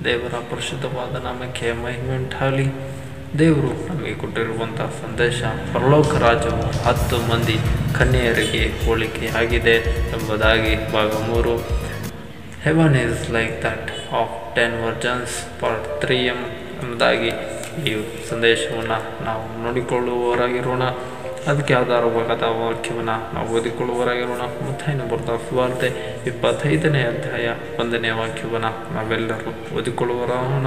ದೇವರ ಪರಿಶುದ್ಧವಾದ ನಾಮಕ್ಕೆ ಮಹಿಮೆ ಉಂಟಾಗಲಿ ದೇವರು ನಮಗೆ ಕೊಟ್ಟಿರುವಂಥ ಸಂದೇಶ ಪರಲೋಕ ರಾಜ್ಯವು ಹತ್ತು ಮಂದಿ ಕನ್ಯೆಯರಿಗೆ ಹೋಲಿಕೆಯಾಗಿದೆ ಎಂಬುದಾಗಿ ಭಾಗ ಮೂರು heaven is like that of ten virgins for three M ಎಂಬುದಾಗಿ ಈ ಸಂದೇಶವನ್ನು ನಾವು ನೋಡಿಕೊಳ್ಳುವವರಾಗಿರೋಣ ಅದಕ್ಕೆ ಆಧಾರವಾದ ವಾಕ್ಯವನ್ನು ನಾವು ಓದಿಕೊಳ್ಳುವವರಾಗಿರೋಣ ಮುತ್ತೈನ ಬರ್ತಾ ಸುವಾರ್ತೆ ಇಪ್ಪತ್ತೈದನೇ ಅಧ್ಯಾಯ ಒಂದನೇ ವಾಕ್ಯವನ್ನು ನಾವೆಲ್ಲರೂ ಓದಿಕೊಳ್ಳುವರಾಗೋಣ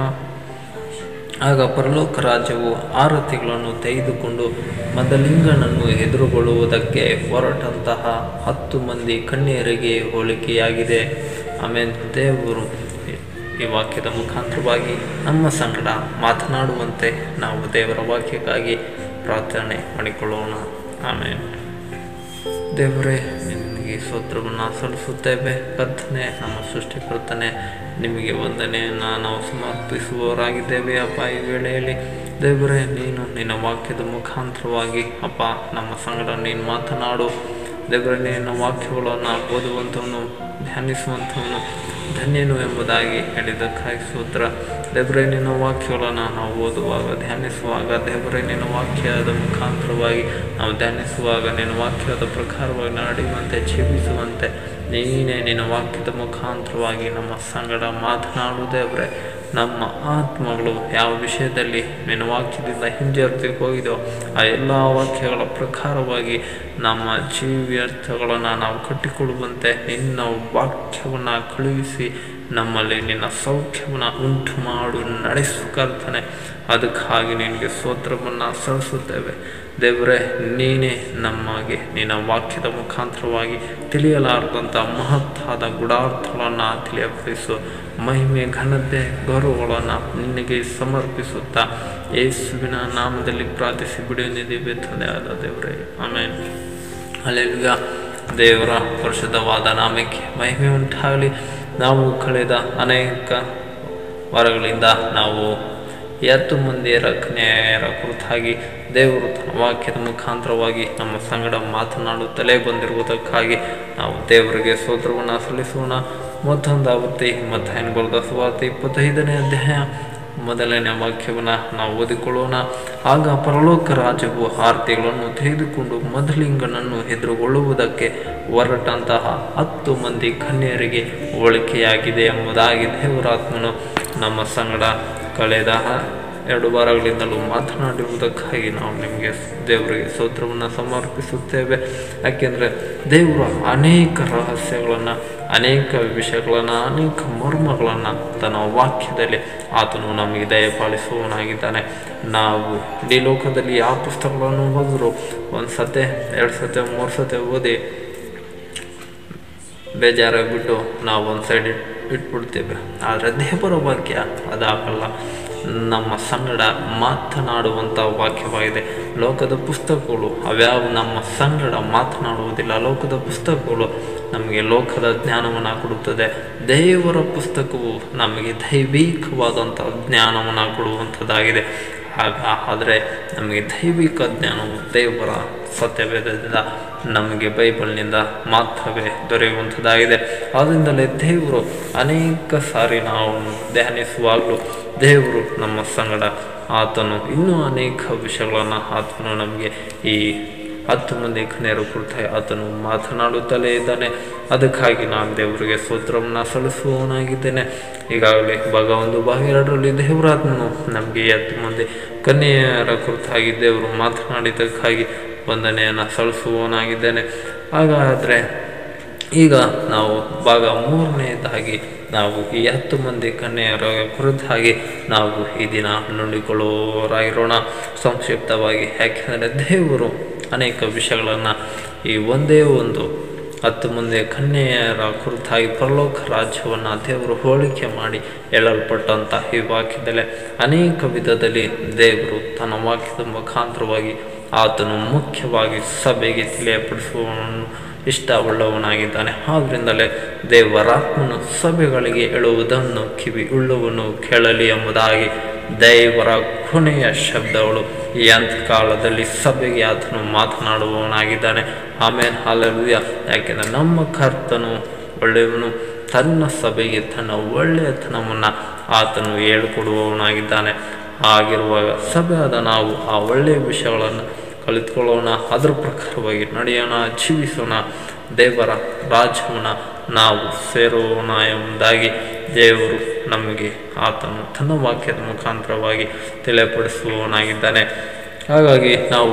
ಆಗ ಪರಲೋಕ ರಾಜ್ಯವು ಆರತಿಗಳನ್ನು ತೆಗೆದುಕೊಂಡು ಮದಲಿಂಗನನ್ನು ಎದುರುಗೊಳ್ಳುವುದಕ್ಕೆ ಹೊರಟಂತಹ ಹತ್ತು ಮಂದಿ ಕನ್ಯೆಯರಿಗೆ ಹೋಲಿಕೆಯಾಗಿದೆ ಆಮೇಲೆ ದೇವರು ಈ ವಾಕ್ಯದ ಮುಖಾಂತರವಾಗಿ ನಮ್ಮ ಸಂಗಡ ಮಾತನಾಡುವಂತೆ ನಾವು ದೇವರ ವಾಕ್ಯಕ್ಕಾಗಿ ಪ್ರಾರ್ಥನೆ ಮಾಡಿಕೊಳ್ಳೋಣ ಆಮೇಲೆ ದೇವರೇ ನಿನಗೆ ಸ್ತೋತ್ರವನ್ನು ಸಲ್ಲಿಸುತ್ತೇವೆ ಕರ್ತನೆ ನಮ್ಮ ಸೃಷ್ಟಿಕರ್ತನೆ ನಿಮಗೆ ವಂದನೆಯನ್ನು ನಾವು ಸಮರ್ಪಿಸುವವರಾಗಿದ್ದೇವೆ ಅಪ್ಪ ಈ ವೇಳೆಯಲ್ಲಿ ದೇವರೇ ನೀನು ನಿನ್ನ ವಾಕ್ಯದ ಮುಖಾಂತರವಾಗಿ ಅಪ್ಪ ನಮ್ಮ ಸಂಗಡ ನೀನು ಮಾತನಾಡು ದೇವರೇ ನಿನ್ನ ವಾಕ್ಯಗಳನ್ನು ಓದುವಂಥವನು ಧ್ಯಾನಿಸುವಂಥವನು ಧನ್ಯನು ಎಂಬುದಾಗಿ ಹೇಳಿದ್ದಕ್ಕಾಗಿ ಸೂತ್ರ ದೇವರೇ ನಿನ್ನ ವಾಕ್ಯಗಳನ್ನು ನಾವು ಓದುವಾಗ ಧ್ಯಾನಿಸುವಾಗ ದೇವರೇ ನಿನ್ನ ವಾಕ್ಯದ ಮುಖಾಂತರವಾಗಿ ನಾವು ಧ್ಯಾನಿಸುವಾಗ ನಿನ್ನ ವಾಕ್ಯದ ಪ್ರಕಾರವಾಗಿ ನಡೆಯುವಂತೆ ಜೀವಿಸುವಂತೆ ನೀನೇ ನಿನ್ನ ವಾಕ್ಯದ ಮುಖಾಂತರವಾಗಿ ನಮ್ಮ ಸಂಗಡ ಮಾತನಾಡು ದೇವರೇ ನಮ್ಮ ಆತ್ಮಗಳು ಯಾವ ವಿಷಯದಲ್ಲಿ ನಿನ್ನ ವಾಕ್ಯದಿಂದ ಹಿಂಜರಿದು ಹೋಗಿದೋ ಆ ಎಲ್ಲ ವಾಕ್ಯಗಳ ಪ್ರಕಾರವಾಗಿ ನಮ್ಮ ಜೀವ್ಯರ್ಥಗಳನ್ನು ನಾವು ಕಟ್ಟಿಕೊಳ್ಳುವಂತೆ ನಿನ್ನ ವಾಕ್ಯವನ್ನು ಕಳುಹಿಸಿ ನಮ್ಮಲ್ಲಿ ನಿನ್ನ ಸೌಖ್ಯವನ್ನು ಉಂಟು ಮಾಡು ನಡೆಸು ಕರ್ತನೆ ಅದಕ್ಕಾಗಿ ನಿನಗೆ ಸ್ತೋತ್ರವನ್ನು ಸಲ್ಲಿಸುತ್ತೇವೆ ದೇವರೇ ನೀನೇ ನಮಗೆ ನಿನ್ನ ವಾಕ್ಯದ ಮುಖಾಂತರವಾಗಿ ತಿಳಿಯಲಾರದಂಥ ಮಹತ್ತಾದ ಗುಡಾರ್ಥಗಳನ್ನು ತಿಳಿಯಪಡಿಸು ಮಹಿಮೆ ಘನತೆ ಗೌರವಗಳನ್ನು ನಿನಗೆ ಸಮರ್ಪಿಸುತ್ತಾ ಯೇಸುವಿನ ನಾಮದಲ್ಲಿ ಪ್ರಾರ್ಥಿಸಿ ಬಿಡುವುದಿದೆ ತಂದೆ ಆದ ದೇವರೇ ಆಮೇಲೆ ಅಲ್ಲೆಲ್ಗ ದೇವರ ಪರಿಶುದ್ಧವಾದ ನಾಮಕ್ಕೆ ಮಹಿಮೆ ಉಂಟಾಗಲಿ ನಾವು ಕಳೆದ ಅನೇಕ ವಾರಗಳಿಂದ ನಾವು ಎತ್ತು ಮಂದಿಯರ ಕನ್ಯೆಯರ ಕುರಿತಾಗಿ ದೇವರು ತನ್ನ ವಾಕ್ಯದ ಮುಖಾಂತರವಾಗಿ ನಮ್ಮ ಸಂಗಡ ಮಾತನಾಡುತ್ತಲೇ ಬಂದಿರುವುದಕ್ಕಾಗಿ ನಾವು ದೇವರಿಗೆ ಸ್ತೋತ್ರವನ್ನು ಸಲ್ಲಿಸೋಣ ಮತ್ತೊಂದು ಆವೃತ್ತಿ ಮತ್ತಾಯನ ಬರೆದ ಸುವಾರ್ತೆ ಇಪ್ಪತ್ತೈದನೇ ಅಧ್ಯಾಯ ಮೊದಲನೇ ವಾಕ್ಯವನ್ನು ನಾವು ಓದಿಕೊಳ್ಳೋಣ ಆಗ ಪರಲೋಕ ರಾಜ್ಯವು ಆರ್ತಿಗಳನ್ನು ತೆಗೆದುಕೊಂಡು ಮಧುಲಿಂಗನನ್ನು ಎದುರುಗೊಳ್ಳುವುದಕ್ಕೆ ಹೊರಟಂತಹ ಹತ್ತು ಮಂದಿ ಕನ್ಯರಿಗೆ ಹೋಲಿಕೆಯಾಗಿದೆ ಎಂಬುದಾಗಿ ದೇವರಾತ್ಮನು ನಮ್ಮ ಸಂಗಡ ಕಳೆದ ಎರಡು ವಾರಗಳಿಂದಲೂ ಮಾತನಾಡಿರುವುದಕ್ಕಾಗಿ ನಾವು ನಿಮಗೆ ದೇವರಿಗೆ ಸ್ತೋತ್ರವನ್ನು ಸಮರ್ಪಿಸುತ್ತೇವೆ ಯಾಕೆಂದರೆ ದೇವರು ಅನೇಕ ರಹಸ್ಯಗಳನ್ನು ಅನೇಕ ವಿಷಯಗಳನ್ನು ಅನೇಕ ಮರ್ಮಗಳನ್ನು ತನ್ನ ವಾಕ್ಯದಲ್ಲಿ ಆತನು ನಮಗೆ ದಯಪಾಲಿಸುವವನಾಗಿದ್ದಾನೆ ನಾವು ಇಡೀ ಲೋಕದಲ್ಲಿ ಯಾವ ಪುಸ್ತಕಗಳನ್ನು ಓದಿದ್ರು ಒಂದು ಸತೆ ಎರಡು ಸತೆ ಮೂರು ಸತೆ ಓದಿ ಬೇಜಾರಾಗಿಬಿಟ್ಟು ನಾವು ಒಂದು ಸೈಡ್ ಇಟ್ಟು ಇಟ್ಬಿಡ್ತೇವೆ ಆದರೆ ದೇವರ ವಾಕ್ಯ ಅದಾಗಲ್ಲ ನಮ್ಮ ಸಂಗಡ ಮಾತನಾಡುವಂಥ ವಾಕ್ಯವಾಗಿದೆ ಲೋಕದ ಪುಸ್ತಕಗಳು ಅವ್ಯಾವ ನಮ್ಮ ಸಂಗಡ ಮಾತನಾಡುವುದಿಲ್ಲ ಲೋಕದ ಪುಸ್ತಕಗಳು ನಮಗೆ ಲೋಕದ ಜ್ಞಾನವನ್ನು ಕೊಡುತ್ತದೆ ದೇವರ ಪುಸ್ತಕವು ನಮಗೆ ದೈವಿಕವಾದಂಥ ಜ್ಞಾನವನ್ನು ಕೊಡುವಂಥದ್ದಾಗಿದೆ ಆಗ ಆದರೆ ನಮಗೆ ದೈವಿಕ ಜ್ಞಾನವು ದೇವರ ಸತ್ಯವೇದದಿಂದ ನಮಗೆ ಬೈಬಲ್ನಿಂದ ಮಾತ್ರವೇ ದೊರೆಯುವಂಥದ್ದಾಗಿದೆ ಆದ್ದರಿಂದಲೇ ದೇವರು ಅನೇಕ ಸಾರಿ ನಾವು ಧ್ಯಾನಿಸುವಾಗಲೂ ದೇವರು ನಮ್ಮ ಸಂಗಡ ಆತನು ಇನ್ನೂ ಅನೇಕ ವಿಷಯಗಳನ್ನು ಆತನು ನಮಗೆ ಈ ಹತ್ತು ಮಂದಿ ಕನ್ಯರ ಕುರಿತಾಗಿ ಆತನು ಮಾತನಾಡುತ್ತಲೇ ಇದ್ದಾನೆ ಅದಕ್ಕಾಗಿ ನಾನು ದೇವರಿಗೆ ಸ್ತೋತ್ರವನ್ನು ಸಲ್ಲಿಸುವವನಾಗಿದ್ದೇನೆ ಈಗಾಗಲೇ ಭಾಗ ಒಂದು ಭಾಗ ಎರಡರಲ್ಲಿ ದೇವರಾತ್ಮನು ನಮಗೆ ಹತ್ತು ಮಂದಿ ಕನ್ಯೆಯರ ಕುರಿತಾಗಿ ದೇವರು ಮಾತನಾಡಿದ್ದಕ್ಕಾಗಿ ವಂದನೆಯನ್ನು ಸಲ್ಲಿಸುವವನಾಗಿದ್ದೇನೆ ಹಾಗಾದರೆ ಈಗ ನಾವು ಭಾಗ ಮೂರನೆಯದಾಗಿ ನಾವು ಈ ಹತ್ತು ಮಂದಿ ಕನ್ಯೆಯರ ಕುರಿತಾಗಿ ನಾವು ಈ ದಿನ ನುಡಿಕೊಳ್ಳುವವರಾಗಿರೋಣ ಸಂಕ್ಷಿಪ್ತವಾಗಿ ಯಾಕೆಂದರೆ ದೇವರು ಅನೇಕ ವಿಷಯಗಳನ್ನು ಈ ಒಂದೇ ಒಂದು ಹತ್ತು ಮಂದಿ ಕನ್ಯೆಯರ ಕುರಿತಾಗಿ ಪರಲೋಕ ರಾಜ್ಯವನ್ನು ದೇವರು ಹೋಲಿಕೆ ಮಾಡಿ ಹೇಳಲ್ಪಟ್ಟಂಥ ಈ ವಾಕ್ಯದಲ್ಲೇ ಅನೇಕ ವಿಧದಲ್ಲಿ ದೇವರು ತನ್ನ ವಾಕ್ಯದ ಮುಖಾಂತರವಾಗಿ ಆತನು ಮುಖ್ಯವಾಗಿ ಸಭೆಗೆ ತಿಳಿಯಪಡಿಸುವವನು ಇಷ್ಟವುಳ್ಳವನಾಗಿದ್ದಾನೆ ಆದ್ದರಿಂದಲೇ ದೇವರಾತ್ಮನು ಸಭೆಗಳಿಗೆ ಹೇಳುವುದನ್ನು ಕಿವಿ ಉಳ್ಳುವನು ಕೇಳಲಿ ಎಂಬುದಾಗಿ ದೇವರ ಕೊನೆಯ ಶಬ್ದಗಳು ಈ ಅಂತ್ಯಕಾಲದಲ್ಲಿ ಸಭೆಗೆ ಆತನು ಮಾತನಾಡುವವನಾಗಿದ್ದಾನೆ ಆಮೇಲೆ ಹಾಲೆಲುಯ್ಯ ಯಾಕೆಂದರೆ ನಮ್ಮ ಕರ್ತನು ಒಳ್ಳೆಯವನು ತನ್ನ ಸಭೆಗೆ ತನ್ನ ಒಳ್ಳೆಯತನವನ್ನು ಆತನು ಹೇಳಿಕೊಡುವವನಾಗಿದ್ದಾನೆ ಆಗಿರುವಾಗ ಸಭೆಯಾದ ನಾವು ಆ ಒಳ್ಳೆಯ ವಿಷಯಗಳನ್ನು ಕಲಿತ್ಕೊಳ್ಳೋಣ ಅದರ ಪ್ರಕಾರವಾಗಿ ನಡೆಯೋಣ ಜೀವಿಸೋಣ ದೇವರ ರಾಜ್ಯವನ್ನು ನಾವು ಸೇರೋಣ ಎಂಬುದಾಗಿ ದೇವರು ನಮಗೆ ಆತನು ತನ್ನ ವಾಕ್ಯದ ಮುಖಾಂತರವಾಗಿ ತಿಳಿಯಪಡಿಸುವವನಾಗಿದ್ದಾನೆ ಹಾಗಾಗಿ ನಾವು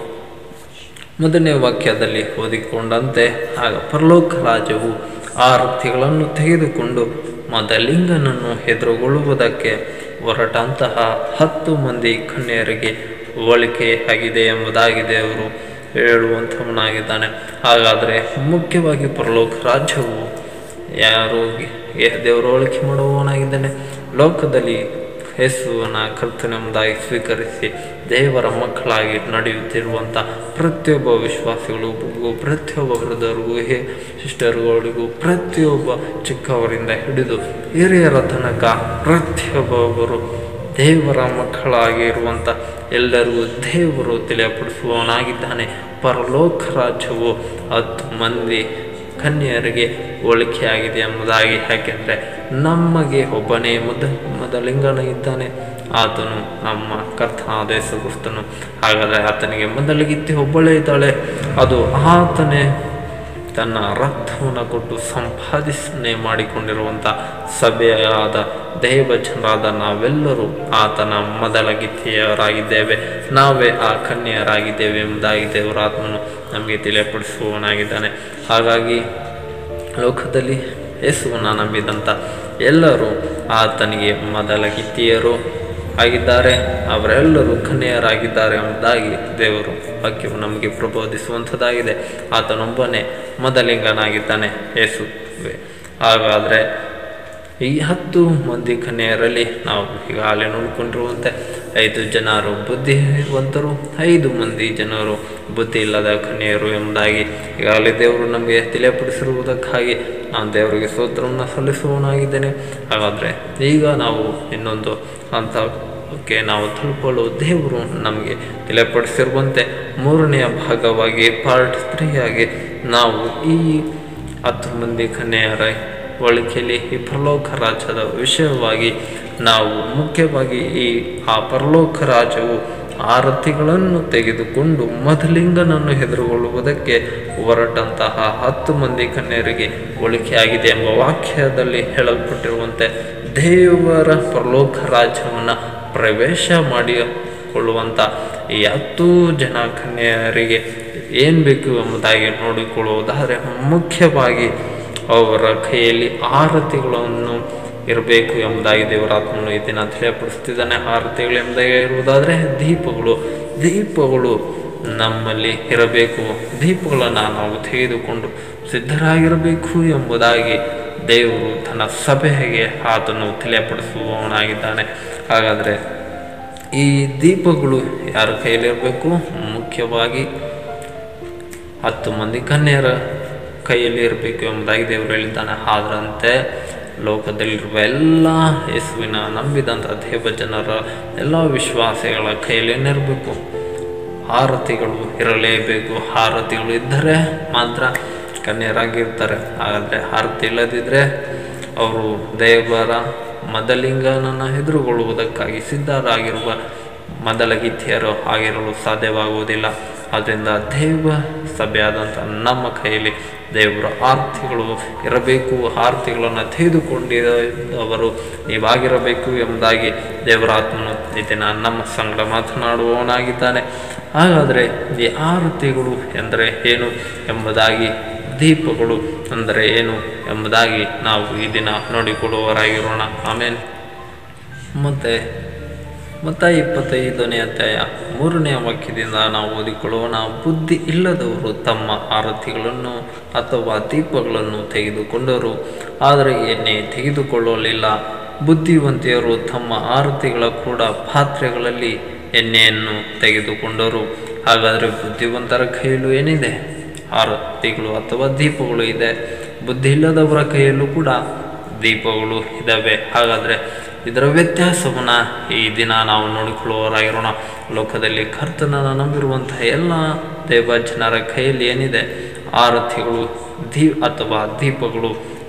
ಮೊದಲನೇ ವಾಕ್ಯದಲ್ಲಿ ಓದಿಕೊಂಡಂತೆ ಆಗ ಪರಲೋಕ ರಾಜ್ಯವು ಆ ರಥಿಗಳನ್ನು ತೆಗೆದುಕೊಂಡು ಮೊದಲಿಂಗನನ್ನು ಎದುರುಗೊಳ್ಳುವುದಕ್ಕೆ ಹೊರಟಂತಹ ಹತ್ತು ಮಂದಿ ಕನ್ಯರಿಗೆ ಹೋಲಿಕೆ ಆಗಿದೆ ಎಂಬುದಾಗಿ ದೇವರು ಹೇಳುವಂಥವನಾಗಿದ್ದಾನೆ ಹಾಗಾದರೆ ಮುಖ್ಯವಾಗಿ ಪರಲೋಕ ರಾಜ್ಯವು ಯಾರು ದೇವರು ಹೋಲಿಕೆ ಮಾಡುವವನಾಗಿದ್ದಾನೆ ಲೋಕದಲ್ಲಿ ಯೇಸುವನ ಕರ್ತನೆಂಬುದಾಗಿ ಸ್ವೀಕರಿಸಿ ದೇವರ ಮಕ್ಕಳಾಗಿ ನಡೆಯುತ್ತಿರುವಂಥ ಪ್ರತಿಯೊಬ್ಬ ವಿಶ್ವಾಸಿಗಳಿಗೂ ಪ್ರತಿಯೊಬ್ಬ ವೃದ್ಧರಿಗೂ ಹೇ ಸಿಸ್ಟರ್ಗಳಿಗೂ ಪ್ರತಿಯೊಬ್ಬ ಚಿಕ್ಕವರಿಂದ ಹಿಡಿದು ಹಿರಿಯರ ತನಕ ಪ್ರತಿಯೊಬ್ಬೊಬ್ಬರು ದೇವರ ಮಕ್ಕಳಾಗಿ ಇರುವಂಥ ಎಲ್ಲರಿಗೂ ದೇವರು ತಿಳಿಯಪಡಿಸುವವನಾಗಿದ್ದಾನೆ ಪರಲೋಕ ರಾಜ್ಯವು ಹತ್ತು ಮಂದಿ ಕನ್ಯರಿಗೆ ಹೋಲಿಕೆಯಾಗಿದೆ ಎಂಬುದಾಗಿ ಯಾಕೆಂದರೆ ನಮಗೆ ಒಬ್ಬನೇ ಮೊದ ಮೊದಲಿಂಗನ ಇದ್ದಾನೆ ಆತನು ನಮ್ಮ ಕರ್ತನಾದ ಯೇಸು ಕ್ರಿಸ್ತನು ಹಾಗಾದರೆ ಆತನಿಗೆ ಮೊದಲಿಗಿತ್ತಿ ಒಬ್ಬಳೇ ಇದ್ದಾಳೆ ಅದು ಆತನೇ ತನ್ನ ರಕ್ತವನ್ನು ಕೊಟ್ಟು ಸಂಪಾದಿಸನೆ ಮಾಡಿಕೊಂಡಿರುವಂಥ ಸಭೆಯಾದ ದೇವ ಜನರಾದ ನಾವೆಲ್ಲರೂ ಆತನ ಮೊದಲ ಗಿತ್ತಿಯರಾಗಿದ್ದೇವೆ ನಾವೇ ಆ ಕನ್ಯರಾಗಿದ್ದೇವೆ ಎಂಬುದಾಗಿ ದೇವರ ಆತ್ಮನು ನಮಗೆ ತಿಳಿಯಪಡಿಸುವವನಾಗಿದ್ದಾನೆ ಹಾಗಾಗಿ ಲೋಕದಲ್ಲಿ ಯೇಸುವನ್ನು ನಂಬಿದಂಥ ಎಲ್ಲರೂ ಆತನಿಗೆ ಮೊದಲ ಗಿತ್ತಿಯರು ಆಗಿದ್ದಾರೆ ಅವರೆಲ್ಲರೂ ಕನ್ಯರಾಗಿದ್ದಾರೆ ಎಂಬುದಾಗಿ ದೇವರು ವಾಕ್ಯವು ನಮಗೆ ಪ್ರಬೋಧಿಸುವಂಥದ್ದಾಗಿದೆ ಆತನೊಬ್ಬನೇ ಮೊದಲಿಂಗನಾಗಿದ್ದಾನೆ ಯೇಸುವೆ ಹಾಗಾದರೆ ಈ ಹತ್ತು ಮಂದಿ ಕನ್ಯೆಯರಲ್ಲಿ ನಾವು ಈಗಾಗಲೇ ನೋಡಿಕೊಂಡಿರುವಂತೆ ಐದು ಜನರು ಬುದ್ಧಿವಂತರು ಐದು ಮಂದಿ ಜನರು ಬುದ್ಧಿ ಇಲ್ಲದ ಕನ್ಯೆಯರು ಎಂಬುದಾಗಿ ಈಗಾಗಲೇ ದೇವರು ನಮಗೆ ತಿಳಿಯಪಡಿಸಿರುವುದಕ್ಕಾಗಿ ನಾನು ದೇವರಿಗೆ ಸ್ತೋತ್ರವನ್ನು ಸಲ್ಲಿಸುವವನಾಗಿದ್ದೇನೆ ಹಾಗಾದರೆ ಈಗ ನಾವು ಇನ್ನೊಂದು ಹಂತಕ್ಕೆ ನಾವು ತಲುಪಲು ದೇವರು ನಮಗೆ ತಿಳಿಯಪಡಿಸಿರುವಂತೆ ಮೂರನೆಯ ಭಾಗವಾಗಿ ಪಾರ್ಟ್ ತ್ರೀಯಾಗಿ ನಾವು ಈ ಹತ್ತು ಮಂದಿ ಕನ್ಯೆಯರ ಹೋಲಿಕೆಯಲ್ಲಿ ಈ ಪರಲೋಕ ರಾಜ್ಯದ ವಿಷಯವಾಗಿ ನಾವು ಮುಖ್ಯವಾಗಿ ಈ ಆ ಪರಲೋಕ ರಾಜ್ಯವು ಆರತಿಗಳನ್ನು ತೆಗೆದುಕೊಂಡು ಮೊದಲಿಂಗನನ್ನು ಎದುರುಗೊಳ್ಳುವುದಕ್ಕೆ ಹೊರಟಂತಹ ಹತ್ತು ಮಂದಿ ಕನ್ಯರಿಗೆ ಹೋಲಿಕೆಯಾಗಿದೆ ಎಂಬ ವಾಕ್ಯದಲ್ಲಿ ಹೇಳಲ್ಪಟ್ಟಿರುವಂತೆ ದೇವರ ಪರಲೋಕ ರಾಜ್ಯವನ್ನು ಪ್ರವೇಶ ಮಾಡಿಕೊಳ್ಳುವಂಥ ಈ ಹತ್ತು ಜನ ಕನ್ಯರಿಗೆ ಏನು ಬೇಕು ಎಂಬುದಾಗಿ ನೋಡಿಕೊಳ್ಳುವುದಾದರೆ ಮುಖ್ಯವಾಗಿ ಅವರ ಕೈಯಲ್ಲಿ ಆರತಿಗಳನ್ನು ಇರಬೇಕು ಎಂಬುದಾಗಿ ದೇವರಾತ್ಮನು ಈ ದಿನ ತಿಳಿಯಪಡಿಸ್ತಿದ್ದಾನೆ ಆರತಿಗಳು ಎಂಬುದಾಗಿ ಇರುವುದಾದರೆ ದೀಪಗಳು ದೀಪಗಳು ನಮ್ಮಲ್ಲಿ ಇರಬೇಕು ದೀಪಗಳನ್ನು ನಾವು ತೆಗೆದುಕೊಂಡು ಸಿದ್ಧರಾಗಿರಬೇಕು ಎಂಬುದಾಗಿ ದೇವರು ತನ್ನ ಸಭೆಗೆ ಆತನು ತಿಳಿಯಪಡಿಸುವವನಾಗಿದ್ದಾನೆ ಹಾಗಾದರೆ ಈ ದೀಪಗಳು ಯಾರ ಕೈಯಲ್ಲಿರಬೇಕು ಮುಖ್ಯವಾಗಿ ಹತ್ತು ಮಂದಿ ಕನ್ಯರ ಕೈಯಲ್ಲಿ ಇರಬೇಕು ಎಂಬುದಾಗಿ ದೇವರು ಹೇಳಿದ್ದಾನೆ ಆದ್ರಂತೆ ಲೋಕದಲ್ಲಿರುವ ಎಲ್ಲ ಯೇಸುವಿನ ನಂಬಿದಂಥ ದೇವ ಜನರ ಎಲ್ಲ ವಿಶ್ವಾಸಿಗಳ ಕೈಯಲ್ಲಿ ಏನಿರಬೇಕು ಆರತಿಗಳು ಇರಲೇಬೇಕು ಆರತಿಗಳು ಇದ್ದರೆ ಮಾತ್ರ ಕನ್ಯರಾಗಿರ್ತಾರೆ ಹಾಗಾದರೆ ಆರತಿ ಇಲ್ಲದಿದ್ದರೆ ಅವರು ದೇವರ ಮದಲಿಂಗನನ್ನು ಎದುರುಗೊಳ್ಳುವುದಕ್ಕಾಗಿ ಸಿದ್ಧರಾಗಿರುವ ಮೊದಲ ಗೀತೆಯರು ಆಗಿರಲು ಸಾಧ್ಯವಾಗುವುದಿಲ್ಲ ಆದ್ದರಿಂದ ದೇವ ಸಭೆಯಾದಂಥ ನಮ್ಮ ಕೈಯಲ್ಲಿ ದೇವರ ಆರ್ತಿಗಳು ಇರಬೇಕು ಆರ್ತಿಗಳನ್ನು ತೆಗೆದುಕೊಂಡಿದ್ದವರು ನೀವಾಗಿರಬೇಕು ಎಂಬುದಾಗಿ ದೇವರ ಆತ್ಮನು ಈ ದಿನ ನಮ್ಮ ಸಂಗಡ ಮಾತನಾಡುವವನಾಗಿದ್ದಾನೆ ಹಾಗಾದರೆ ಈ ಆರತಿಗಳು ಎಂದರೆ ಏನು ಎಂಬುದಾಗಿ ದೀಪಗಳು ಅಂದರೆ ಏನು ಎಂಬುದಾಗಿ ನಾವು ಈ ದಿನ ನೋಡಿಕೊಳ್ಳುವವರಾಗಿರೋಣ ಆಮೇಲೆ ಮತ್ತು ಮತ್ತ ಇಪ್ಪತ್ತೈದನೇ ಅಧ್ಯಾಯ ಮೂರನೇ ವಾಕ್ಯದಿಂದ ನಾವು ಓದಿಕೊಳ್ಳೋಣ ಬುದ್ಧಿ ಇಲ್ಲದವರು ತಮ್ಮ ಆರತಿಗಳನ್ನು ಅಥವಾ ದೀಪಗಳನ್ನು ತೆಗೆದುಕೊಂಡರು ಆದರೆ ಎಣ್ಣೆ ತೆಗೆದುಕೊಳ್ಳಲಿಲ್ಲ ಬುದ್ಧಿವಂತೆಯರು ತಮ್ಮ ಆರತಿಗಳ ಕೂಡ ಪಾತ್ರೆಗಳಲ್ಲಿ ಎಣ್ಣೆಯನ್ನು ತೆಗೆದುಕೊಂಡರು ಹಾಗಾದರೆ ಬುದ್ಧಿವಂತರ ಕೈಯಲ್ಲೂ ಏನಿದೆ ಆರತಿಗಳು ಅಥವಾ ದೀಪಗಳು ಇದೆ ಬುದ್ಧಿ ಇಲ್ಲದವರ ಕೈಯಲ್ಲೂ ಕೂಡ ದೀಪಗಳು ಇದ್ದಾವೆ ಹಾಗಾದರೆ ಇದರ ವ್ಯತ್ಯಾಸವನ್ನು ಈ ದಿನ ನಾವು ನೋಡಿಕೊಳ್ಳುವವರಾಗಿರೋಣ ಲೋಕದಲ್ಲಿ ಕರ್ತನನ್ನು ನಂಬಿರುವಂತಹ ಎಲ್ಲ ದೇವ ಜನರ ಕೈಯಲ್ಲಿ ಏನಿದೆ ಆರತಿಗಳು ದೀ ಅಥವಾ ದೀಪಗಳು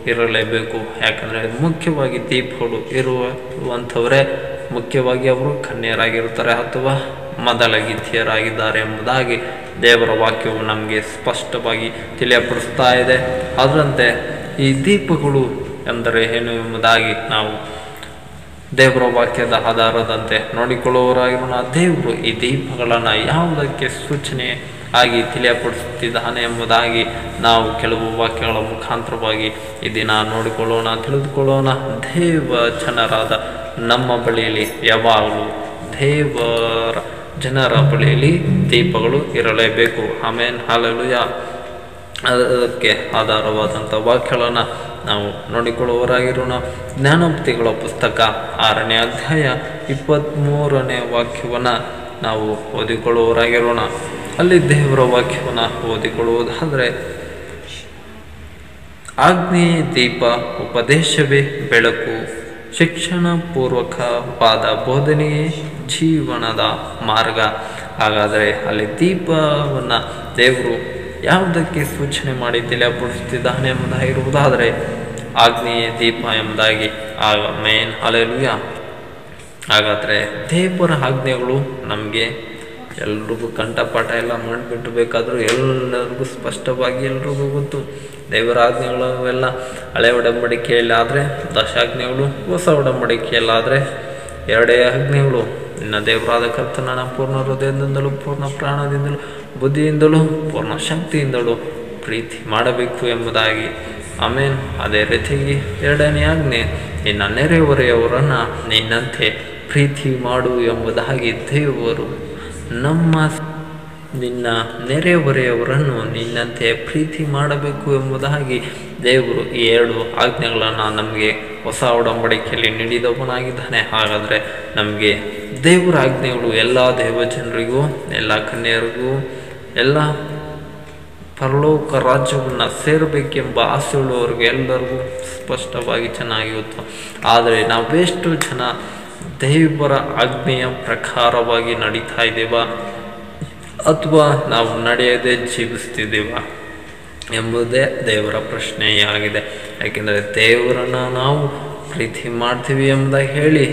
ಇರಲೇಬೇಕು ಯಾಕಂದರೆ ಮುಖ್ಯವಾಗಿ ದೀಪಗಳು ಇರುವಂಥವರೇ ಮುಖ್ಯವಾಗಿ ಅವರು ಕನ್ಯರಾಗಿರ್ತಾರೆ ಅಥವಾ ಮೊದಲಗಿತ್ತಿಯರಾಗಿದ್ದಾರೆ ಎಂಬುದಾಗಿ ದೇವರ ವಾಕ್ಯವು ನಮಗೆ ಸ್ಪಷ್ಟವಾಗಿ ತಿಳಿಯಪಡಿಸ್ತಾ ಇದೆ ಅದರಂತೆ ಈ ದೀಪಗಳು ಎಂದರೆ ಏನು ಎಂಬುದಾಗಿ ನಾವು ದೇವರ ವಾಕ್ಯದ ಆಧಾರದಂತೆ ನೋಡಿಕೊಳ್ಳುವವರಾಗಿರೋಣ ದೇವರು ಈ ದೀಪಗಳನ್ನು ಯಾವುದಕ್ಕೆ ಸೂಚನೆ ಆಗಿ ತಿಳಿಯಪಡಿಸುತ್ತಿದ್ದಾನೆ ಎಂಬುದಾಗಿ ನಾವು ಕೆಲವು ವಾಕ್ಯಗಳ ಮುಖಾಂತರವಾಗಿ ಈ ದಿನ ನೋಡಿಕೊಳ್ಳೋಣ ತಿಳಿದುಕೊಳ್ಳೋಣ ದೇವ ಜನರಾದ ನಮ್ಮ ಬಳಿಯಲ್ಲಿ ಯಾವಾಗಲೂ ದೇವರ ಜನರ ಬಳಿಯಲ್ಲಿ ದೀಪಗಳು ಇರಲೇಬೇಕು ಆಮೇನ್ ಹಾಲೆಲುಯ ಅದಕ್ಕೆ ಆಧಾರವಾದಂಥ ವಾಕ್ಯಗಳನ್ನು ನಾವು ನೋಡಿಕೊಳ್ಳುವವರಾಗಿರೋಣ ಜ್ಞಾನೋಕ್ತಿಗಳ ಪುಸ್ತಕ ಆರನೇ ಅಧ್ಯಾಯ ಇಪ್ಪತ್ತ್ಮೂರನೇ ವಾಕ್ಯವನ್ನು ನಾವು ಓದಿಕೊಳ್ಳುವವರಾಗಿರೋಣ ಅಲ್ಲಿ ದೇವರ ವಾಕ್ಯವನ್ನು ಓದಿಕೊಳ್ಳುವುದಾದರೆ ಆಜ್ಞೆ ದೀಪ ಉಪದೇಶವೇ ಬೆಳಕು ಶಿಕ್ಷಣ ಪೂರ್ವಕವಾದ ಬೋಧನೆಯೇ ಜೀವನದ ಮಾರ್ಗ ಹಾಗಾದರೆ ಅಲ್ಲಿ ದೀಪವನ್ನು ದೇವರು ಯಾವುದಕ್ಕೆ ಸೂಚನೆ ಮಾಡಿ ತಿಳಿಯಪಡಿಸುತ್ತಿದ್ದಾನೆ ಎಂಬುದಾಗಿರುವುದಾದರೆ ಆಗ್ನೇಯ ದೀಪ ಎಂಬುದಾಗಿ ಆಗ ಮೇನ್ ಅಲೆಲುಯ ಹಾಗಾದರೆ ದೇವರ ಆಜ್ಞೆಗಳು ನಮಗೆ ಎಲ್ರಿಗೂ ಕಂಠಪಾಠ ಎಲ್ಲ ಮಾಡಿಬಿಟ್ಟು ಬೇಕಾದರೂ ಎಲ್ಲರಿಗೂ ಸ್ಪಷ್ಟವಾಗಿ ಎಲ್ರಿಗೂ ಗೊತ್ತು ದೇವರ ಆಜ್ಞೆಗಳು ಅವೆಲ್ಲ ಹಳೆ ಒಡಂಬಡಿಕೆಯಲ್ಲಾದರೆ ದಶಾಜ್ಞೆಗಳು ಹೊಸ ಒಡಂಬಡಿಕೆಯಲ್ಲಾದರೆ ಎರಡೇ ಆಜ್ಞೆಗಳು ನಿನ್ನ ದೇವರಾದ ಕರ್ತನ ಪೂರ್ಣ ಹೃದಯದಿಂದಲೂ ಪೂರ್ಣ ಪ್ರಾಣದಿಂದಲೂ ಬುದ್ಧಿಯಿಂದಲೂ ಪೂರ್ಣ ಶಕ್ತಿಯಿಂದಲೂ ಪ್ರೀತಿ ಮಾಡಬೇಕು ಎಂಬುದಾಗಿ ಆಮೇನ್ ಅದೇ ರೀತಿಯಾಗಿ ಎರಡನೇ ಆಜ್ಞೆ ನಿನ್ನ ನೆರೆಹೊರೆಯವರನ್ನು ನಿನ್ನಂತೆ ಪ್ರೀತಿ ಮಾಡು ಎಂಬುದಾಗಿ ದೇವರು ನಮ್ಮ ನಿನ್ನ ನೆರೆಹೊರೆಯವರನ್ನು ನಿನ್ನಂತೆ ಪ್ರೀತಿ ಮಾಡಬೇಕು ಎಂಬುದಾಗಿ ದೇವರು ಈ ಎರಡು ಆಜ್ಞೆಗಳನ್ನು ನಮಗೆ ಹೊಸ ಒಡಂಬಡಿಕೆಯಲ್ಲಿ ನೀಡಿದವನಾಗಿದ್ದಾನೆ ಹಾಗಾದರೆ ನಮಗೆ ದೇವರ ಆಜ್ಞೆಗಳು ಎಲ್ಲ ದೇವಜನರಿಗೂ ಎಲ್ಲ ಕನ್ಯರಿಗೂ ಎಲ್ಲ ಪರಲೋಕ ರಾಜ್ಯವನ್ನು ಸೇರಬೇಕೆಂಬ ಆಸೆ ಉಳ್ಳವರಿಗೆ ಎಲ್ಲರಿಗೂ ಸ್ಪಷ್ಟವಾಗಿ ಚೆನ್ನಾಗಿ ಗೊತ್ತು ಆದರೆ ನಾವೆಷ್ಟು ಜನ ದೇವರ ಆಜ್ಞೆಯ ಪ್ರಕಾರವಾಗಿ ನಡೀತಾ ಇದ್ದೇವ ಅಥವಾ ನಾವು ನಡೆಯದೆ ಜೀವಿಸ್ತಿದ್ದೇವ ಎಂಬುದೇ ದೇವರ ಪ್ರಶ್ನೆಯಾಗಿದೆ ಯಾಕೆಂದರೆ ದೇವರನ್ನು ನಾವು ಪ್ರೀತಿ ಮಾಡ್ತೀವಿ ಎಂಬುದಾಗಿ ಹೇಳಿ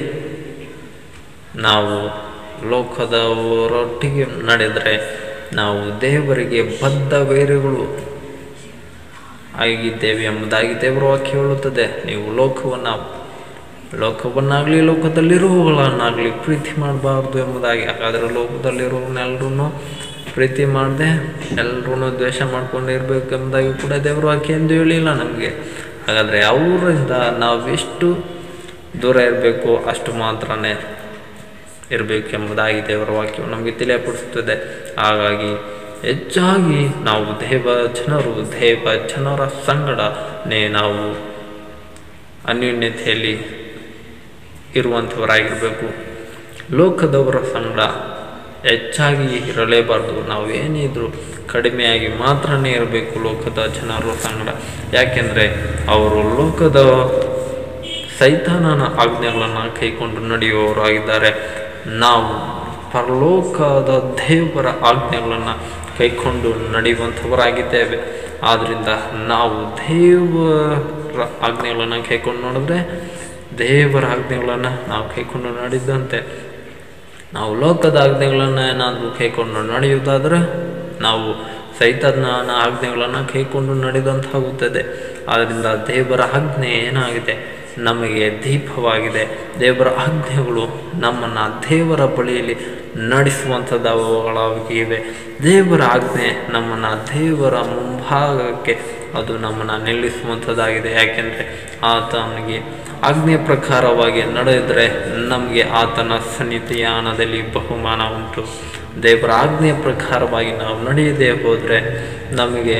ನಾವು ಲೋಕದವರೊಟ್ಟಿಗೆ ನಡೆದರೆ ನಾವು ದೇವರಿಗೆ ಬದ್ಧ ವೈರಿಗಳು ಆಗಿದ್ದೇವೆ ಎಂಬುದಾಗಿ ದೇವರ ವಾಕ್ಯ ಹೇಳುತ್ತದೆ ನೀವು ಲೋಕವನ್ನು ಲೋಕವನ್ನಾಗಲಿ ಲೋಕದಲ್ಲಿರುವಗಳನ್ನಾಗಲಿ ಪ್ರೀತಿ ಮಾಡಬಾರ್ದು ಎಂಬುದಾಗಿ ಹಾಗಾದರೆ ಲೋಕದಲ್ಲಿರುವವನ್ನೆಲ್ಲರೂ ಪ್ರೀತಿ ಮಾಡದೆ ಎಲ್ಲರೂ ದ್ವೇಷ ಮಾಡ್ಕೊಂಡು ಇರಬೇಕು ಎಂಬುದಾಗಿ ಕೂಡ ದೇವರ ವಾಕ್ಯ ಎಂದು ಹೇಳಿಲ್ಲ ನಮಗೆ ಹಾಗಾದರೆ ಅವರಿಂದ ನಾವು ಎಷ್ಟು ದೂರ ಇರಬೇಕು ಅಷ್ಟು ಮಾತ್ರನೇ ಇರಬೇಕೆಂಬುದಾಗಿ ದೇವರ ವಾಕ್ಯವು ನಮಗೆ ತಿಳಿಯಪಡಿಸುತ್ತದೆ ಹಾಗಾಗಿ ಹೆಚ್ಚಾಗಿ ನಾವು ದೇವ ಜನರು ದೇವ ಜನರ ಸಂಗಡನೆ ನಾವು ಅನ್ಯೋನ್ಯತೆಯಲ್ಲಿ ಇರುವಂಥವರಾಗಿರಬೇಕು ಲೋಕದವರ ಸಂಗಡ ಹೆಚ್ಚಾಗಿ ಇರಲೇಬಾರ್ದು ನಾವು ಏನಿದ್ರು ಕಡಿಮೆಯಾಗಿ ಮಾತ್ರನೇ ಇರಬೇಕು ಲೋಕದ ಜನರ ಸಂಗಡ ಯಾಕೆಂದರೆ ಅವರು ಲೋಕದ ಸೈತಾನನ ಆಜ್ಞೆಗಳನ್ನು ಕೈಕೊಂಡು ನಡೆಯುವವರಾಗಿದ್ದಾರೆ ನಾವು ಪರಲೋಕದ ದೇವರ ಆಜ್ಞೆಗಳನ್ನು ಕೈಕೊಂಡು ನಡೆಯುವಂಥವರಾಗಿದ್ದೇವೆ ಆದ್ದರಿಂದ ನಾವು ದೇವರ ಆಜ್ಞೆಗಳನ್ನು ಕೈಕೊಂಡು ನೋಡಿದ್ರೆ ದೇವರ ಆಜ್ಞೆಗಳನ್ನು ನಾವು ಕೈಕೊಂಡು ನಡೆದಂತೆ ನಾವು ಲೋಕದ ಆಜ್ಞೆಗಳನ್ನು ಏನಾದರೂ ಕೈಕೊಂಡು ನಡೆಯುವುದಾದರೆ ನಾವು ಸೈತನ ಆಜ್ಞೆಗಳನ್ನು ಕೈಕೊಂಡು ನಡೆದಂತಾಗುತ್ತದೆ ಆದ್ದರಿಂದ ದೇವರ ಆಜ್ಞೆ ಏನಾಗಿದೆ ನಮಗೆ ದೀಪವಾಗಿದೆ ದೇವರ ಆಜ್ಞೆಗಳು ನಮ್ಮನ್ನು ದೇವರ ಬಳಿಯಲ್ಲಿ ನಡೆಸುವಂಥದ್ದವುಗಳಾಗಿವೆ ದೇವರ ಆಜ್ಞೆ ನಮ್ಮನ್ನು ದೇವರ ಮುಂಭಾಗಕ್ಕೆ ಅದು ನಮ್ಮನ್ನು ನಿಲ್ಲಿಸುವಂಥದ್ದಾಗಿದೆ ಯಾಕೆಂದರೆ ಆತನಿಗೆ ಆಜ್ಞೆ ಪ್ರಕಾರವಾಗಿ ನಡೆದರೆ ನಮಗೆ ಆತನ ಸನ್ನಿಧಿಯಾನದಲ್ಲಿ ಬಹುಮಾನ ಉಂಟು ದೇವರ ಆಜ್ಞೆ ಪ್ರಕಾರವಾಗಿ ನಾವು ನಡೆಯದೇ ಹೋದರೆ ನಮಗೆ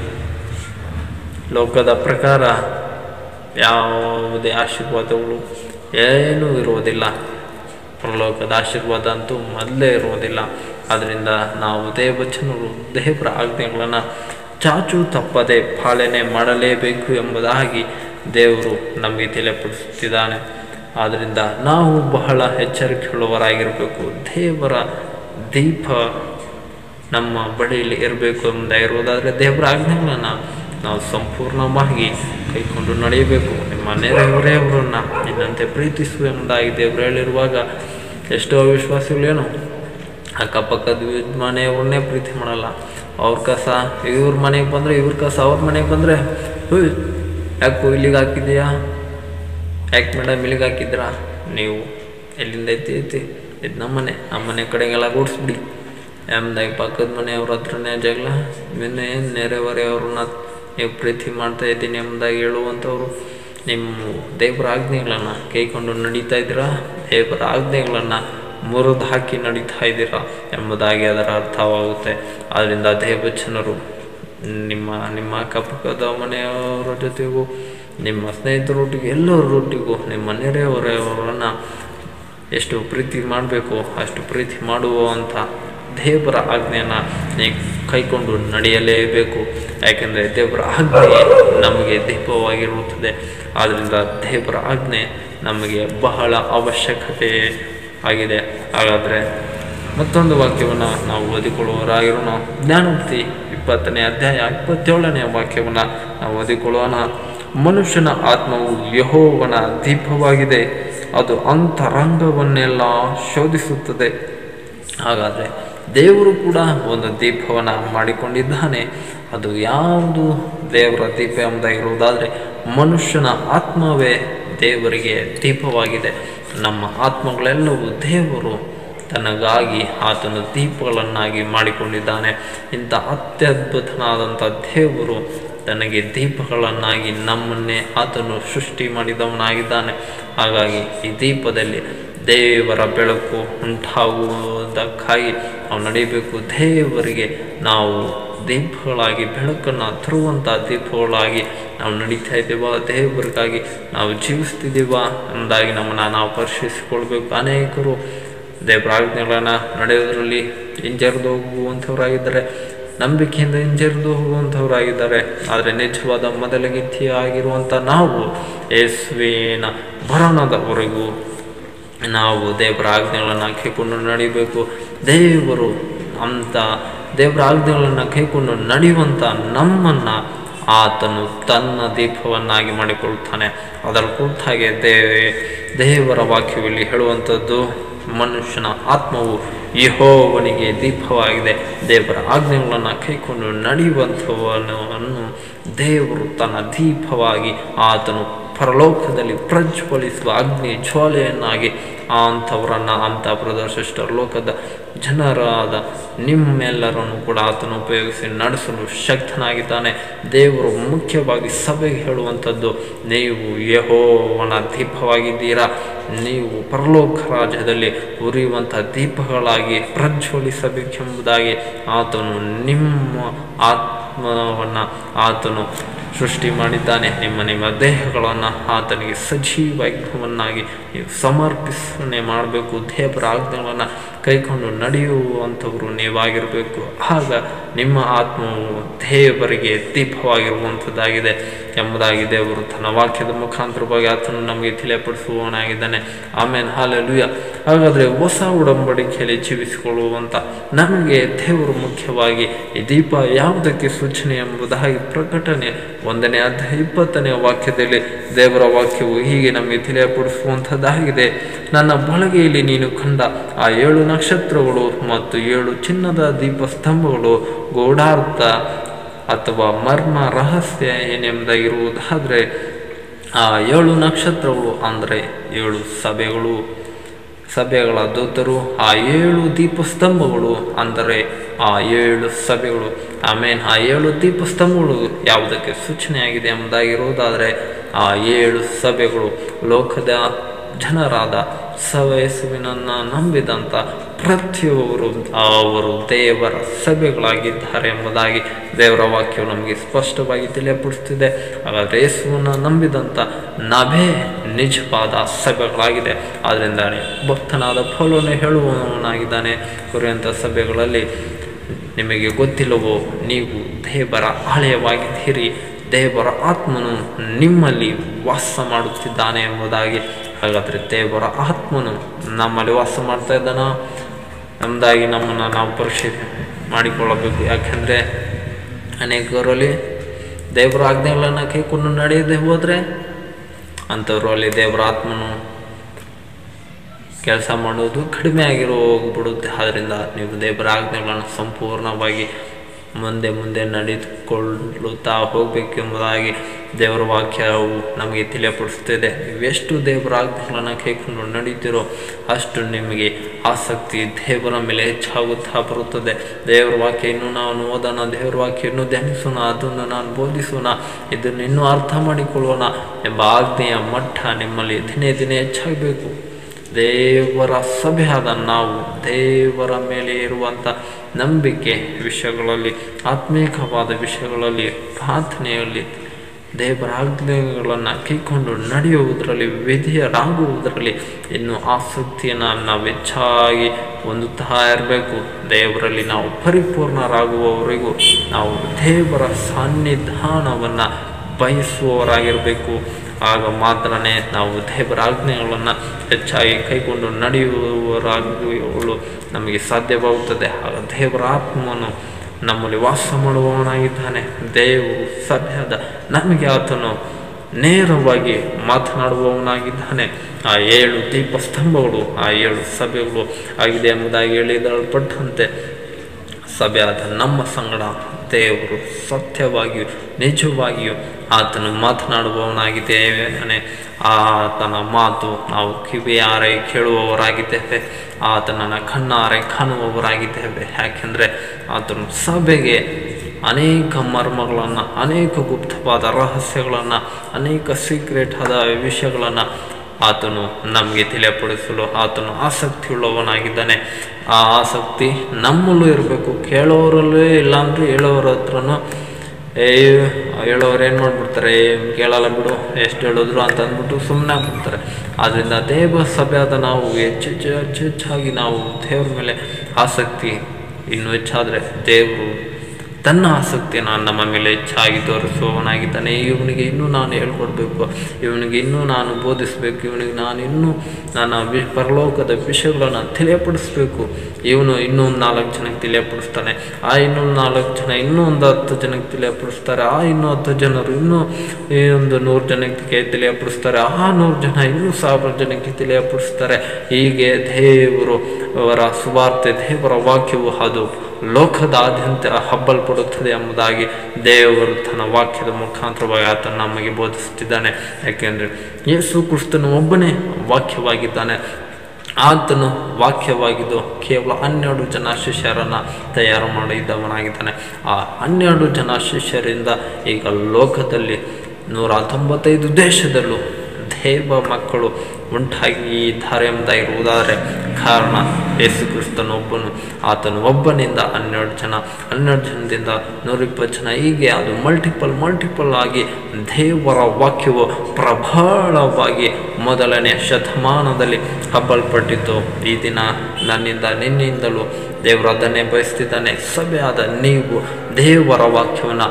ಲೋಕದ ಪ್ರಕಾರ ಯಾವುದೇ ಆಶೀರ್ವಾದಗಳು ಏನೂ ಇರುವುದಿಲ್ಲ ಪರಲೋಕದ ಆಶೀರ್ವಾದ ಅಂತೂ ಮೊದಲೇ ಇರುವುದಿಲ್ಲ ಆದ್ದರಿಂದ ನಾವು ದೇವಚನರು ದೇವರ ಆಜ್ಞೆಗಳನ್ನು ಚಾಚು ತಪ್ಪದೆ ಪಾಲನೆ ಮಾಡಲೇಬೇಕು ಎಂಬುದಾಗಿ ದೇವರು ನಮಗೆ ತಿಳಿಯಪಡಿಸುತ್ತಿದ್ದಾನೆ ಆದ್ದರಿಂದ ನಾವು ಬಹಳ ಎಚ್ಚರಿಕೆಯುಳ್ಳವರಾಗಿರಬೇಕು ದೇವರ ದೀಪ ನಮ್ಮ ಬಳಿಯಲ್ಲಿ ಇರಬೇಕು ಎಂಬುದಾಗಿರುವುದಾದರೆ ದೇವರ ಆಜ್ಞೆಗಳನ್ನು ನಾವು ಸಂಪೂರ್ಣವಾಗಿ ಕೈಕೊಂಡು ನಡೆಯಬೇಕು ನಿಮ್ಮ ನೆರೆಹೊರೆಯವರನ್ನು ನಿನ್ನಂತೆ ಪ್ರೀತಿಸು ಎಂಬುದಾಗಿ ದೇವರು ಹೇಳಿರುವಾಗ ಎಷ್ಟೋ ವಿಶ್ವಾಸಿಗಳೇನು ಅಕ್ಕಪಕ್ಕದ ಮನೆಯವ್ರನ್ನೇ ಪ್ರೀತಿ ಮಾಡಲ್ಲ ಅವ್ರ ಕಸ ಇವ್ರ ಮನೆಗೆ ಬಂದರೆ ಇವ್ರ ಕಸ ಅವ್ರ ಮನೆಗೆ ಬಂದರೆ ಹುಯ್ ಯಾಕೋ ಇಲ್ಲಿಗೆ ಹಾಕಿದ್ಯಾ ಯಾಕೆ ಮೇಡಮ್ ಇಲ್ಲಿಗೆ ಹಾಕಿದ್ರಾ ನೀವು ಎಲ್ಲಿಂದ ಐತಿ ಐತಿ ಇದು ನಮ್ಮ ಮನೆ ನಮ್ಮ ಮನೆ ಕಡೆಗೆಲ್ಲ ಓಡಿಸ್ಬಿಡಿ ಎಂದಾಗ ಪಕ್ಕದ ಮನೆಯವ್ರ ಹತ್ರನೇ ಜಗಳ ಇನ್ನೇ ನೆರೆಹೊರೆಯವ್ರನ್ನ ನೀವು ಪ್ರೀತಿ ಮಾಡ್ತಾ ಇದ್ದೀನಿ ಎಂಬುದಾಗಿ ಹೇಳುವಂಥವ್ರು ನಿಮ್ಮ ದೇವರ ಆಜ್ಞೆಗಳನ್ನು ಕೈಕೊಂಡು ನಡೀತಾ ಇದ್ದೀರಾ ದೇವರ ಆಜ್ಞೆಗಳನ್ನು ಮುರಿದು ಹಾಕಿ ನಡೀತಾ ಇದ್ದೀರಾ ಎಂಬುದಾಗಿ ಅದರ ಅರ್ಥವಾಗುತ್ತೆ ಆದ್ದರಿಂದ ದೇವಚನರು ನಿಮ್ಮ ನಿಮ್ಮ ಅಕ್ಕಪಕ್ಕದ ಮನೆಯವರ ಜೊತೆಗೂ ನಿಮ್ಮ ಸ್ನೇಹಿತರೊಟ್ಟಿಗೆ ಎಲ್ಲರೊಟ್ಟಿಗೂ ನಿಮ್ಮ ನೆರೆಹೊರೆಯವರನ್ನು ಎಷ್ಟು ಪ್ರೀತಿ ಮಾಡಬೇಕು ಅಷ್ಟು ಪ್ರೀತಿ ಮಾಡುವಂಥ ದೇವರ ಆಜ್ಞೆಯನ್ನು ನೀ ಕೈಕೊಂಡು ನಡೆಯಲೇಬೇಕು ಯಾಕೆಂದರೆ ದೇವರ ಆಜ್ಞೆ ನಮಗೆ ದೀಪವಾಗಿರುತ್ತದೆ ಆದ್ದರಿಂದ ದೇವರ ಆಜ್ಞೆ ನಮಗೆ ಬಹಳ ಅವಶ್ಯಕತೆ ಆಗಿದೆ ಹಾಗಾದರೆ ಮತ್ತೊಂದು ವಾಕ್ಯವನ್ನು ನಾವು ಓದಿಕೊಳ್ಳುವವರಾಗಿರೋಣ ಜ್ಞಾನೋಕ್ತಿ ಇಪ್ಪತ್ತನೇ ಅಧ್ಯಾಯ ಇಪ್ಪತ್ತೇಳನೇ ವಾಕ್ಯವನ್ನು ನಾವು ಓದಿಕೊಳ್ಳೋಣ ಮನುಷ್ಯನ ಆತ್ಮವು ಯಹೋವನ ದೀಪವಾಗಿದೆ ಅದು ಅಂತರಂಗವನ್ನೆಲ್ಲ ಶೋಧಿಸುತ್ತದೆ ಹಾಗಾದರೆ ದೇವರು ಕೂಡ ಒಂದು ದೀಪವನ್ನು ಮಾಡಿಕೊಂಡಿದ್ದಾನೆ ಅದು ಯಾವುದು ದೇವರ ದೀಪ ಎಂಬುದಾಗಿರುವುದಾದರೆ ಮನುಷ್ಯನ ಆತ್ಮವೇ ದೇವರಿಗೆ ದೀಪವಾಗಿದೆ ನಮ್ಮ ಆತ್ಮಗಳೆಲ್ಲವೂ ದೇವರು ತನಗಾಗಿ ಆತನು ದೀಪಗಳನ್ನಾಗಿ ಮಾಡಿಕೊಂಡಿದ್ದಾನೆ ಇಂಥ ಅತ್ಯದ್ಭುತನಾದಂಥ ದೇವರು ತನಗೆ ದೀಪಗಳನ್ನಾಗಿ ನಮ್ಮನ್ನೇ ಆತನು ಸೃಷ್ಟಿ ಮಾಡಿದವನಾಗಿದ್ದಾನೆ ಹಾಗಾಗಿ ಈ ದೀಪದಲ್ಲಿ ದೇವರ ಬೆಳಕು ಉಂಟಾಗುವುದಕ್ಕಾಗಿ ನಾವು ನಡೀಬೇಕು ದೇವರಿಗೆ ನಾವು ದೀಪಗಳಾಗಿ ಬೆಳಕನ್ನು ತರುವಂಥ ದೀಪಗಳಾಗಿ ನಾವು ನಡೀತಾ ಇದ್ದೇವಾ ದೇವರಿಗಾಗಿ ನಾವು ಜೀವಿಸ್ತಿದ್ದೀವ ಎಂಬುದಾಗಿ ನಮ್ಮನ್ನು ನಾವು ಪರಿಶೀಲಿಸಿಕೊಳ್ಬೇಕು ಅನೇಕರು ದೇವರ ಆಜ್ಞೆಗಳನ್ನು ನಡೆಯೋದ್ರಲ್ಲಿ ಹಿಂಜರಿದು ಹೋಗುವಂಥವರಾಗಿದ್ದಾರೆ ನಂಬಿಕೆಯಿಂದ ಹಿಂಜರಿದು ಹೋಗುವಂಥವರಾಗಿದ್ದಾರೆ ಆದರೆ ನಿಜವಾದ ಮೊದಲಗಿತ್ತಿ ಆಗಿರುವಂಥ ನಾವು ಯೇಸುವಿನ ಭರಣದವರೆಗೂ ನಾವು ದೇವರ ಆಜ್ಞೆಗಳನ್ನು ಕೈಕೊಂಡು ನಡಿಬೇಕು ದೇವರು ಅಂತ ದೇವರ ಆಜ್ಞೆಗಳನ್ನು ಕೈಕೊಂಡು ನಡೆಯುವಂಥ ನಮ್ಮನ್ನು ಆತನು ತನ್ನ ದೀಪವನ್ನಾಗಿ ಮಾಡಿಕೊಳ್ಳುತ್ತಾನೆ ಅದರ ಕುರಿತಾಗೆ ದೇವೇ ದೇವರ ವಾಕ್ಯದಲ್ಲಿ ಹೇಳುವಂಥದ್ದು ಮನುಷ್ಯನ ಆತ್ಮವು ಯಹೋವನಿಗೆ ದೀಪವಾಗಿದೆ ದೇವರ ಆಜ್ಞೆಗಳನ್ನು ಕೈಕೊಂಡು ನಡೆಯುವಂಥವನನ್ನು ದೇವರು ತನ್ನ ದೀಪವಾಗಿ ಆತನು ಪರಲೋಕದಲ್ಲಿ ಪ್ರಜ್ವಲಿಸುವ ಅಗ್ನಿ ಜ್ವಾಲೆಯನ್ನಾಗಿ ಅಂಥವರನ್ನು ಅಂಥ ಪ್ರದರ್ಶಿಷ್ಟ ಲೋಕದ ಜನರಾದ ನಿಮ್ಮೆಲ್ಲರನ್ನು ಕೂಡ ಆತನು ಉಪಯೋಗಿಸಿ ನಡೆಸಲು ಶಕ್ತನಾಗಿದ್ದಾನೆ ದೇವರು ಮುಖ್ಯವಾಗಿ ಸಭೆಗೆ ಹೇಳುವಂಥದ್ದು ನೀವು ಯಹೋವನ ದೀಪವಾಗಿದ್ದೀರಾ ನೀವು ಪರಲೋಕ ರಾಜ್ಯದಲ್ಲಿ ಉರಿಯುವಂಥ ದೀಪಗಳಾಗಿ ಪ್ರಜ್ವಲಿಸಬೇಕೆಂಬುದಾಗಿ ಆತನು ನಿಮ್ಮ ಆತ್ಮವನ್ನು ಆತನು ಸೃಷ್ಟಿ ಮಾಡಿದ್ದಾನೆ ನಿಮ್ಮ ನಿಮ್ಮ ದೇಹಗಳನ್ನು ಆತನಿಗೆ ಸಜೀವನ್ನಾಗಿ ನೀವು ಸಮರ್ಪಿಸಣೆ ಮಾಡಬೇಕು ದೇವರ ಆಜ್ಞೆಗಳನ್ನು ಕೈಕೊಂಡು ನಡೆಯುವಂಥವರು ನೀವಾಗಿರಬೇಕು ಆಗ ನಿಮ್ಮ ಆತ್ಮವು ದೇವರಿಗೆ ದೀಪವಾಗಿರುವಂಥದ್ದಾಗಿದೆ ಎಂಬುದಾಗಿ ದೇವರು ತನ್ನ ವಾಕ್ಯದ ಮುಖಾಂತರವಾಗಿ ಆತನು ನಮಗೆ ತಿಳಿಯಪಡಿಸುವವನಾಗಿದ್ದಾನೆ ಆಮೇಲೆ ಹಾಲೆಲುಯ ಹಾಗಾದರೆ ಹೊಸ ಉಡಂಬಡಿಕೆಯಲ್ಲಿ ಜೀವಿಸಿಕೊಳ್ಳುವಂಥ ನಮಗೆ ದೇವರು ಮುಖ್ಯವಾಗಿ ಈ ದೀಪ ಯಾವುದಕ್ಕೆ ಸೂಚನೆ ಎಂಬುದಾಗಿ ಪ್ರಕಟಣೆ ಒಂದನೇ ಅಧ್ಯಾಯ ಇಪ್ಪತ್ತನೇ ವಾಕ್ಯದಲ್ಲಿ ದೇವರ ವಾಕ್ಯವು ಹೀಗೆ ನಮಗೆ ತಿಳಿಯಪಡಿಸುವಂಥದ್ದಾಗಿದೆ ನನ್ನ ಬಳಗೆಯಲ್ಲಿ ನೀನು ಕಂಡ ಆ ಏಳು ನಕ್ಷತ್ರಗಳು ಮತ್ತು ಏಳು ಚಿನ್ನದ ದೀಪಸ್ತಂಭಗಳು ಗೋಢಾರ್ಥ ಅಥವಾ ಮರ್ಮ ರಹಸ್ಯ ಏನೆಂಬುದಾಗಿರುವುದಾದರೆ ಆ ಏಳು ನಕ್ಷತ್ರಗಳು ಅಂದರೆ ಏಳು ಸಭೆಗಳು ಸಭೆಗಳ ದೂತರು ಆ ಏಳು ದೀಪಸ್ತಂಭಗಳು ಅಂದರೆ ಆ ಏಳು ಸಭೆಗಳು ಆಮೇಲೆ ಆ ಏಳು ದೀಪಸ್ತಂಭಗಳು ಯಾವುದಕ್ಕೆ ಸೂಚನೆಯಾಗಿದೆ ಎಂಬುದಾಗಿರುವುದಾದರೆ ಆ ಏಳು ಸಭೆಗಳು ಲೋಕದ ಜನರಾದ ಸವಯಸ್ಸುವಿನನ್ನು ನಂಬಿದಂಥ ಪ್ರತಿಯೊಬ್ಬರು ಅವರು ದೇವರ ಸಭೆಗಳಾಗಿದ್ದಾರೆ ಎಂಬುದಾಗಿ ದೇವರ ವಾಕ್ಯವು ನಮಗೆ ಸ್ಪಷ್ಟವಾಗಿ ತಿಳಿಯಪಡಿಸ್ತಿದೆ ಹಾಗಾದರೆ ಯೇಸುವನ್ನು ನಂಬಿದಂಥ ನಾವೇ ನಿಜವಾದ ಸಭೆಗಳಾಗಿದೆ ಆದ್ದರಿಂದ ಭಕ್ತನಾದ ಫಲವನ್ನು ಹೇಳುವವನಾಗಿದ್ದಾನೆ ಕುರಿಯಂಥ ಸಭೆಗಳಲ್ಲಿ ನಿಮಗೆ ಗೊತ್ತಿಲ್ಲವೋ ನೀವು ದೇವರ ಆಲಯವಾಗಿದ್ದೀರಿ ದೇವರ ಆತ್ಮನು ನಿಮ್ಮಲ್ಲಿ ವಾಸ ಮಾಡುತ್ತಿದ್ದಾನೆ ಎಂಬುದಾಗಿ ಹಾಗಾದರೆ ದೇವರ ಆತ್ಮನು ನಮ್ಮಲ್ಲಿ ವಾಸ ಮಾಡ್ತಾ ಇದ್ದಾನ ಎಂಬುದಾಗಿ ನಮ್ಮನ್ನು ನಾವು ಪರಿಶೀಲನೆ ಮಾಡಿಕೊಳ್ಳಬೇಕು ಯಾಕೆಂದರೆ ಅನೇಕರಲ್ಲಿ ದೇವರ ಆಜ್ಞೆಗಳನ್ನು ಕೈಕೊಂಡು ನಡೆಯದೆ ಹೋದರೆ ಅಂಥವ್ರು ಅಲ್ಲಿ ದೇವರ ಆತ್ಮನು ಕೆಲಸ ಮಾಡೋದು ಕಡಿಮೆ ಆಗಿರೋ ಹೋಗ್ಬಿಡುತ್ತೆ ಆದ್ದರಿಂದ ನೀವು ದೇವರ ಆಜ್ಞೆಗಳನ್ನು ಸಂಪೂರ್ಣವಾಗಿ ಮುಂದೆ ಮುಂದೆ ನಡೆದುಕೊಳ್ಳುತ್ತಾ ಹೋಗಬೇಕು ಎಂಬುದಾಗಿ ದೇವರ ವಾಕ್ಯವು ನಮಗೆ ತಿಳಿಯಪಡಿಸುತ್ತಿದೆ ನೀವೆಷ್ಟು ದೇವರ ಆಜ್ಞೆಗಳನ್ನು ಕೈಕೊಂಡು ನಡೀತಿರೋ ಅಷ್ಟು ನಿಮಗೆ ಆಸಕ್ತಿ ದೇವರ ಮೇಲೆ ಹೆಚ್ಚಾಗುತ್ತಾ ಬರುತ್ತದೆ ದೇವರ ವಾಕ್ಯ ಇನ್ನೂ ನಾವು ಓದೋಣ ದೇವರ ವಾಕ್ಯ ಇನ್ನೂ ಧ್ಯಾನಿಸೋಣ ಅದನ್ನು ನಾನು ಬೋಧಿಸೋಣ ಇದನ್ನು ಇನ್ನೂ ಅರ್ಥ ಮಾಡಿಕೊಳ್ಳೋಣ ಎಂಬ ಆಜ್ಞೆಯ ಮಟ್ಟ ನಿಮ್ಮಲ್ಲಿ ದಿನೇ ದಿನೇ ಹೆಚ್ಚಾಗಬೇಕು ದೇವರ ಸಭೆಯಾದ ನಾವು ದೇವರ ಮೇಲೆ ಇರುವಂಥ ನಂಬಿಕೆ ವಿಷಯಗಳಲ್ಲಿ ಆತ್ಮೀಕವಾದ ವಿಷಯಗಳಲ್ಲಿ ಪ್ರಾರ್ಥನೆಯಲ್ಲಿ ದೇವರ ಆಜ್ಞೆಗಳನ್ನು ಕೈಕೊಂಡು ನಡೆಯುವುದರಲ್ಲಿ ವಿಧಿಯರಾಗುವುದರಲ್ಲಿ ಇನ್ನು ಆಸಕ್ತಿಯನ್ನು ನಾವು ಹೆಚ್ಚಾಗಿ ಹೊಂದುತ್ತಾ ಇರಬೇಕು ದೇವರಲ್ಲಿ ನಾವು ಪರಿಪೂರ್ಣರಾಗುವವರೆಗೂ ನಾವು ದೇವರ ಸನ್ನಿಧಾನವನ್ನು ಬಯಸುವವರಾಗಿರಬೇಕು ಆಗ ಮಾತ್ರನೇ ನಾವು ದೇವರ ಆಜ್ಞೆಗಳನ್ನು ಹೆಚ್ಚಾಗಿ ಕೈಕೊಂಡು ನಡೆಯುವವರಾಗುವಳು ನಮಗೆ ಸಾಧ್ಯವಾಗುತ್ತದೆ ಆಗ ದೇವರ ಆತ್ಮನು ನಮ್ಮಲ್ಲಿ ವಾಸ ಮಾಡುವವನಾಗಿದ್ದಾನೆ ದೇವರು ಸಭೆಯಾದ ನಮಗೆ ಆತನು ನೇರವಾಗಿ ಮಾತನಾಡುವವನಾಗಿದ್ದಾನೆ ಆ ಏಳು ದೀಪಸ್ತಂಭಗಳು ಆ ಏಳು ಸಭೆಗಳು ಆಗಿದೆ ಎಂಬುದಾಗಿ ಹೇಳಿದಲ್ಪಟ್ಟಂತೆ ಸಭೆಯಾದ ನಮ್ಮ ಸಂಗಡ ದೇವರು ಸತ್ಯವಾಗಿಯೂ ನಿಜವಾಗಿಯೂ ಆತನು ಮಾತನಾಡುವವನಾಗಿದ್ದೇನೆ ಆತನ ಮಾತು ನಾವು ಕಿವಿಯಾರೆ ಕೇಳುವವರಾಗಿದ್ದೇವೆ ಆತನನ್ನು ಕಣ್ಣಾರೆ ಕಾಣುವವರಾಗಿದ್ದೇವೆ ಯಾಕೆಂದರೆ ಆತನು ಸಭೆಗೆ ಅನೇಕ ಮರ್ಮಗಳನ್ನು ಅನೇಕ ಗುಪ್ತವಾದ ರಹಸ್ಯಗಳನ್ನು ಅನೇಕ ಸೀಕ್ರೆಟ್ ಆದ ವಿಷಯಗಳನ್ನು ಆತನು ನಮಗೆ ತಿಳಿಯಪಡಿಸಲು ಆತನು ಆಸಕ್ತಿಯುಳ್ಳವನಾಗಿದ್ದಾನೆ ಆ ಆಸಕ್ತಿ ನಮ್ಮಲ್ಲೂ ಇರಬೇಕು ಕೇಳೋರಲ್ಲೂ ಇಲ್ಲಾಂದ್ರೆ ಹೇಳೋರ ಹತ್ರನೂ ಏ ಹೇಳೋರು ಏನು ಮಾಡ್ಬಿಡ್ತಾರೆ ಏ ಕೇಳಲ್ಲ ಬಿಡು ಎಷ್ಟು ಹೇಳಿದ್ರು ಅಂತ ಅಂದ್ಬಿಟ್ಟು ಸುಮ್ಮನೆ ಆಗ್ಬಿಡ್ತಾರೆ ಆದ್ದರಿಂದ ದೇವ ಸಭೆಯಾದ ನಾವು ಹೆಚ್ಚು ಹೆಚ್ಚು ಹೆಚ್ಚು ಹೆಚ್ಚಾಗಿ ನಾವು ದೇವ್ರ ಮೇಲೆ ಆಸಕ್ತಿ ಇನ್ನು ಹೆಚ್ಚಾದರೆ ದೇವರು ತನ್ನ ಆಸಕ್ತಿಯನ್ನು ನಮ್ಮ ಮೇಲೆ ಹೆಚ್ಚಾಗಿ ತೋರಿಸುವವನಾಗಿದ್ದಾನೆ ಇವನಿಗೆ ಇನ್ನೂ ನಾನು ಹೇಳ್ಕೊಡ್ಬೇಕು ಇವನಿಗೆ ಇನ್ನೂ ನಾನು ಬೋಧಿಸಬೇಕು ಇವನಿಗೆ ನಾನು ಇನ್ನೂ ನನ್ನ ವಿ ಪರಲೋಕದ ವಿಷಯಗಳನ್ನು ತಿಳಿಯಪಡಿಸ್ಬೇಕು ಇವನು ಇನ್ನೊಂದು ನಾಲ್ಕು ಜನಕ್ಕೆ ತಿಳಿಯಪಡಿಸ್ತಾನೆ ಆ ಇನ್ನೊಂದು ನಾಲ್ಕು ಜನ ಇನ್ನೂ ಒಂದು ಹತ್ತು ಜನಕ್ಕೆ ತಿಳಿಯಪಡಿಸ್ತಾರೆ ಆ ಇನ್ನೂ ಹತ್ತು ಜನರು ಇನ್ನೂ ಈ ಒಂದು ನೂರು ಜನಕ್ಕೆ ತಿಳಿಯಪಡಿಸ್ತಾರೆ ಆ ನೂರು ಜನ ಇನ್ನೂ ಸಾವಿರ ಜನಕ್ಕೆ ತಿಳಿಯಪಡಿಸ್ತಾರೆ ಹೀಗೆ ದೇವರು ಅವರ ಸುವಾರ್ತೆ ದೇವರ ವಾಕ್ಯವು ಅದು ಲೋಕದಾದ್ಯಂತ ಹಬ್ಬಲ್ಪಡುತ್ತದೆ ಎಂಬುದಾಗಿ ದೇವರು ತನ್ನ ವಾಕ್ಯದ ಮುಖಾಂತರವಾಗಿ ಆತನು ನಮಗೆ ಬೋಧಿಸುತ್ತಿದ್ದಾನೆ ಯಾಕೆಂದರೆ ಯೇಸು ಕ್ರಿಸ್ತನು ಒಬ್ಬನೇ ವಾಕ್ಯವಾಗಿದ್ದಾನೆ ಆತನು ವಾಕ್ಯವಾಗಿದ್ದು ಕೇವಲ ಹನ್ನೆರಡು ಜನ ಶಿಷ್ಯರನ್ನು ತಯಾರು ಮಾಡಿದ್ದವನಾಗಿದ್ದಾನೆ ಆ ಹನ್ನೆರಡು ಜನ ಶಿಷ್ಯರಿಂದ ಈಗ ಲೋಕದಲ್ಲಿ ನೂರ ತೊಂಬತ್ತೈದು ದೇಶದಲ್ಲೂ ದೇವ ಮಕ್ಕಳು ಉಂಟಾಗಿ ಇದ್ದಾರೆ ಎಂಬುದಾಗಿರುವುದಾದರೆ ಕಾರಣ ಯೇಸು ಕ್ರಿಸ್ತನು ಒಬ್ಬನು ಆತನು ಒಬ್ಬನಿಂದ ಹನ್ನೆರಡು ಜನ ಹನ್ನೆರಡು ಜನದಿಂದ ನೂರಿಪ್ಪತ್ತು ಜನ ಹೀಗೆ ಅದು ಮಲ್ಟಿಪಲ್ ಮಲ್ಟಿಪಲ್ ಆಗಿ ದೇವರ ವಾಕ್ಯವು ಪ್ರಬಲವಾಗಿ ಮೊದಲನೇ ಶತಮಾನದಲ್ಲಿ ಹಬ್ಬಲ್ಪಟ್ಟಿತ್ತು ಈ ದಿನ ನನ್ನಿಂದ ನಿನ್ನಿಂದಲೂ ದೇವರು ಅದನ್ನೇ ಬಯಸ್ತಿದ್ದಾನೆ ಸಭೆಯಾದ ನೀವು ದೇವರ ವಾಕ್ಯವನ್ನು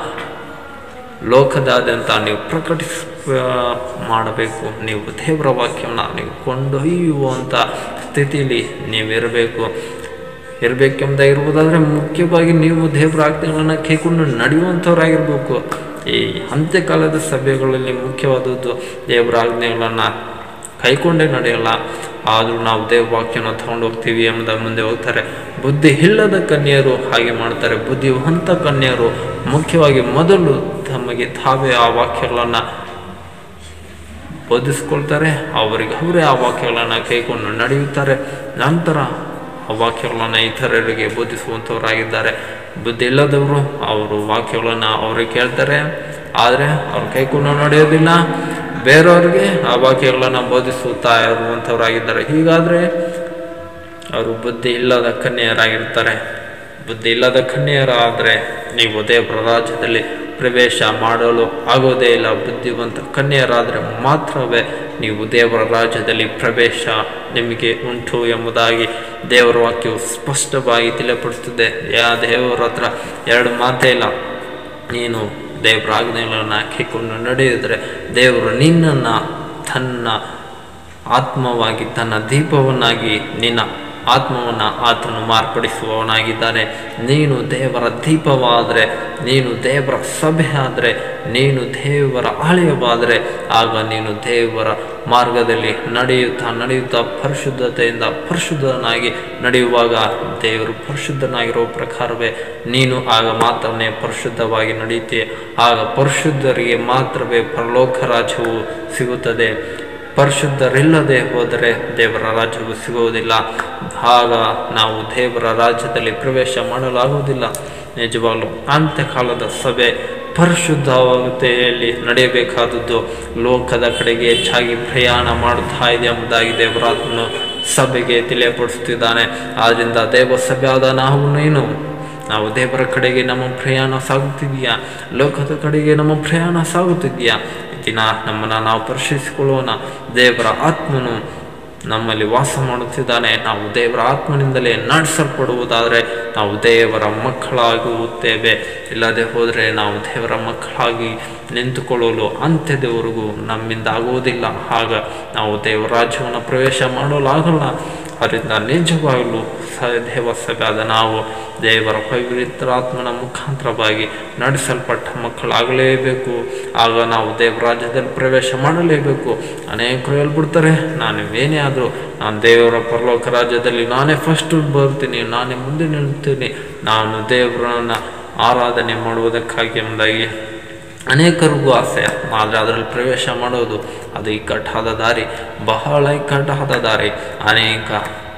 ಲೋಕದಾದ್ಯಂತ ನೀವು ಪ್ರಕಟಿಸ ಮಾಡಬೇಕು ನೀವು ದೇವರ ವಾಕ್ಯವನ್ನು ನೀವು ಕೊಂಡೊಯ್ಯುವಂಥ ಸ್ಥಿತಿಯಲ್ಲಿ ನೀವಿರಬೇಕು ಇರಬೇಕೆಂಬುದ ಇರುವುದಾದರೆ ಮುಖ್ಯವಾಗಿ ನೀವು ದೇವರ ಆಜ್ಞೆಗಳನ್ನು ಕೈಕೊಂಡು ನಡೆಯುವಂಥವ್ರಾಗಿರ್ಬೇಕು ಈ ಅಂತ್ಯಕಾಲದ ಸಭೆಗಳಲ್ಲಿ ಮುಖ್ಯವಾದದ್ದು ದೇವರ ಆಜ್ಞೆಗಳನ್ನು ಕೈಕೊಂಡೇ ನಡೆಯಲ್ಲ ಆದರೂ ನಾವು ದೇವ ವಾಕ್ಯನ ತಗೊಂಡು ಹೋಗ್ತೀವಿ ಎಂಬುದ ಮುಂದೆ ಹೋಗ್ತಾರೆ ಬುದ್ಧಿ ಇಲ್ಲದ ಕನ್ಯರು ಹಾಗೆ ಮಾಡ್ತಾರೆ ಬುದ್ಧಿವಂತ ಕನ್ಯರು ಮುಖ್ಯವಾಗಿ ಮೊದಲು ತಮಗೆ ತಾವೇ ಆ ವಾಕ್ಯಗಳನ್ನು ಬೋಧಿಸ್ಕೊಳ್ತಾರೆ ಅವರಿಗೆ ಅವರೇ ಆ ವಾಕ್ಯಗಳನ್ನು ಕೈಕೊಂಡು ನಡೆಯುತ್ತಾರೆ ನಂತರ ಆ ವಾಕ್ಯಗಳನ್ನು ಇತರರಿಗೆ ಬೋಧಿಸುವಂಥವರಾಗಿದ್ದಾರೆ ಬುದ್ಧಿ ಇಲ್ಲದವರು ಅವರು ವಾಕ್ಯಗಳನ್ನು ಅವರಿಗೆ ಕೇಳ್ತಾರೆ ಆದರೆ ಅವ್ರು ಕೈಕೊಂಡು ನಡೆಯೋದಿಲ್ಲ ಬೇರೆಯವ್ರಿಗೆ ಆ ವಾಕ್ಯಗಳನ್ನು ಬೋಧಿಸುತ್ತಾ ಇರುವಂಥವರಾಗಿದ್ದಾರೆ ಹೀಗಾದರೆ ಅವರು ಬುದ್ಧಿ ಇಲ್ಲದ ಕನ್ಯೆಯರಾಗಿರ್ತಾರೆ ಬುದ್ಧಿ ಇಲ್ಲದ ಕನ್ಯೆಯರಾದರೆ ನೀವು ದೇವರ ರಾಜ್ಯದಲ್ಲಿ ಪ್ರವೇಶ ಮಾಡಲು ಆಗೋದೇ ಇಲ್ಲ ಬುದ್ಧಿವಂತ ಕನ್ಯೆಯರಾದರೆ ಮಾತ್ರವೇ ನೀವು ದೇವರ ರಾಜ್ಯದಲ್ಲಿ ಪ್ರವೇಶ ನಿಮಗೆ ಉಂಟು ಎಂಬುದಾಗಿ ದೇವರ ವಾಕ್ಯವು ಸ್ಪಷ್ಟವಾಗಿ ತಿಳಿಯಪಡಿಸುತ್ತದೆ ಯಾ ದೇವರ ಹತ್ರ ಎರಡು ಮಾತೇ ಇಲ್ಲ ನೀನು ದೇವರ ಆಜ್ಞೆಗಳನ್ನು ಹಾಕಿಕೊಂಡು ನಡೆಯಿದ್ರೆ ದೇವರು ನಿನ್ನನ್ನು ತನ್ನ ಆತ್ಮವಾಗಿ ತನ್ನ ದೀಪವನ್ನಾಗಿ ನಿನ್ನ ಆತ್ಮವನ್ನು ಆತನು ಮಾರ್ಪಡಿಸುವವನಾಗಿದ್ದಾನೆ ನೀನು ದೇವರ ದೀಪವಾದರೆ ನೀನು ದೇವರ ಸಭೆ ಆದರೆ ನೀನು ದೇವರ ಆಲಯವಾದರೆ ಆಗ ನೀನು ದೇವರ ಮಾರ್ಗದಲ್ಲಿ ನಡೆಯುತ್ತಾ ನಡೆಯುತ್ತಾ ಪರಿಶುದ್ಧತೆಯಿಂದ ಪರಿಶುದ್ಧನಾಗಿ ನಡೆಯುವಾಗ ದೇವರು ಪರಿಶುದ್ಧನಾಗಿರೋ ಪ್ರಕಾರವೇ ನೀನು ಆಗ ಮಾತ್ರನೇ ಪರಿಶುದ್ಧವಾಗಿ ನಡೆಯುತ್ತೀಯ ಆಗ ಪರಿಶುದ್ಧರಿಗೆ ಮಾತ್ರವೇ ಪರಲೋಕ ರಾಜ್ಯವು ಸಿಗುತ್ತದೆ ಪರಿಶುದ್ಧರಿಲ್ಲದೆ ಹೋದರೆ ದೇವರ ರಾಜ್ಯವು ಸಿಗುವುದಿಲ್ಲ ಆಗ ನಾವು ದೇವರ ರಾಜ್ಯದಲ್ಲಿ ಪ್ರವೇಶ ಮಾಡಲಾಗುವುದಿಲ್ಲ ನಿಜವಾಗ್ಲೂ ಅಂತ್ಯಕಾಲದ ಸಭೆ ಪರಿಶುದ್ಧತೆಯಲ್ಲಿ ನಡೆಯಬೇಕಾದದ್ದು ಲೋಕದ ಕಡೆಗೆ ಹೆಚ್ಚಾಗಿ ಪ್ರಯಾಣ ಮಾಡುತ್ತಾ ಇದೆ ಎಂಬುದಾಗಿ ದೇವರಾತ್ಮನು ಸಭೆಗೆ ತಿಳಿಯಪಡಿಸುತ್ತಿದ್ದಾನೆ ಆದ್ದರಿಂದ ದೇವ ಸಭೆ ಆದ ನಾವು ನೀನು ನಾವು ದೇವರ ಕಡೆಗೆ ನಮ್ಮ ಪ್ರಯಾಣ ಸಾಗುತ್ತಿದೆಯಾ ಲೋಕದ ಕಡೆಗೆ ನಮ್ಮ ಪ್ರಯಾಣ ಸಾಗುತ್ತಿದೆಯಾ ಈ ದಿನ ನಮ್ಮನ್ನು ನಾವು ಪರಿಶೀಲಿಸಿಕೊಳ್ಳೋಣ ದೇವರ ಆತ್ಮನು ನಮ್ಮಲ್ಲಿ ವಾಸ ಮಾಡುತ್ತಿದ್ದಾನೆ ನಾವು ದೇವರ ಆತ್ಮನಿಂದಲೇ ನಡೆಸಲ್ಪಡುವುದಾದರೆ ನಾವು ದೇವರ ಮಕ್ಕಳಾಗುತ್ತೇವೆ ಇಲ್ಲದೆ ಹೋದರೆ ನಾವು ದೇವರ ಮಕ್ಕಳಾಗಿ ನಿಂತುಕೊಳ್ಳಲು ಅಂತ್ಯದವರೆಗೂ ನಮ್ಮಿಂದ ಆಗುವುದಿಲ್ಲ ಆಗ ನಾವು ದೇವರ ರಾಜ್ಯವನ್ನು ಪ್ರವೇಶ ಮಾಡಲಾಗಲ್ಲ ಅದರಿಂದ ನಿಜವಾಗಲೂ ಸ ದೇವ ಸಭೆಯಾದ ನಾವು ದೇವರ ಪವಿತ್ರಾತ್ಮನ ಮುಖಾಂತರವಾಗಿ ನಡೆಸಲ್ಪಟ್ಟ ಮಕ್ಕಳಾಗಲೇಬೇಕು ಆಗ ನಾವು ದೇವರ ರಾಜ್ಯದಲ್ಲಿ ಪ್ರವೇಶ ಮಾಡಲೇಬೇಕು ಅನೇಕರು ಹೇಳ್ಬಿಡ್ತಾರೆ ನಾನು ಏನೇ ಆದರೂ ನಾನು ದೇವರ ಪರಲೋಕ ರಾಜ್ಯದಲ್ಲಿ ನಾನೇ ಫಸ್ಟ್ ಬರ್ತೀನಿ ನಾನೇ ಮುಂದೆ ನಿಲ್ತೀನಿ ನಾನು ದೇವರನ್ನ ಆರಾಧನೆ ಮಾಡುವುದಕ್ಕಾಗಿ ಎಂಬುದಾಗಿ ಅನೇಕರಿಗೂ ಆಸೆ ಆದರೆ ಅದರಲ್ಲಿ ಪ್ರವೇಶ ಮಾಡೋದು ಅದು ಇಕ್ಕಟ್ಟಾದ ದಾರಿ ಬಹಳ ಇಕ್ಕಟ್ಟಾದ ದಾರಿ ಅನೇಕ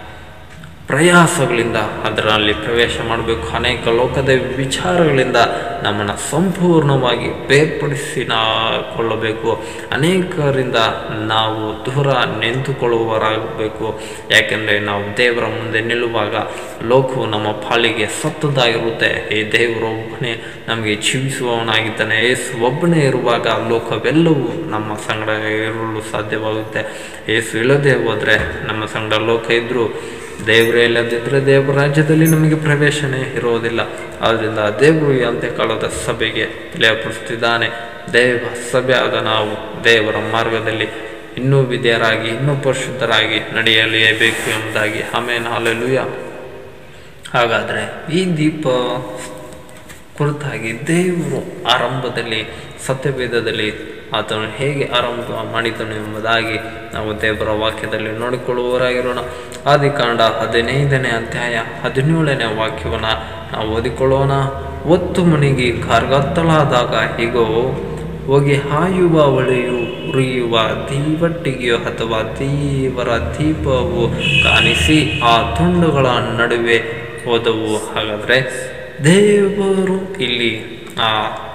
ಪ್ರಯಾಸಗಳಿಂದ ಅದರಲ್ಲಿ ಪ್ರವೇಶ ಮಾಡಬೇಕು ಅನೇಕ ಲೋಕದ ವಿಚಾರಗಳಿಂದ ನಮ್ಮನ್ನು ಸಂಪೂರ್ಣವಾಗಿ ಬೇರ್ಪಡಿಸಿ ನಾ ಕೊಳ್ಳಬೇಕು ಅನೇಕರಿಂದ ನಾವು ದೂರ ನಿಂತುಕೊಳ್ಳುವವರಾಗಬೇಕು ಯಾಕೆಂದರೆ ನಾವು ದೇವರ ಮುಂದೆ ನಿಲ್ಲುವಾಗ ಲೋಕವು ನಮ್ಮ ಪಾಲಿಗೆ ಸತ್ತದಾಗಿರುತ್ತೆ ಈ ದೇವರು ಒಬ್ಬನೇ ನಮಗೆ ಜೀವಿಸುವವನಾಗಿದ್ದಾನೆ ಏಸು ಒಬ್ಬನೇ ಇರುವಾಗ ಲೋಕವೆಲ್ಲವೂ ನಮ್ಮ ಸಂಗಡ ಇರಲು ಸಾಧ್ಯವಾಗುತ್ತೆ ಏಸು ಇಲ್ಲದೆ ಹೋದರೆ ನಮ್ಮ ಸಂಗಡ ಲೋಕ ಇದ್ದರೂ ದೇವರೇ ಇಲ್ಲದಿದ್ದರೆ ದೇವರ ರಾಜ್ಯದಲ್ಲಿ ನಮಗೆ ಪ್ರವೇಶನೇ ಇರುವುದಿಲ್ಲ ಆದ್ದರಿಂದ ದೇವರು ಈ ಅಂತ್ಯಕಾಲದ ಸಭೆಗೆ ತಿಳಿಯಪಡಿಸುತ್ತಿದ್ದಾನೆ ದೇವ ಸಭೆ ಆದ ನಾವು ದೇವರ ಮಾರ್ಗದಲ್ಲಿ ಇನ್ನೂ ವಿಧೇಯರಾಗಿ ಇನ್ನೂ ಪರಿಶುದ್ಧರಾಗಿ ನಡೆಯಲೇಬೇಕು ಎಂಬುದಾಗಿ ಆಮೇಲೆ ಹಾಲೆಲುಯ ಹಾಗಾದರೆ ಈ ದೀಪ ಕುರಿತಾಗಿ ದೇವರು ಆರಂಭದಲ್ಲಿ ಸತ್ಯವೇದದಲ್ಲಿ ಆತನು ಹೇಗೆ ಆರಂಭ ಮಾಡಿದನು ಎಂಬುದಾಗಿ ನಾವು ದೇವರ ವಾಕ್ಯದಲ್ಲಿ ನೋಡಿಕೊಳ್ಳುವವರಾಗಿರೋಣ ಆದಿಕಾಂಡ ಹದಿನೈದನೇ ಅಧ್ಯಾಯ ಹದಿನೇಳನೇ ವಾಕ್ಯವನ್ನು ನಾವು ಓದಿಕೊಳ್ಳೋಣ ಒತ್ತು ಮಣಿಗೆ ಕಾರ್ಗತ್ತಲಾದಾಗ ಹೀಗೋ ಹೋಗಿ ಹಾಯುವ ಒಳೆಯು ಉರಿಯುವ ದೀವಟ್ಟಿಗೆಯೋ ಅಥವಾ ದೇವರ ದೀಪವು ಕಾಣಿಸಿ ಆ ತುಂಡುಗಳ ನಡುವೆ ಹೋದವು ಹಾಗಾದರೆ ದೇವರು ಇಲ್ಲಿ ಆ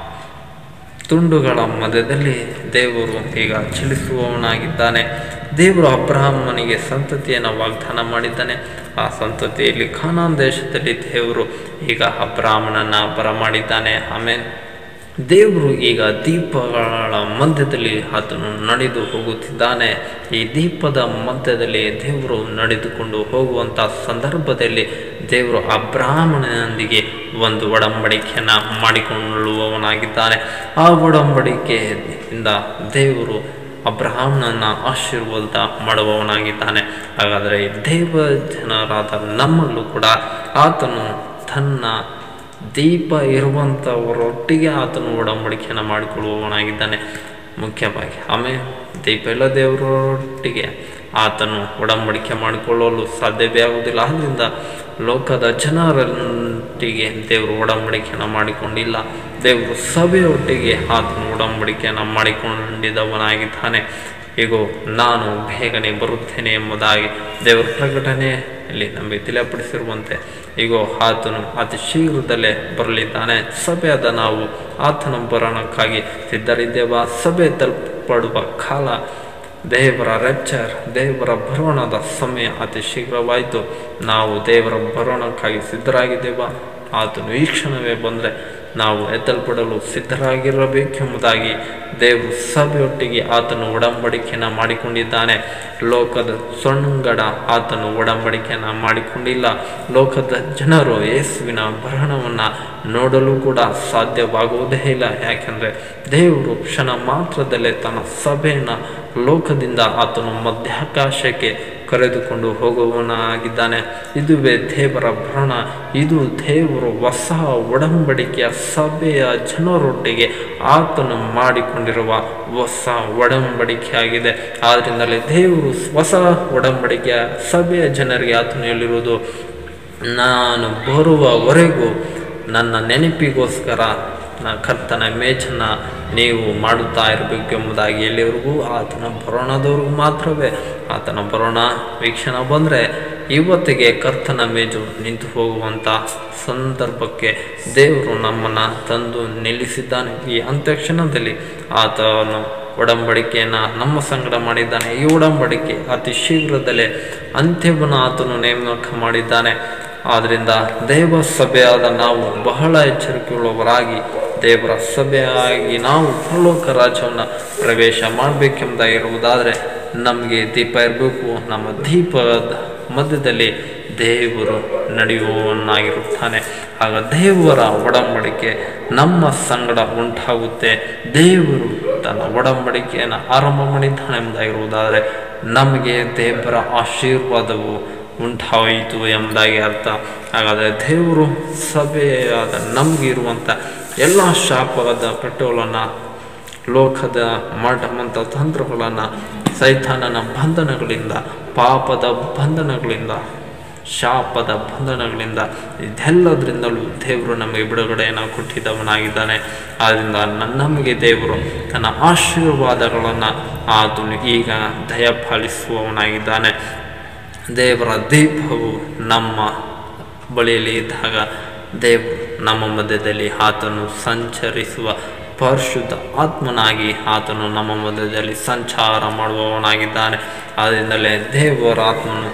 ತುಂಡುಗಳ ಮಧ್ಯದಲ್ಲಿ ದೇವರು ಈಗ ಚಲಿಸುವವನಾಗಿದ್ದಾನೆ ದೇವರು ಅಬ್ರಾಹ್ಮನಿಗೆ ಸಂತತಿಯನ್ನು ವಾಗ್ದಾನ ಮಾಡಿದ್ದಾನೆ ಆ ಸಂತತಿಯಲ್ಲಿ ಖಾನಾನ್ ದೇಶದಲ್ಲಿ ದೇವರು ಈಗ ಅಬ್ರಾಹ್ಮಣನ ಬರಮಾಡಿದ್ದಾನೆ ಆಮೇಲೆ ದೇವರು ಈಗ ದೀಪಗಳ ಮಧ್ಯದಲ್ಲಿ ಆತನು ನಡೆದು ಹೋಗುತ್ತಿದ್ದಾನೆ ಈ ದೀಪದ ಮಧ್ಯದಲ್ಲಿ ದೇವರು ನಡೆದುಕೊಂಡು ಹೋಗುವಂಥ ಸಂದರ್ಭದಲ್ಲಿ ದೇವರು ಅಬ್ರಾಹ್ಮಣನೊಂದಿಗೆ ಒಂದು ಒಡಂಬಡಿಕೆಯನ್ನು ಮಾಡಿಕೊಳ್ಳುವವನಾಗಿದ್ದಾನೆ ಆ ಒಡಂಬಡಿಕೆಯಿಂದ ದೇವರು ಅಬ್ರಹಾಂನನ್ನು ಆಶೀರ್ವಾದ ಮಾಡುವವನಾಗಿದ್ದಾನೆ ಹಾಗಾದರೆ ದೇವ ಜನರಾದ ನಮ್ಮಲ್ಲೂ ಕೂಡ ಆತನು ತನ್ನ ದೀಪ ಇರುವಂಥವರೊಟ್ಟಿಗೆ ಆತನು ಒಡಂಬಡಿಕೆಯನ್ನು ಮಾಡಿಕೊಳ್ಳುವವನಾಗಿದ್ದಾನೆ ಮುಖ್ಯವಾಗಿ ಆಮೇಲೆ ದೀಪ ಎಲ್ಲ ದೇವರೊಟ್ಟಿಗೆ ಆತನು ಒಡಂಬಡಿಕೆ ಮಾಡಿಕೊಳ್ಳಲು ಸಾಧ್ಯವೇ ಆಗುವುದಿಲ್ಲ ಆದ್ದರಿಂದ ಲೋಕದ ಜನರೊಟ್ಟಿಗೆ ದೇವರು ಒಡಂಬಡಿಕೆಯನ್ನು ಮಾಡಿಕೊಂಡಿಲ್ಲ ದೇವರು ಸಭೆಯೊಟ್ಟಿಗೆ ಆತನು ಒಡಂಬಡಿಕೆಯನ್ನು ಮಾಡಿಕೊಂಡಿದ್ದವನಾಗಿದ್ದಾನೆ ಹೀಗೋ ನಾನು ಬೇಗನೆ ಬರುತ್ತೇನೆ ಎಂಬುದಾಗಿ ದೇವರ ಪ್ರಕಟಣೆಯಲ್ಲಿ ನಮಗೆ ತಿಳಿಯಪಡಿಸಿರುವಂತೆ ಈಗೋ ಆತನು ಅತಿ ಶೀಘ್ರದಲ್ಲೇ ಬರಲಿದ್ದಾನೆ ಸಭೆಯಾದ ನಾವು ಆತನ ಬರೋಣಕ್ಕಾಗಿ ಸಿದ್ಧರಿದ್ದೇವ ಸಭೆ ತಲುಪಡುವ ಕಾಲ ದೇವರ ರೆಪ್ಚರ್ ದೇವರ ಬರೋಣದ ಸಮಯ ಅತಿ ಶೀಘ್ರವಾಯಿತು ನಾವು ದೇವರ ಬರೋಣಕ್ಕಾಗಿ ಸಿದ್ಧರಾಗಿದ್ದೇವ ಆತನು ಈ ಕ್ಷಣವೇ ಬಂದರೆ ನಾವು ಎತ್ತಲ್ಪಡಲು ಸಿದ್ಧರಾಗಿರಬೇಕೆಂಬುದಾಗಿ ದೇವರು ಸಭೆಯೊಟ್ಟಿಗೆ ಆತನು ಒಡಂಬಡಿಕೆಯನ್ನು ಮಾಡಿಕೊಂಡಿದ್ದಾನೆ ಲೋಕದ ಸೊಣ್ಣಂಗಡ ಆತನು ಒಡಂಬಡಿಕೆಯನ್ನು ಮಾಡಿಕೊಂಡಿಲ್ಲ ಲೋಕದ ಜನರು ಯೇಸುವಿನ ಭರಣವನ್ನು ನೋಡಲು ಕೂಡ ಸಾಧ್ಯವಾಗುವುದೇ ಇಲ್ಲ ಯಾಕೆಂದರೆ ದೇವರು ಕ್ಷಣ ಮಾತ್ರದಲ್ಲೇ ತನ್ನ ಸಭೆಯನ್ನು ಲೋಕದಿಂದ ಆತನು ಮಧ್ಯಾಕಾಶಕ್ಕೆ ಕರೆದುಕೊಂಡು ಹೋಗುವವನಾಗಿದ್ದಾನೆ ಇದುವೇ ದೇವರ ಭರಣ ಇದು ದೇವರು ಹೊಸ ಒಡಂಬಡಿಕೆಯ ಸಭೆಯ ಜನರೊಟ್ಟಿಗೆ ಆತನು ಮಾಡಿಕೊಂಡಿರುವ ಹೊಸ ಒಡಂಬಡಿಕೆಯಾಗಿದೆ ಆದ್ದರಿಂದಲೇ ದೇವರು ಹೊಸ ಒಡಂಬಡಿಕೆಯ ಸಭೆಯ ಜನರಿಗೆ ಆತನು ಹೇಳಿರುವುದು ನಾನು ಬರುವವರೆಗೂ ನನ್ನ ನೆನಪಿಗೋಸ್ಕರ ನ ಕರ್ತನ ಮೇಚನ್ನು ನೀವು ಮಾಡುತ್ತಾ ಇರಬೇಕು ಎಂಬುದಾಗಿ ಎಲ್ಲಿವರೆಗೂ ಆತನ ಬರೋಣದವರೆಗೂ ಮಾತ್ರವೇ ಆತನ ಬರೋಣ ವೀಕ್ಷಣ ಬಂದರೆ ಇವತ್ತಿಗೆ ಕರ್ತನ ಮೇಜು ನಿಂತು ಹೋಗುವಂಥ ಸಂದರ್ಭಕ್ಕೆ ದೇವರು ನಮ್ಮನ್ನು ತಂದು ನಿಲ್ಲಿಸಿದ್ದಾನೆ ಈ ಅಂತ್ಯಕ್ಷಣದಲ್ಲಿ ಆತನು ಒಡಂಬಡಿಕೆಯನ್ನು ನಮ್ಮ ಸಂಗಡ ಮಾಡಿದ್ದಾನೆ ಈ ಒಡಂಬಡಿಕೆ ಅತಿ ಶೀಘ್ರದಲ್ಲೇ ಅಂತ್ಯವನ್ನು ಆತನು ನೇಮಕ ಮಾಡಿದ್ದಾನೆ ಆದ್ದರಿಂದ ದೇವ ಸಭೆಯಾದ ನಾವು ಬಹಳ ಎಚ್ಚರಿಕೆಯುಳ್ಳವರಾಗಿ ದೇವರ ಸಭೆಯಾಗಿ ನಾವು ಪರಲೋಕ ರಾಜ್ಯವನ್ನು ಪ್ರವೇಶ ಮಾಡಬೇಕೆಂಬುದಾಗಿರುವುದಾದರೆ ನಮಗೆ ದೀಪ ಇರಬೇಕು ನಮ್ಮ ದೀಪದ ಮಧ್ಯದಲ್ಲಿ ದೇವರು ನಡೆಯುವವನಾಗಿರುತ್ತಾನೆ ಆಗ ದೇವರ ಒಡಂಬಡಿಕೆ ನಮ್ಮ ಸಂಗಡ ಉಂಟಾಗುತ್ತೆ ದೇವರು ತನ್ನ ಒಡಂಬಡಿಕೆಯನ್ನು ಆರಂಭ ಮಾಡಿದ್ದಾನೆ ಎಂಬುದಾಗಿರುವುದಾದರೆ ನಮಗೆ ದೇವರ ಆಶೀರ್ವಾದವು ಉಂಟಾಯಿತು ಎಂಬುದಾಗಿ ಅರ್ಥ ಹಾಗಾದರೆ ದೇವರು ಸಭೆಯಾದ ನಮಗೆ ಇರುವಂಥ ಎಲ್ಲ ಶಾಪದ ಪೆಟ್ಟುಗಳನ್ನು ಲೋಕದ ಮಠಮಂತ ತಂತ್ರಗಳನ್ನು ಸೈತಾನನ ಬಂಧನಗಳಿಂದ ಪಾಪದ ಬಂಧನಗಳಿಂದ ಶಾಪದ ಬಂಧನಗಳಿಂದ ಇದೆಲ್ಲದರಿಂದಲೂ ದೇವರು ನಮಗೆ ಬಿಡುಗಡೆಯನ್ನು ಕೊಟ್ಟಿದ್ದವನಾಗಿದ್ದಾನೆ ಆದ್ದರಿಂದ ನ- ನಮಗೆ ದೇವರು ತನ್ನ ಆಶೀರ್ವಾದಗಳನ್ನು ಆತನು ಈಗ ದಯಪಾಲಿಸುವವನಾಗಿದ್ದಾನೆ ದೇವರ ದೀಪವು ನಮ್ಮ ಬಳಿಯಲ್ಲಿ ಇದ್ದಾಗ ದೇವರು ನಮ್ಮ ಮಧ್ಯದಲ್ಲಿ ಆತನು ಸಂಚರಿಸುವ ಪರಿಶುದ್ಧ ಆತ್ಮನಾಗಿ ಆತನು ನಮ್ಮ ಮಧ್ಯದಲ್ಲಿ ಸಂಚಾರ ಮಾಡುವವನಾಗಿದ್ದಾನೆ ಆದ್ದರಿಂದಲೇ ದೇವರ ಆತ್ಮನು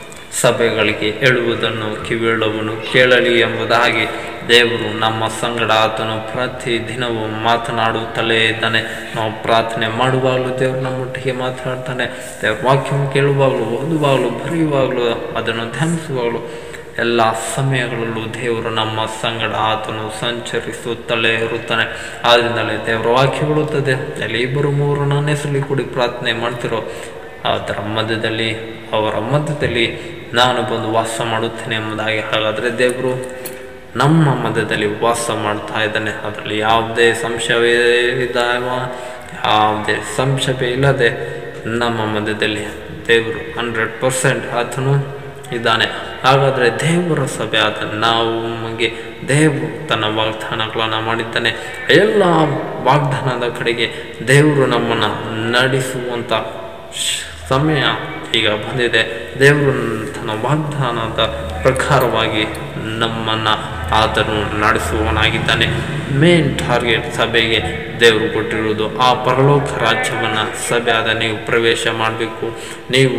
ಸಭೆಗಳಿಗೆ ಹೇಳುವುದನ್ನು ಕಿವಿಳುವನು ಕೇಳಲಿ ಎಂಬುದಾಗಿ ದೇವರು ನಮ್ಮ ಸಂಗಡ ಆತನು ಪ್ರತಿ ದಿನವೂ ಮಾತನಾಡುತ್ತಲೇ ಇದ್ದಾನೆ ನಾವು ಪ್ರಾರ್ಥನೆ ಮಾಡುವಾಗಲೂ ದೇವರು ನಮ್ಮೊಟ್ಟಿಗೆ ಮಾತನಾಡ್ತಾನೆ ದೇವ್ರ ವಾಕ್ಯವನ್ನು ಕೇಳುವಾಗಲೂ ಓದುವಾಗಲೂ ಬರೆಯುವಾಗಲೂ ಅದನ್ನು ಧ್ಯಾನಿಸುವಾಗಲೂ ಎಲ್ಲ ಸಮಯಗಳಲ್ಲೂ ದೇವರು ನಮ್ಮ ಸಂಗಡ ಆತನು ಸಂಚರಿಸುತ್ತಲೇ ಇರುತ್ತಾನೆ ಆದ್ದರಿಂದಲೇ ದೇವರ ವಾಕ್ಯ ಹೇಳುತ್ತದೆ ಅಲ್ಲಿ ಇಬ್ಬರು ಮೂರು ನನ್ನ ಹೆಸರಲ್ಲಿ ಕೂಡಿ ಪ್ರಾರ್ಥನೆ ಮಾಡ್ತಿರೋ ಅದರ ಮಧ್ಯದಲ್ಲಿ ಅವರ ಮಧ್ಯದಲ್ಲಿ ನಾನು ಬಂದು ವಾಸ ಮಾಡುತ್ತೇನೆ ಎಂಬುದಾಗಿ ಹಾಗಾದರೆ ದೇವರು ನಮ್ಮ ಮಧ್ಯದಲ್ಲಿ ವಾಸ ಮಾಡ್ತಾ ಇದ್ದಾನೆ ಅದರಲ್ಲಿ ಯಾವುದೇ ಸಂಶಯವೇ ಇದ್ದಾವ ಯಾವುದೇ ಸಂಶಯವೇ ಇಲ್ಲದೆ ನಮ್ಮ ಮಧ್ಯದಲ್ಲಿ ದೇವರು ಹಂಡ್ರೆಡ್ ಪರ್ಸೆಂಟ್ ಆತನು ಇದ್ದಾನೆ ಹಾಗಾದರೆ ದೇವರ ಸಭೆ ಆದ ನಾವು ನಮಗೆ ದೇವರು ತನ್ನ ವಾಗ್ದಾನಗಳನ್ನು ಮಾಡಿದ್ದಾನೆ ಎಲ್ಲ ವಾಗ್ದಾನದ ಕಡೆಗೆ ದೇವರು ನಮ್ಮನ್ನು ನಡೆಸುವಂಥ ಶ್- ಸಮಯ ಈಗ ಬಂದಿದೆ ದೇವರು ತನ್ನ ವಾಗ್ದಾನದ ಪ್ರಕಾರವಾಗಿ ನಮ್ಮನ್ನು ಆತನು ನಡೆಸುವವನಾಗಿದ್ದಾನೆ ಮೇನ್ ಟಾರ್ಗೆಟ್ ಸಭೆಗೆ ದೇವರು ಕೊಟ್ಟಿರುವುದು ಆ ಪರಲೋಕ ರಾಜ್ಯವನ್ನು ಸಭೆ ಆದ ನೀವು ಪ್ರವೇಶ ಮಾಡಬೇಕು ನೀವು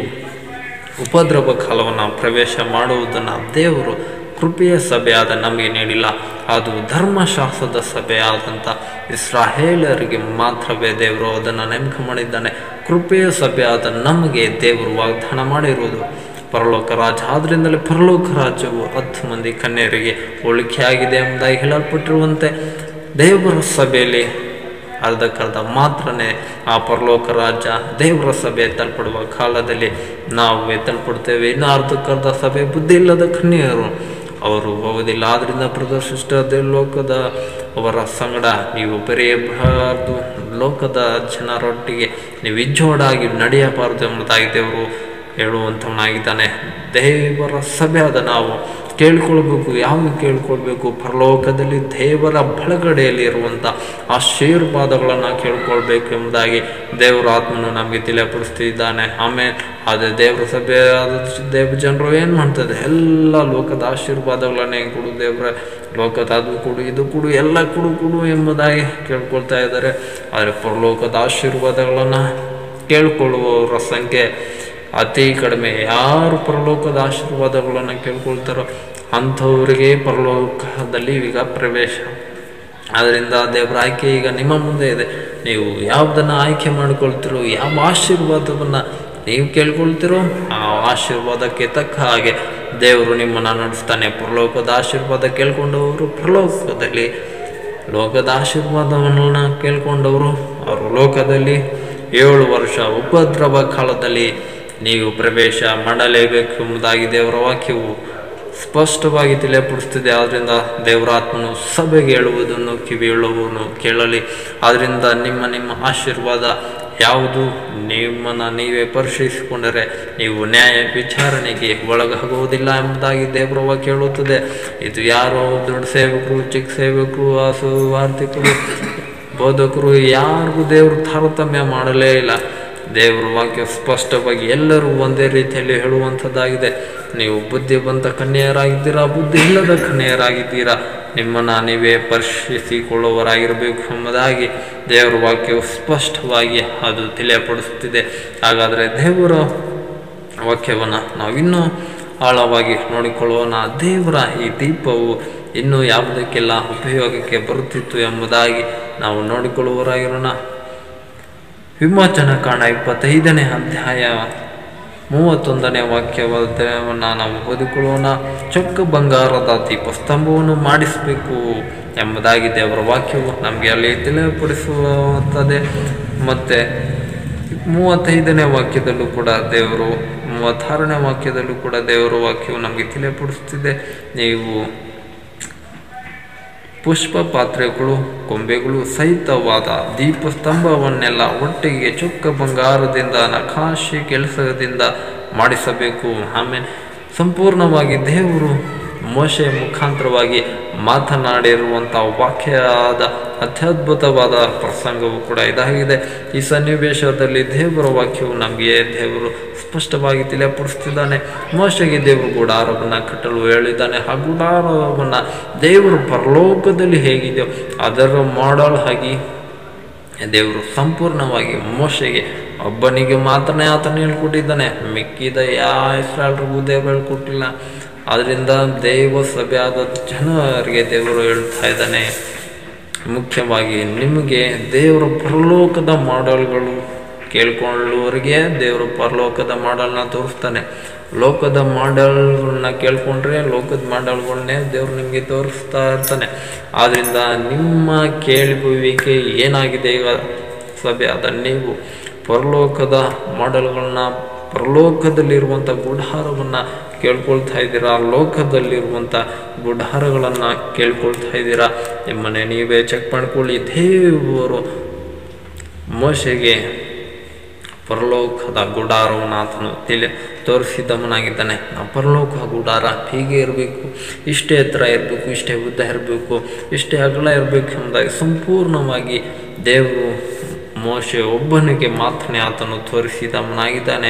ಉಪದ್ರವ ಕಾಲವನ್ನು ಪ್ರವೇಶ ಮಾಡುವುದನ್ನು ದೇವರು ಕೃಪೆಯ ಸಭೆಯಾದ ನಮಗೆ ನೀಡಿಲ್ಲ ಅದು ಧರ್ಮಶಾಸ್ತ್ರದ ಸಭೆಯಾದಂಥ ಇಸ್ರಾಹೇಲರಿಗೆ ಮಾತ್ರವೇ ದೇವರು ಅದನ್ನು ನೇಮಕ ಮಾಡಿದ್ದಾನೆ ಕೃಪೆಯ ಸಭೆಯಾದ ನಮಗೆ ದೇವರು ವಾಗ್ದಾನ ಮಾಡಿರುವುದು ಪರಲೋಕ ರಾಜ್ಯ ಆದ್ದರಿಂದಲೇ ಪರಲೋಕ ರಾಜ್ಯವು ಹತ್ತು ಮಂದಿ ಕನ್ಯರಿಗೆ ಹೋಲಿಕೆಯಾಗಿದೆ ಎಂಬುದಾಗಿ ಹೇಳಲ್ಪಟ್ಟಿರುವಂತೆ ದೇವರ ಸಭೆಯಲ್ಲಿ ಅರ್ಧಕ್ಕರ್ಧ ಮಾತ್ರನೇ ಆ ಪರಲೋಕ ರಾಜ್ಯ ದೇವರ ಸಭೆ ಎತ್ತಲ್ಪಡುವ ಕಾಲದಲ್ಲಿ ನಾವು ಎತ್ತಲ್ಪಡ್ತೇವೆ ಇನ್ನು ಅರ್ಧಕ್ಕರ್ಧ ಸಭೆ ಬುದ್ಧಿ ಇಲ್ಲದ ಕನ್ಯರು ಅವರು ಹೋಗೋದಿಲ್ಲ ಆದ್ರಿಂದ ಪ್ರದರ್ಶಿಷ್ಟ ಲೋಕದ ಅವರ ಸಂಗಡ ನೀವು ಬೆರೆಯಬಾರದು ಲೋಕದ ಜನರೊಟ್ಟಿಗೆ ನೀವು ಇಜ್ಜೋಡಾಗಿ ನಡೆಯಬಾರದು ಎಂಬುದಾಗಿ ದೇವರು ಹೇಳುವಂಥವನಾಗಿದ್ದಾನೆ ದೇವರ ಸಭೆಯಾದ ನಾವು ಕೇಳ್ಕೊಳ್ಬೇಕು ಯಾವ ಕೇಳ್ಕೊಳ್ಬೇಕು ಪರಲೋಕದಲ್ಲಿ ದೇವರ ಬಳಗಡೆಯಲ್ಲಿ ಇರುವಂಥ ಆಶೀರ್ವಾದಗಳನ್ನು ಕೇಳ್ಕೊಳ್ಬೇಕು ಎಂಬುದಾಗಿ ದೇವರ ಆತ್ಮನು ನಮಗೆ ತಿಳಿಯಪಡಿಸ್ತಿದ್ದಾನೆ ಆಮೇಲೆ ಅದೇ ದೇವರ ಸಭೆ ದೇವ ಜನರು ಏನು ಮಾಡ್ತದೆ ಎಲ್ಲ ಲೋಕದ ಆಶೀರ್ವಾದಗಳನ್ನೇ ಕೊಡು ದೇವರ ಲೋಕದ ಅದು ಕೊಡು ಇದು ಕೊಡು ಎಲ್ಲ ಕೊಡು ಕೊಡು ಎಂಬುದಾಗಿ ಕೇಳ್ಕೊಳ್ತಾ ಇದ್ದಾರೆ ಆದರೆ ಪರಲೋಕದ ಆಶೀರ್ವಾದಗಳನ್ನು ಕೇಳ್ಕೊಳ್ಳುವವರ ಸಂಖ್ಯೆ ಅತಿ ಕಡಿಮೆ ಯಾರು ಪರಲೋಕದ ಆಶೀರ್ವಾದಗಳನ್ನು ಕೇಳ್ಕೊಳ್ತಾರೋ ಅಂಥವರಿಗೆ ಪರಲೋಕದಲ್ಲಿ ಈಗ ಪ್ರವೇಶ ಆದ್ದರಿಂದ ದೇವರ ಆಯ್ಕೆ ಈಗ ನಿಮ್ಮ ಮುಂದೆ ಇದೆ ನೀವು ಯಾವುದನ್ನು ಆಯ್ಕೆ ಮಾಡಿಕೊಳ್ತಿರೋ ಯಾವ ಆಶೀರ್ವಾದವನ್ನು ನೀವು ಕೇಳ್ಕೊಳ್ತಿರೋ ಆ ಆಶೀರ್ವಾದಕ್ಕೆ ತಕ್ಕ ಹಾಗೆ ದೇವರು ನಿಮ್ಮನ್ನು ನಡೆಸ್ತಾನೆ ಪರಲೋಕದ ಆಶೀರ್ವಾದ ಕೇಳ್ಕೊಂಡವರು ಪರಲೋಕದಲ್ಲಿ ಲೋಕದ ಆಶೀರ್ವಾದವನ್ನು ಕೇಳ್ಕೊಂಡವರು ಅವರು ಲೋಕದಲ್ಲಿ ಏಳು ವರ್ಷ ಉಪದ್ರವ ಕಾಲದಲ್ಲಿ ನೀವು ಪ್ರವೇಶ ಮಾಡಲೇಬೇಕು ಎಂಬುದಾಗಿ ದೇವರ ವಾಕ್ಯವು ಸ್ಪಷ್ಟವಾಗಿ ತಿಳಿಯಪಡಿಸ್ತಿದೆ ಆದ್ದರಿಂದ ದೇವರಾತ್ಮನು ಸಭೆಗೆ ಹೇಳುವುದನ್ನು ಕಿವಿಯುಳ್ಳವನು ಕೇಳಲಿ ಆದ್ದರಿಂದ ನಿಮ್ಮ ನಿಮ್ಮ ಆಶೀರ್ವಾದ ಯಾವುದು ನಿಮ್ಮನ್ನು ನೀವೇ ಪರಿಶೀಲಿಸಿಕೊಂಡರೆ ನೀವು ನ್ಯಾಯ ವಿಚಾರಣೆಗೆ ಒಳಗಾಗುವುದಿಲ್ಲ ಎಂಬುದಾಗಿ ದೇವರ ವಾಕ್ಯ ಹೇಳುತ್ತದೆ ಇದು ಯಾರೋ ದೊಡ್ಡ ಸೇವಕರು ಚಿಕ್ಕ ಸೇವಕರು ಹಸು ವಾರ್ತಿಕರು ಬೋಧಕರು ಯಾರಿಗೂ ದೇವರು ತಾರತಮ್ಯ ಮಾಡಲೇ ಇಲ್ಲ ದೇವರ ವಾಕ್ಯ ಸ್ಪಷ್ಟವಾಗಿ ಎಲ್ಲರೂ ಒಂದೇ ರೀತಿಯಲ್ಲಿ ಹೇಳುವಂಥದ್ದಾಗಿದೆ ನೀವು ಬುದ್ಧಿವಂತ ಕನ್ಯೆಯರಾಗಿದ್ದೀರಾ ಬುದ್ಧಿ ಇಲ್ಲದ ಕನ್ಯೆಯರಾಗಿದ್ದೀರಾ ನಿಮ್ಮನ್ನು ನೀವೇ ಪರೀಕ್ಷಿಸಿಕೊಳ್ಳುವರಾಗಿರಬೇಕು ಎಂಬುದಾಗಿ ದೇವರ ವಾಕ್ಯವು ಸ್ಪಷ್ಟವಾಗಿ ಅದು ತಿಳಿಯಪಡಿಸುತ್ತಿದೆ ಹಾಗಾದರೆ ದೇವರ ವಾಕ್ಯವನ್ನು ನಾವಿನ್ನೂ ಆಳವಾಗಿ ನೋಡಿಕೊಳ್ಳೋಣ ದೇವರ ಈ ದೀಪವು ಇನ್ನೂ ಯಾವುದಕ್ಕೆಲ್ಲ ಉಪಯೋಗಕ್ಕೆ ಬರುತ್ತಿತ್ತು ಎಂಬುದಾಗಿ ನಾವು ನೋಡಿಕೊಳ್ಳುವರಾಗಿರೋಣ ವಿಮೋಚನ ಕಾಂಡ ಇಪ್ಪತ್ತೈದನೇ ಅಧ್ಯಾಯ ಮೂವತ್ತೊಂದನೇ ವಾಕ್ಯವನ್ನು ನಾವು ಓದಿಕೊಳ್ಳೋಣ ಚೊಕ್ಕ ಬಂಗಾರದ ದೀಪಸ್ತಂಭವನ್ನು ಮಾಡಿಸಬೇಕು ಎಂಬುದಾಗಿ ದೇವರ ವಾಕ್ಯವು ನಮಗೆ ಅಲ್ಲಿ ತಿಳಿಯಪಡಿಸುತ್ತದೆ ಮತ್ತು ಮೂವತ್ತೈದನೇ ವಾಕ್ಯದಲ್ಲೂ ಕೂಡ ದೇವರು ಮೂವತ್ತಾರನೇ ವಾಕ್ಯದಲ್ಲೂ ಕೂಡ ದೇವರ ವಾಕ್ಯವು ನಮಗೆ ತಿಳಿಯಪಡಿಸುತ್ತಿದೆ ನೀವು ಪುಷ್ಪ ಪಾತ್ರೆಗಳು ಕೊಂಬೆಗಳು ಸಹಿತವಾದ ದೀಪಸ್ತಂಭವನ್ನೆಲ್ಲ ಒಟ್ಟಿಗೆ ಚೊಕ್ಕ ಬಂಗಾರದಿಂದ ನಕಾಶೆ ಕೆಲಸದಿಂದ ಮಾಡಿಸಬೇಕು ಆಮೇಲೆ ಸಂಪೂರ್ಣವಾಗಿ ದೇವರು ಮೋಶೆಯ ಮುಖಾಂತರವಾಗಿ ಮಾತನಾಡಿರುವಂಥ ವಾಕ್ಯದ ಅತ್ಯದ್ಭುತವಾದ ಪ್ರಸಂಗವು ಕೂಡ ಇದಾಗಿದೆ ಈ ಸನ್ನಿವೇಶದಲ್ಲಿ ದೇವರ ವಾಕ್ಯವು ನಮಗೆ ದೇವರು ಸ್ಪಷ್ಟವಾಗಿ ತಿಳಿಯಪಡಿಸ್ತಿದ್ದಾನೆ ಮೋಶೆಗೆ ದೇವರು ಗುಡಾರವನ್ನು ಕಟ್ಟಲು ಹೇಳಿದ್ದಾನೆ ಆ ಗುಡಾರವನ್ನು ದೇವರು ಪರಲೋಕದಲ್ಲಿ ಹೇಗಿದೆಯೋ ಅದರ ಮಾಡಲ್ ಆಗಿ ದೇವರು ಸಂಪೂರ್ಣವಾಗಿ ಮೋಶೆಗೆ ಒಬ್ಬನಿಗೆ ಮಾತ್ರನೇ ಆತನ ಹೇಳ್ಕೊಟ್ಟಿದ್ದಾನೆ ಮಿಕ್ಕಿದ ಯಾವ ಇಸ್ರಾಲ್ರಿಗೂ ದೇವರು ಹೇಳ್ಕೊಟ್ಟಿಲ್ಲ ಆದ್ದರಿಂದ ದೇವ ಸಭೆಯಾದ ಜನರಿಗೆ ದೇವರು ಹೇಳ್ತಾ ಇದ್ದಾನೆ ಮುಖ್ಯವಾಗಿ ನಿಮಗೆ ದೇವರ ಪರಲೋಕದ ಮಾಡಲ್ಗಳು ಕೇಳ್ಕೊಳ್ಳುವವರಿಗೆ ದೇವರು ಪರಲೋಕದ ಮಾಡಲ್ನ ತೋರಿಸ್ತಾನೆ ಲೋಕದ ಮಾಡಲ್ಗಳನ್ನ ಕೇಳ್ಕೊಂಡ್ರೆ ಲೋಕದ ಮಾಡಲ್ಗಳನ್ನೇ ದೇವರು ನಿಮಗೆ ತೋರಿಸ್ತಾ ಇರ್ತಾನೆ ಆದ್ದರಿಂದ ನಿಮ್ಮ ಕೇಳುವಿಕೆ ಏನಾಗಿದೆ ಈಗ ಸಭೆ ಅದ ನೀವು ಪರಲೋಕದ ಮಾಡಲ್ಗಳನ್ನ ಪರಲೋಕದಲ್ಲಿರುವಂಥ ಗುಡಾರವನ್ನು ಕೇಳ್ಕೊಳ್ತಾ ಇದ್ದೀರಾ ಲೋಕದಲ್ಲಿರುವಂಥ ಗುಡಾರಗಳನ್ನು ಕೇಳ್ಕೊಳ್ತಾ ಇದ್ದೀರಾ ನಿಮ್ಮನೆ ನೀವೇ ಚೆಕ್ ಮಾಡ್ಕೊಳ್ಳಿ ದೇವರು ಮೋಶೆಗೆ ಪರಲೋಕದ ಗುಡಾರವನ್ನು ಆತನು ತಿಳಿ ತೋರಿಸಿದವನಾಗಿದ್ದಾನೆ ಆ ಪರಲೋಕ ಗುಡಾರ ಹೀಗೆ ಇರಬೇಕು ಇಷ್ಟೇ ಎತ್ತರ ಇರಬೇಕು ಇಷ್ಟೇ ಉದ್ದ ಇರಬೇಕು ಇಷ್ಟೇ ಅಗಲ ಇರಬೇಕು ಎಂಬುದಾಗಿ ಸಂಪೂರ್ಣವಾಗಿ ದೇವರು ಮೋಶೆ ಒಬ್ಬನಿಗೆ ಮಾತ್ರನೇ ಆತನು ತೋರಿಸಿದವನಾಗಿದ್ದಾನೆ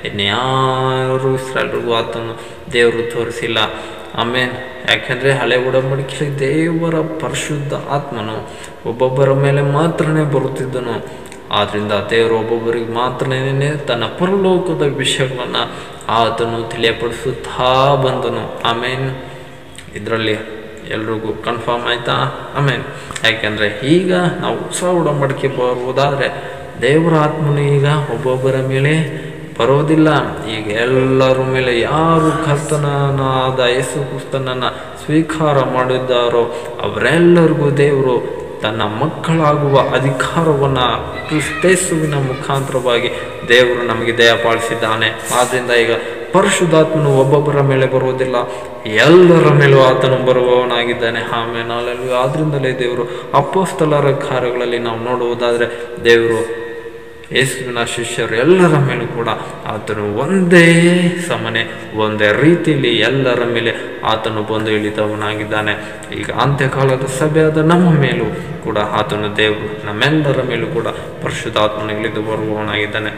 ಇನ್ಯಾರು ಇಸ್ರಾಲ್ರಿಗೂ ಆತನು ದೇವರು ತೋರಿಸಿಲ್ಲ ಆಮೇಲೆ ಯಾಕೆಂದರೆ ಹಳೆ ಒಡಂಬಡಿಕೆಯಲ್ಲಿ ದೇವರ ಪರಿಶುದ್ಧ ಆತ್ಮನು ಒಬ್ಬೊಬ್ಬರ ಮೇಲೆ ಮಾತ್ರನೇ ಬರುತ್ತಿದ್ದನು ಆದ್ದರಿಂದ ದೇವರು ಒಬ್ಬೊಬ್ಬರಿಗೆ ಮಾತ್ರನೇ ತನ್ನ ಪರಲೋಕದ ವಿಷಯಗಳನ್ನು ಆತನು ತಿಳಿಯಪಡಿಸುತ್ತಾ ಬಂದನು ಆಮೇಲೆ ಇದರಲ್ಲಿ ಎಲ್ರಿಗೂ ಕನ್ಫರ್ಮ್ ಆಯಿತಾ ಆಮೇಲೆ ಯಾಕೆಂದರೆ ಈಗ ನಾವು ಹೊಸ ಉಡಂಬಡಿಕೆ ಬರುವುದಾದರೆ ದೇವರ ಆತ್ಮನು ಈಗ ಒಬ್ಬೊಬ್ಬರ ಮೇಲೆ ಬರೋದಿಲ್ಲ ಈಗ ಎಲ್ಲರ ಮೇಲೆ ಯಾರು ಕರ್ತನಾದ ಯೇಸು ಕ್ರಿಸ್ತನನ್ನು ಸ್ವೀಕಾರ ಮಾಡಿದ್ದಾರೋ ಅವರೆಲ್ಲರಿಗೂ ದೇವರು ತನ್ನ ಮಕ್ಕಳಾಗುವ ಅಧಿಕಾರವನ್ನು ಕ್ರಿಸ್ತೇಸುವಿನ ಮುಖಾಂತರವಾಗಿ ದೇವರು ನಮಗೆ ದಯಪಾಲಿಸಿದ್ದಾನೆ ಆದ್ದರಿಂದ ಈಗ ಪರಿಶುದ್ಧಾತ್ಮನು ಒಬ್ಬೊಬ್ಬರ ಮೇಲೆ ಬರುವುದಿಲ್ಲ ಎಲ್ಲರ ಮೇಲೂ ಆತನು ಬರುವವನಾಗಿದ್ದಾನೆ ಆಮೇಲೆ ಅಲ್ಲೂ ಆದ್ರಿಂದಲೇ ದೇವರು ಅಪ್ಪಸ್ತಲರ ಕಾರ್ಯಗಳಲ್ಲಿ ನಾವು ನೋಡುವುದಾದರೆ ದೇವರು ಯೇಸುವಿನ ಶಿಷ್ಯರು ಎಲ್ಲರ ಮೇಲೂ ಕೂಡ ಆತನು ಒಂದೇ ಸಮನೆ ಒಂದೇ ರೀತಿಯಲ್ಲಿ ಎಲ್ಲರ ಮೇಲೆ ಆತನು ಬಂದು ಇಳಿದವನಾಗಿದ್ದಾನೆ ಈಗ ಅಂತ್ಯಕಾಲದ ಸಭೆಯಾದ ನಮ್ಮ ಮೇಲೂ ಕೂಡ ಆತನು ದೇವರು ನಮ್ಮೆಲ್ಲರ ಮೇಲೂ ಕೂಡ ಪರಿಶುದ್ಧಾತ್ಮನ ಇಳಿದು ಬರುವವನಾಗಿದ್ದಾನೆ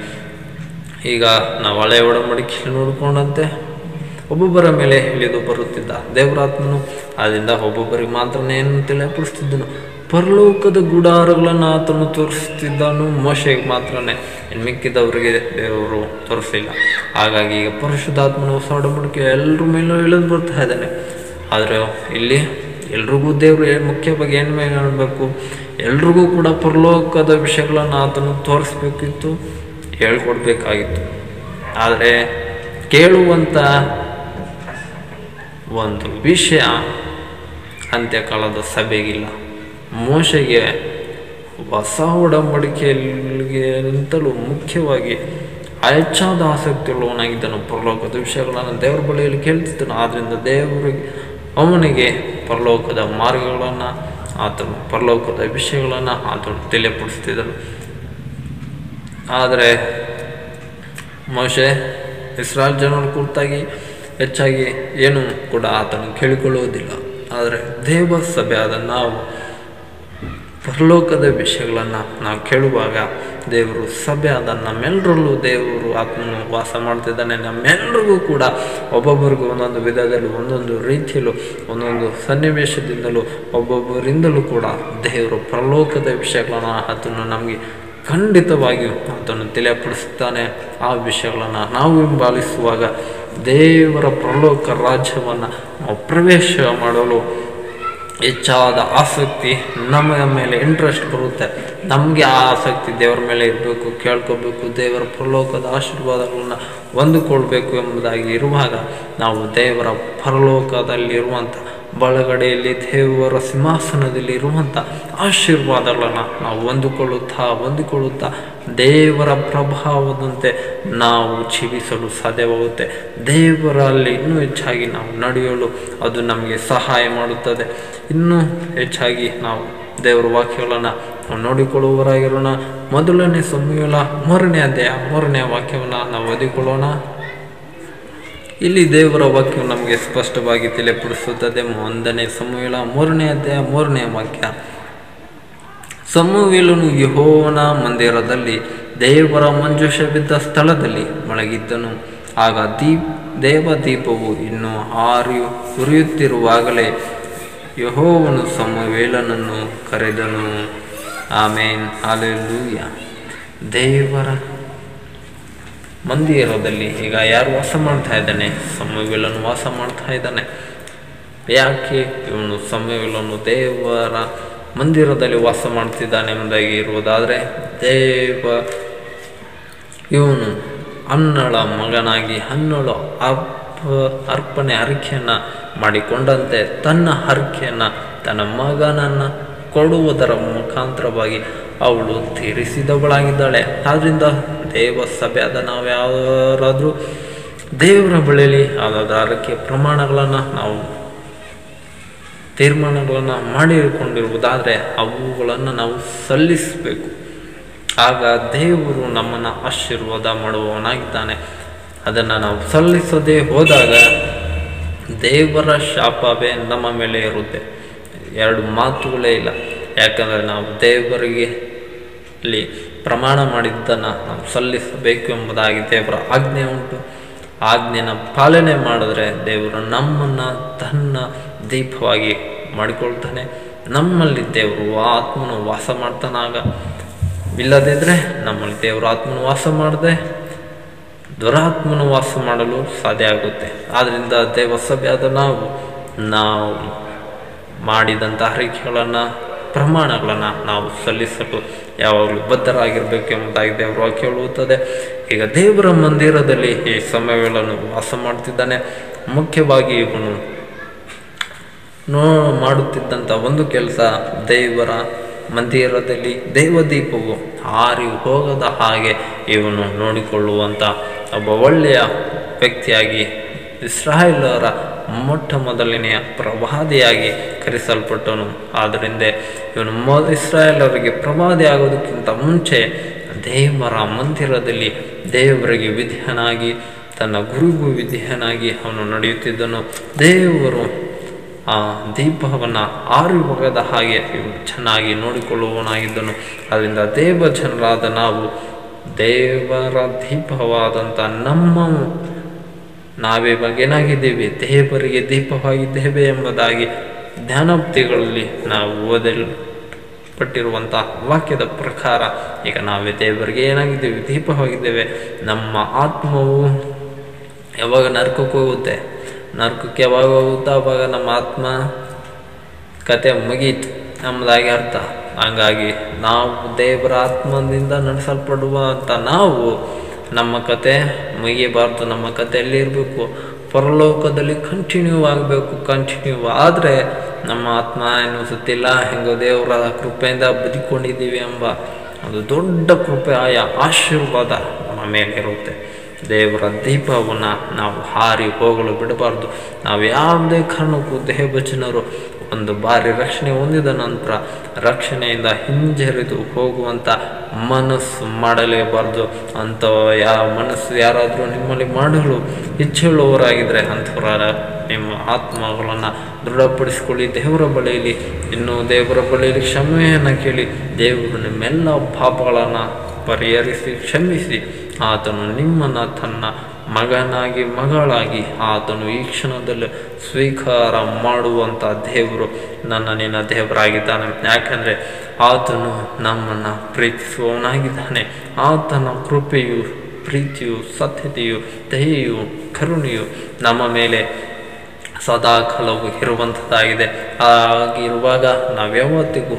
ಈಗ ನಾವು ಹಳೆ ಒಡಂಬಡಿಕೆಯಲ್ಲಿ ನೋಡಿಕೊಂಡಂತೆ ಒಬ್ಬೊಬ್ಬರ ಮೇಲೆ ಇಳಿದು ಬರುತ್ತಿದ್ದ ದೇವರಾತ್ಮನು ಆದ್ದರಿಂದ ಒಬ್ಬೊಬ್ಬರಿಗೆ ಮಾತ್ರನೇ ಏನು ತಿಳಿಯಪಡಿಸ್ತಿದ್ದನು ಪರಲೋಕದ ಗುಡಾರಗಳನ್ನು ಆತನು ತೋರಿಸ್ತಿದ್ದನು ಮೋಶೆಗೆ ಮಾತ್ರನೇ ಇನ್ನು ಮಿಕ್ಕಿದವರಿಗೆ ದೇವರು ತೋರಿಸಲಿಲ್ಲ ಹಾಗಾಗಿ ಈಗ ಪರಿಶುದ್ಧಾತ್ಮನ ಹೊಸ ಒಡಂಬಡಿಕೆ ಎಲ್ಲರ ಮೇಲೂ ಇಳಿದು ಬರ್ತಾ ಇದ್ದಾನೆ ಆದರೆ ಇಲ್ಲಿ ಎಲ್ರಿಗೂ ದೇವರು ಏನ್- ಮುಖ್ಯವಾಗಿ ಏನು ಮೇಲೆ ಹೇಳಬೇಕು ಎಲ್ರಿಗೂ ಕೂಡ ಪರಲೋಕದ ವಿಷಯಗಳನ್ನು ಆತನು ತೋರಿಸ್ಬೇಕಿತ್ತು ಹೇಳ್ಕೊಡ್ಬೇಕಾಗಿತ್ತು ಆದರೆ ಕೇಳುವಂಥ ಒಂದು ವಿಷಯ ಅಂತ್ಯಕಾಲದ ಸಭೆಗಿಲ್ಲ ಮೋಶೆಗೆ ಹೊಸ ಒಡಂಬಡಿಕೆಯಲ್ಲಿಗಿಂತಲೂ ಮುಖ್ಯವಾಗಿ ಆ ಹೆಚ್ಚಾದ ಆಸಕ್ತಿ ಉಳ್ಳವನಾಗಿದ್ದನು ಪರಲೋಕದ ವಿಷಯಗಳನ್ನು ದೇವರ ಬಳಿಯಲ್ಲಿ ಕೇಳ್ತಿದ್ದನು ಆದ್ದರಿಂದ ದೇವರಿಗೆ ಅವನಿಗೆ ಪರಲೋಕದ ಮಾರ್ಗಗಳನ್ನು ಆತನು ಪರಲೋಕದ ವಿಷಯಗಳನ್ನು ಆತನು ತಿಳಿಯಪಡಿಸ್ತಿದ್ದನು ಆದರೆ ಮೋಶೆ ಇಸ್ರಾಯೇಲ್ ಜನರ ಕುರಿತಾಗಿ ಹೆಚ್ಚಾಗಿ ಏನು ಕೂಡ ಆತನು ಕೇಳಿಕೊಳ್ಳುವುದಿಲ್ಲ ಆದರೆ ದೇವ ಸಭೆಯಾದ ನಾವು ಪರಲೋಕದ ವಿಷಯಗಳನ್ನು ನಾವು ಕೇಳುವಾಗ ದೇವರು ಸಭೆ ಆದ ನಮ್ಮೆಲ್ಲರಲ್ಲೂ ದೇವರು ಆತ್ಮನು ವಾಸ ಮಾಡ್ತಿದ್ದಾನೆ ನಮ್ಮೆಲ್ಲರಿಗೂ ಕೂಡ ಒಬ್ಬೊಬ್ಬರಿಗೂ ಒಂದೊಂದು ವಿಧದಲ್ಲೂ ಒಂದೊಂದು ರೀತಿಯಲ್ಲೂ ಒಂದೊಂದು ಸನ್ನಿವೇಶದಿಂದಲೂ ಒಬ್ಬೊಬ್ಬರಿಂದಲೂ ಕೂಡ ದೇವರು ಪರಲೋಕದ ವಿಷಯಗಳನ್ನು ಆತನು ನಮಗೆ ಖಂಡಿತವಾಗಿಯೂ ಆತನು ತಿಳಿಯಪಡಿಸುತ್ತಾನೆ ಆ ವಿಷಯಗಳನ್ನು ನಾವು ಹಿಂಬಾಲಿಸುವಾಗ ದೇವರ ಪರಲೋಕ ರಾಜ್ಯವನ್ನು ನಾವು ಪ್ರವೇಶ ಮಾಡಲು ಹೆಚ್ಚಾದ ಆಸಕ್ತಿ ನಮ್ಮ ಮೇಲೆ ಇಂಟ್ರೆಸ್ಟ್ ಬರುತ್ತೆ ನಮಗೆ ಆ ಆಸಕ್ತಿ ದೇವರ ಮೇಲೆ ಇರಬೇಕು ಕೇಳ್ಕೋಬೇಕು ದೇವರ ಪರಲೋಕದ ಆಶೀರ್ವಾದಗಳನ್ನು ಹೊಂದಿಕೊಳ್ಬೇಕು ಎಂಬುದಾಗಿ ಇರುವಾಗ ನಾವು ದೇವರ ಪರಲೋಕದಲ್ಲಿರುವಂಥ ಬಳಗಡೆಯಲ್ಲಿ ದೇವರ ಸಿಂಹಾಸನದಲ್ಲಿ ಇರುವಂಥ ಆಶೀರ್ವಾದಗಳನ್ನು ನಾವು ಹೊಂದಿಕೊಳ್ಳುತ್ತಾ ಹೊಂದಿಕೊಳ್ಳುತ್ತಾ ದೇವರ ಪ್ರಭಾವದಂತೆ ನಾವು ಜೀವಿಸಲು ಸಾಧ್ಯವಾಗುತ್ತೆ ದೇವರಲ್ಲಿ ಇನ್ನೂ ಹೆಚ್ಚಾಗಿ ನಾವು ನಡೆಯಲು ಅದು ನಮಗೆ ಸಹಾಯ ಮಾಡುತ್ತದೆ ಇನ್ನೂ ಹೆಚ್ಚಾಗಿ ನಾವು ದೇವರ ವಾಕ್ಯಗಳನ್ನು ನೋಡಿಕೊಳ್ಳುವವರಾಗಿರೋಣ ಮೊದಲನೇ ಸಮಯಲ ಮೂರನೇ ಅಧ್ಯಾಯ ಮೂರನೇ ವಾಕ್ಯವನ್ನು ನಾವು ಓದಿಕೊಳ್ಳೋಣ ಇಲ್ಲಿ ದೇವರ ವಾಕ್ಯವು ನಮಗೆ ಸ್ಪಷ್ಟವಾಗಿ ತಿಳಿಪಡಿಸುತ್ತದೆ ಒಂದನೇ ಸಮೂಹಲ ಮೂರನೇ ಅಧ್ಯಾಯ ಮೂರನೇ ವಾಕ್ಯ ಸಮೂಹಲನು ಯಹೋವನ ಮಂದಿರದಲ್ಲಿ ದೇವರ ಮಂಜುಷ ಬಿದ್ದ ಸ್ಥಳದಲ್ಲಿ ಮಳಗಿದ್ದನು ಆಗ ದೀಪ್ ದೇವದೀಪವು ಇನ್ನೂ ಆರಿ ಉರಿಯುತ್ತಿರುವಾಗಲೇ ಯಹೋವನು ಸಮವೇಲನನ್ನು ಕರೆದನು ಆಮೇನ್ ಹಾಲೆಲೂಯ ದೇವರ ಮಂದಿರದಲ್ಲಿ ಈಗ ಯಾರು ವಾಸ ಮಾಡ್ತಾ ಇದ್ದಾನೆ ಸಮಯಗಳನ್ನು ವಾಸ ಮಾಡ್ತಾ ಇದ್ದಾನೆ ಯಾಕೆ ಇವನು ಸಮಯಗಳನ್ನು ದೇವರ ಮಂದಿರದಲ್ಲಿ ವಾಸ ಮಾಡ್ತಿದ್ದಾನೆ ಎಂಬುದಾಗಿ ಇರುವುದಾದರೆ ದೇವ ಇವನು ಅನ್ನಳ ಮಗನಾಗಿ ಹನ್ನಳು ಅರ್ಪ ಅರ್ಪಣೆ ಹರಕೆಯನ್ನು ಮಾಡಿಕೊಂಡಂತೆ ತನ್ನ ಹರಕೆಯನ್ನು ತನ್ನ ಮಗನನ್ನು ಕೊಡುವುದರ ಮುಖಾಂತರವಾಗಿ ಅವಳು ತೀರಿಸಿದವಳಾಗಿದ್ದಾಳೆ ಆದ್ದರಿಂದ ದೇವ ಸಭೆಯಾದ ನಾವು ಯಾರಾದರೂ ದೇವರ ಬಳಿಯಲ್ಲಿ ಯಾವುದಾದ್ರೂ ಹರಕೆ ಪ್ರಮಾಣಗಳನ್ನು ನಾವು ತೀರ್ಮಾನಗಳನ್ನು ಮಾಡಿಕೊಂಡಿರುವುದಾದರೆ ಅವುಗಳನ್ನು ನಾವು ಸಲ್ಲಿಸಬೇಕು ಆಗ ದೇವರು ನಮ್ಮನ್ನು ಆಶೀರ್ವಾದ ಮಾಡುವವನಾಗಿದ್ದಾನೆ ಅದನ್ನು ನಾವು ಸಲ್ಲಿಸದೆ ಹೋದಾಗ ದೇವರ ಶಾಪವೇ ನಮ್ಮ ಮೇಲೆ ಇರುತ್ತೆ ಎರಡು ಮಾತುಗಳೇ ಇಲ್ಲ ಯಾಕಂದರೆ ನಾವು ದೇವರಿಗೆ ಅಲ್ಲಿ ಪ್ರಮಾಣ ಮಾಡಿದ್ದನ್ನು ನಾವು ಸಲ್ಲಿಸಬೇಕು ಎಂಬುದಾಗಿ ದೇವರ ಆಜ್ಞೆ ಉಂಟು ಆಜ್ಞೆನ ಪಾಲನೆ ಮಾಡಿದ್ರೆ ದೇವರು ನಮ್ಮನ್ನು ತನ್ನ ದೀಪವಾಗಿ ಮಾಡಿಕೊಳ್ತಾನೆ ನಮ್ಮಲ್ಲಿ ದೇವರು ಆತ್ಮನು ವಾಸ ಮಾಡ್ತಾನಾಗ ಇಲ್ಲದಿದ್ದರೆ ನಮ್ಮಲ್ಲಿ ದೇವರು ಆತ್ಮನು ವಾಸ ಮಾಡದೆ ದುರಾತ್ಮನು ವಾಸ ಮಾಡಲು ಸಾಧ್ಯ ಆಗುತ್ತೆ ಆದ್ದರಿಂದ ದೇವ ಸಭೆಯಾದ ನಾವು ನಾವು ಮಾಡಿದಂಥ ಹರಿಕೆಗಳನ್ನು ಪ್ರಮಾಣಗಳನ್ನು ನಾವು ಸಲ್ಲಿಸಲು ಯಾವಾಗಲೂ ಬದ್ಧರಾಗಿರಬೇಕು ಎಂಬುದಾಗಿ ದೇವರು ವಾಕ್ಯ ಹೇಳುತ್ತದೆ ಈಗ ದೇವರ ಮಂದಿರದಲ್ಲಿ ಈ ಸಮಯಗಳನ್ನು ವಾಸ ಮಾಡ್ತಿದ್ದಾನೆ ಮುಖ್ಯವಾಗಿ ಇವನು ನೋ ಮಾಡುತ್ತಿದ್ದಂಥ ಒಂದು ಕೆಲಸ ದೇವರ ಮಂದಿರದಲ್ಲಿ ದೇವದೀಪವು ಹಾರಿ ಹೋಗದ ಹಾಗೆ ಇವನು ನೋಡಿಕೊಳ್ಳುವಂಥ ಒಬ್ಬ ಒಳ್ಳೆಯ ವ್ಯಕ್ತಿಯಾಗಿ ಇಸ್ರಾಯೇಲರ ಮೊಟ್ಟ ಮೊದಲನೆಯ ಪ್ರವಾದಿಯಾಗಿ ಕರೆಸಲ್ಪಟ್ಟನು ಆದ್ದರಿಂದ ಇವನು ಮೊ ಇಸ್ರಾಯೇಲರಿಗೆ ಪ್ರವಾದಿ ಆಗೋದಕ್ಕಿಂತ ಮುಂಚೆ ದೇವರ ಮಂದಿರದಲ್ಲಿ ದೇವರಿಗೆ ವಿಧೇಯನಾಗಿ ತನ್ನ ಗುರುಗೂ ವಿಧೇಯನಾಗಿ ಅವನು ನಡೆಯುತ್ತಿದ್ದನು ದೇವರು ಆ ದೀಪವನ್ನು ಆರಿ ಹೋಗದ ಹಾಗೆ ಇವನು ಚೆನ್ನಾಗಿ ನೋಡಿಕೊಳ್ಳುವವನಾಗಿದ್ದನು ಅದರಿಂದ ದೇವ ಜನರಾದ ನಾವು ದೇವರ ದೀಪವಾದಂಥ ನಮ್ಮ ನಾವಿವಾಗ ಏನಾಗಿದ್ದೇವೆ ದೇವರಿಗೆ ದೀಪವಾಗಿದ್ದೇವೆ ಎಂಬುದಾಗಿ ಜ್ಞಾನೋಕ್ತಿಗಳಲ್ಲಿ ನಾವು ಓದಲು ಪಟ್ಟಿರುವಂಥ ವಾಕ್ಯದ ಪ್ರಕಾರ ಈಗ ನಾವೇ ದೇವರಿಗೆ ಏನಾಗಿದ್ದೇವೆ ದೀಪವಾಗಿದ್ದೇವೆ ನಮ್ಮ ಆತ್ಮವು ಯಾವಾಗ ನರ್ಕಕ್ಕೆ ಹೋಗುತ್ತೆ ನರ್ಕಕ್ಕೆ ಯಾವಾಗ ಹೋಗುತ್ತಾ ಅವಾಗ ನಮ್ಮ ಆತ್ಮ ಕತೆ ಮುಗೀತು ನಮ್ಮದಾಗಿ ಅರ್ಥ ಹಾಗಾಗಿ ನಾವು ದೇವರ ಆತ್ಮದಿಂದ ನಡೆಸಲ್ಪಡುವಂಥ ನಾವು ನಮ್ಮ ಕತೆ ಮುಗಿಯಬಾರ್ದು ನಮ್ಮ ಕತೆ ಎಲ್ಲಿರಬೇಕು ಪರಲೋಕದಲ್ಲಿ ಕಂಟಿನ್ಯೂ ಆಗಬೇಕು ಕಂಟಿನ್ಯೂ ಆದರೆ ನಮ್ಮ ಆತ್ಮ ಏನು ಸುತ್ತಿಲ್ಲ ಹೆಂಗೋ ದೇವರ ಕೃಪೆಯಿಂದ ಬದುಕೊಂಡಿದ್ದೀವಿ ಎಂಬ ಒಂದು ದೊಡ್ಡ ಕೃಪೆ ಆಯ ಆಶೀರ್ವಾದ ನಮ್ಮ ಮೇಲಿರುತ್ತೆ ದೇವರ ದೀಪವನ್ನು ನಾವು ಹಾರಿ ಹೋಗಲು ಬಿಡಬಾರ್ದು ನಾವು ಯಾವುದೇ ಕಾರಣಕ್ಕೂ ದೇವಜನರು ಒಂದು ಬಾರಿ ರಕ್ಷಣೆ ಹೊಂದಿದ ನಂತರ ರಕ್ಷಣೆಯಿಂದ ಹಿಂಜರಿದು ಹೋಗುವಂಥ ಮನಸ್ಸು ಮಾಡಲೇಬಾರ್ದು ಅಂಥ ಯಾವ ಮನಸ್ಸು ಯಾರಾದರೂ ನಿಮ್ಮಲ್ಲಿ ಮಾಡಲು ಇಚ್ಛೆಯುಳ್ಳವರಾಗಿದ್ದರೆ ಅಂಥವರ ನಿಮ್ಮ ಆತ್ಮಗಳನ್ನು ದೃಢಪಡಿಸಿಕೊಳ್ಳಿ ದೇವರ ಬಳಿಯಲ್ಲಿ ಇನ್ನೂ ದೇವರ ಬಳಿಯಲ್ಲಿ ಕ್ಷಮೆಯನ್ನು ಕೇಳಿ ದೇವರು ನಿಮ್ಮೆಲ್ಲ ಪಾಪಗಳನ್ನು ಪರಿಹರಿಸಿ ಕ್ಷಮಿಸಿ ಆತನು ನಿಮ್ಮನ್ನು ತನ್ನ ಮಗನಾಗಿ ಮಗಳಾಗಿ ಆತನು ಈ ಕ್ಷಣದಲ್ಲಿ ಸ್ವೀಕಾರ ಮಾಡುವಂಥ ದೇವರು ನನ್ನ ನಿನ್ನ ದೇವರಾಗಿದ್ದಾನೆ ಯಾಕಂದರೆ ಆತನು ನಮ್ಮನ್ನು ಪ್ರೀತಿಸುವವನಾಗಿದ್ದಾನೆ ಆತನ ಕೃಪೆಯು ಪ್ರೀತಿಯು ಸತ್ಯತೆಯು ದಯೆಯು ಕರುಣೆಯು ನಮ್ಮ ಮೇಲೆ ಸದಾ ಕಾಲವು ಇರುವಂಥದ್ದಾಗಿದೆ ಹಾಗಿರುವಾಗ ನಾವ್ಯಾವತ್ತಿಗೂ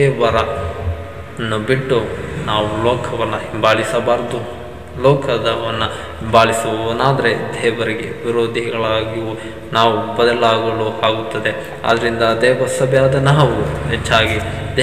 ದೇವರನ್ನು ಬಿಟ್ಟು ನಾವು ಲೋಕವನ್ನು ಹಿಂಬಾಲಿಸಬಾರದು ಲೋಕದವನ್ನು ಹಿಂಬಾಲಿಸುವವನಾದರೆ ದೇವರಿಗೆ ವಿರೋಧಿಗಳಾಗಿಯೂ ನಾವು ಬದಲಾಗಲು ಆಗುತ್ತದೆ ಆದ್ದರಿಂದ ದೇವ ಸಭೆಯಾದ ನಾವು ಹೆಚ್ಚಾಗಿ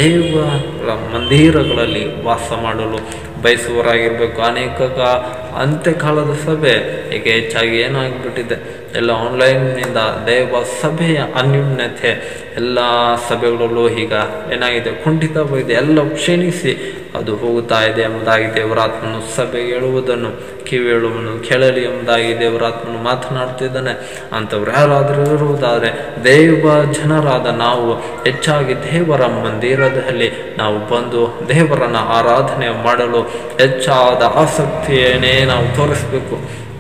ದೇವರ ಮಂದಿರಗಳಲ್ಲಿ ವಾಸ ಮಾಡಲು ಬಯಸುವವರಾಗಿರಬೇಕು ಅನೇಕ ಕಾ ಅಂತ್ಯಕಾಲದ ಸಭೆ ಈಗ ಹೆಚ್ಚಾಗಿ ಏನಾಗಿಬಿಟ್ಟಿದೆ ಎಲ್ಲ ಆನ್ಲೈನ್ನಿಂದ ದೇವ ಸಭೆಯ ಅನ್ಯೂನ್ಯತೆ ಎಲ್ಲ ಸಭೆಗಳಲ್ಲೂ ಈಗ ಏನಾಗಿದೆ ಕುಂಠಿತವಾಗಿದೆ ಎಲ್ಲ ಕ್ಷೀಣಿಸಿ ಅದು ಹೋಗುತ್ತಾ ಇದೆ ಎಂಬುದಾಗಿ ದೇವರಾತ್ಮನು ಸಭೆ ಹೇಳುವುದನ್ನು ಕಿವಿ ಹೇಳುವನು ಕೇಳಲಿ ಎಂಬುದಾಗಿ ದೇವರಾತ್ಮನು ಮಾತನಾಡ್ತಿದ್ದಾನೆ ಅಂಥವ್ರು ಯಾರಾದರೂ ಇರುವುದಾದರೆ ದೇವ ಜನರಾದ ನಾವು ಹೆಚ್ಚಾಗಿ ದೇವರ ಮಂದಿರದಲ್ಲಿ ನಾವು ಬಂದು ದೇವರನ್ನ ಆರಾಧನೆ ಮಾಡಲು ಹೆಚ್ಚಾದ ಆಸಕ್ತಿಯನ್ನೇ ನಾವು ತೋರಿಸಬೇಕು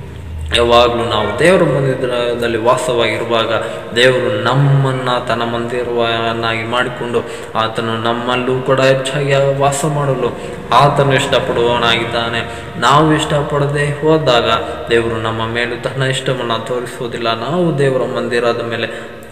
ಯಾವಾಗಲೂ ನಾವು ದೇವರ ಮಂದಿರದಲ್ಲಿ ವಾಸವಾಗಿರುವಾಗ ದೇವರು ನಮ್ಮನ್ನು ತನ್ನ ಮಂದಿರವನ್ನಾಗಿ ಮಾಡಿಕೊಂಡು ಆತನು ನಮ್ಮಲ್ಲೂ ಕೂಡ ಹೆಚ್ಚಾಗಿ ವಾಸ ಮಾಡಲು ಆತನು ಇಷ್ಟಪಡುವವನಾಗಿದ್ದಾನೆ ನಾವು ಇಷ್ಟಪಡದೆ ಹೋದಾಗ ದೇವರು ನಮ್ಮ ಮೇಲೆ ತನ್ನ ಇಷ್ಟವನ್ನು ತೋರಿಸುವುದಿಲ್ಲ ನಾವು ದೇವರ ಮಂದಿರದ ಮೇಲೆ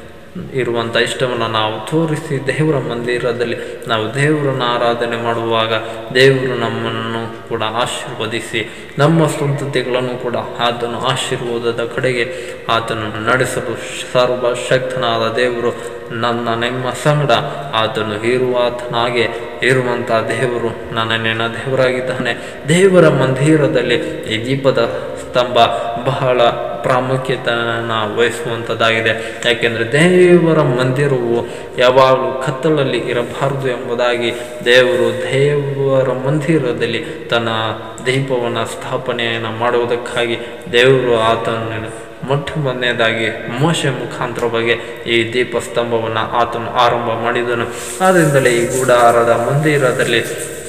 ಇರುವಂಥ ಇಷ್ಟವನ್ನು ನಾವು ತೋರಿಸಿ ದೇವರ ಮಂದಿರದಲ್ಲಿ ನಾವು ದೇವರನ್ನು ಆರಾಧನೆ ಮಾಡುವಾಗ ದೇವರು ನಮ್ಮನ್ನು ಕೂಡ ಆಶೀರ್ವದಿಸಿ ನಮ್ಮ ಸ್ವಂತತೆಗಳನ್ನು ಕೂಡ ಆತನು ಆಶೀರ್ವಾದದ ಕಡೆಗೆ ಆತನನ್ನು ನಡೆಸಲು ಸರ್ವಶಕ್ತನಾದ ದೇವರು ನನ್ನ ನಿಮ್ಮ ಸಂಗಡ ಆತನು ಇರುವಾತನಾಗೆ ಇರುವಂಥ ದೇವರು ನನ್ನ ನಿನ್ನ ದೇವರಾಗಿದ್ದಾನೆ ದೇವರ ಮಂದಿರದಲ್ಲಿ ಈ ದೀಪದ ಸ್ತಂಭ ಬಹಳ ಪ್ರಾಮುಖ್ಯತೆಯನ್ನು ವಹಿಸುವಂಥದ್ದಾಗಿದೆ ಯಾಕೆಂದರೆ ದೇವರ ಮಂದಿರವು ಯಾವಾಗಲೂ ಕತ್ತಲಲ್ಲಿ ಇರಬಾರದು ಎಂಬುದಾಗಿ ದೇವರು ದೇವರ ಮಂದಿರದಲ್ಲಿ ತನ್ನ ದೀಪವನ್ನು ಸ್ಥಾಪನೆಯನ್ನು ಮಾಡುವುದಕ್ಕಾಗಿ ದೇವರು ಆತನ ಮೊಟ್ಟ ಮೊದಲನೇದಾಗಿ ಮೋಶ ಮುಖಾಂತರವಾಗಿ ಈ ದೀಪಸ್ತಂಭವನ್ನು ಆತನು ಆರಂಭ ಮಾಡಿದನು ಆದ್ದರಿಂದಲೇ ಈ ಗೂಢಾರದ ಮಂದಿರದಲ್ಲಿ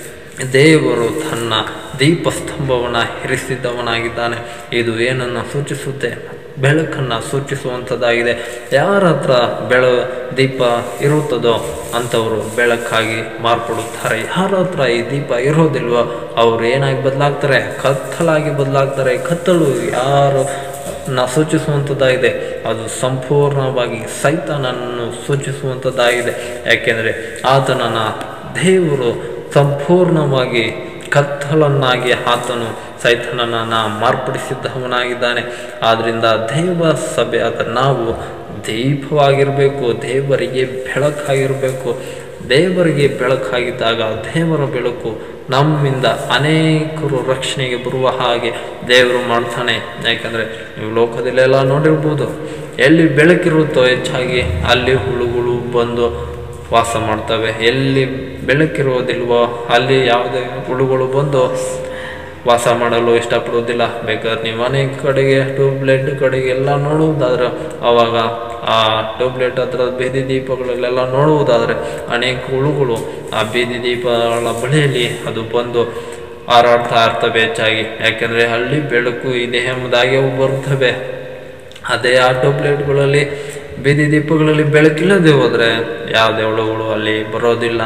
ದೇವರು ತನ್ನ ದೀಪಸ್ತಂಭವನ್ನು ಇರಿಸಿದ್ದವನಾಗಿದ್ದಾನೆ ಇದು ಏನನ್ನು ಸೂಚಿಸುತ್ತೆ ಬೆಳಕನ್ನು ಸೂಚಿಸುವಂಥದ್ದಾಗಿದೆ ಯಾರ ಹತ್ರ ಬೆಳ ದೀಪ ಇರುತ್ತದೋ ಅಂಥವರು ಬೆಳಕಾಗಿ ಮಾರ್ಪಡುತ್ತಾರೆ ಯಾರ ಹತ್ರ ಈ ದೀಪ ಇರೋದಿಲ್ವೋ ಅವರು ಏನಾಗಿ ಬದಲಾಗ್ತಾರೆ ಕತ್ತಲಾಗಿ ಬದಲಾಗ್ತಾರೆ ಕತ್ತಲು ಯಾರು ನ ಸೂಚಿಸುವಂಥದ್ದಾಗಿದೆ ಅದು ಸಂಪೂರ್ಣವಾಗಿ ಸೈತಾನನ್ನು ಸೂಚಿಸುವಂಥದ್ದಾಗಿದೆ ಯಾಕೆಂದರೆ ಆತನನ್ನು ದೇವರು ಸಂಪೂರ್ಣವಾಗಿ ಕತ್ತಲನ್ನಾಗಿ ಆತನು ಸೈತಾನನನ್ನು ಮಾರ್ಪಡಿಸಿದ್ದವನಾಗಿದ್ದಾನೆ ಆದ್ದರಿಂದ ದೇವ ಸಭೆಯಾದ ನಾವು ದೀಪವಾಗಿರಬೇಕು ದೇವರಿಗೆ ಬೆಳಕಾಗಿರಬೇಕು ದೇವರಿಗೆ ಬೆಳಕಾಗಿದ್ದಾಗ ದೇವರ ಬೆಳಕು ನಮ್ಮಿಂದ ಅನೇಕರು ರಕ್ಷಣೆಗೆ ಬರುವ ಹಾಗೆ ದೇವರು ಮಾಡ್ತಾನೆ ಯಾಕಂದರೆ ನೀವು ಲೋಕದಲ್ಲೆಲ್ಲ ನೋಡಿರ್ಬೋದು ಎಲ್ಲಿ ಬೆಳಕಿರುತ್ತೋ ಹೆಚ್ಚಾಗಿ ಅಲ್ಲಿ ಹುಳುಗಳು ಬಂದು ವಾಸ ಮಾಡ್ತವೆ ಎಲ್ಲಿ ಬೆಳಕಿರುವುದಿಲ್ವೋ ಅಲ್ಲಿ ಯಾವುದೇ ಹುಳುಗಳು ಬಂದು ವಾಸ ಮಾಡಲು ಇಷ್ಟಪಡುವುದಿಲ್ಲ ಬೇಕಾದ್ರೆ ನೀವು ಅನೇಕ ಕಡೆಗೆ ಟ್ಯೂಬ್ಲೈಟ್ ಕಡೆಗೆ ಎಲ್ಲ ನೋಡುವುದಾದ್ರೆ ಆವಾಗ ಆ ಟ್ಯೂಬ್ಲೈಟ್ ಹತ್ರ ಬೀದಿ ದೀಪಗಳಲ್ಲೆಲ್ಲ ನೋಡುವುದಾದರೆ ಅನೇಕ ಹುಳುಗಳು ಆ ಬೀದಿ ದೀಪಗಳ ಬಳಿಯಲ್ಲಿ ಅದು ಬಂದು ಹಾರಾಡ್ತಾ ಇರ್ತವೆ ಹೆಚ್ಚಾಗಿ ಯಾಕೆಂದರೆ ಅಲ್ಲಿ ಬೆಳಕು ಇದೆ ಎಂಬುದಾಗಿ ಅವು ಬರುತ್ತವೆ ಅದೇ ಆ ಟ್ಯೂಬ್ಲೈಟ್ಗಳಲ್ಲಿ ಬೀದಿ ದೀಪಗಳಲ್ಲಿ ಬೆಳಕಿಲ್ಲದೆ ಹೋದರೆ ಯಾವುದೇ ಹುಳುಗಳು ಅಲ್ಲಿ ಬರೋದಿಲ್ಲ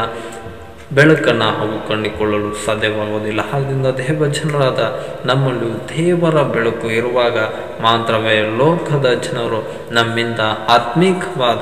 ಬೆಳಕನ್ನು ಅವು ಕಂಡುಕೊಳ್ಳಲು ಸಾಧ್ಯವಾಗುವುದಿಲ್ಲ ಆದ್ದರಿಂದ ದೇವ ಜನರಾದ ನಮ್ಮಲ್ಲಿ ದೇವರ ಬೆಳಕು ಇರುವಾಗ ಮಾತ್ರವೇ ಲೋಕದ ಜನರು ನಮ್ಮಿಂದ ಆತ್ಮೀಕವಾದ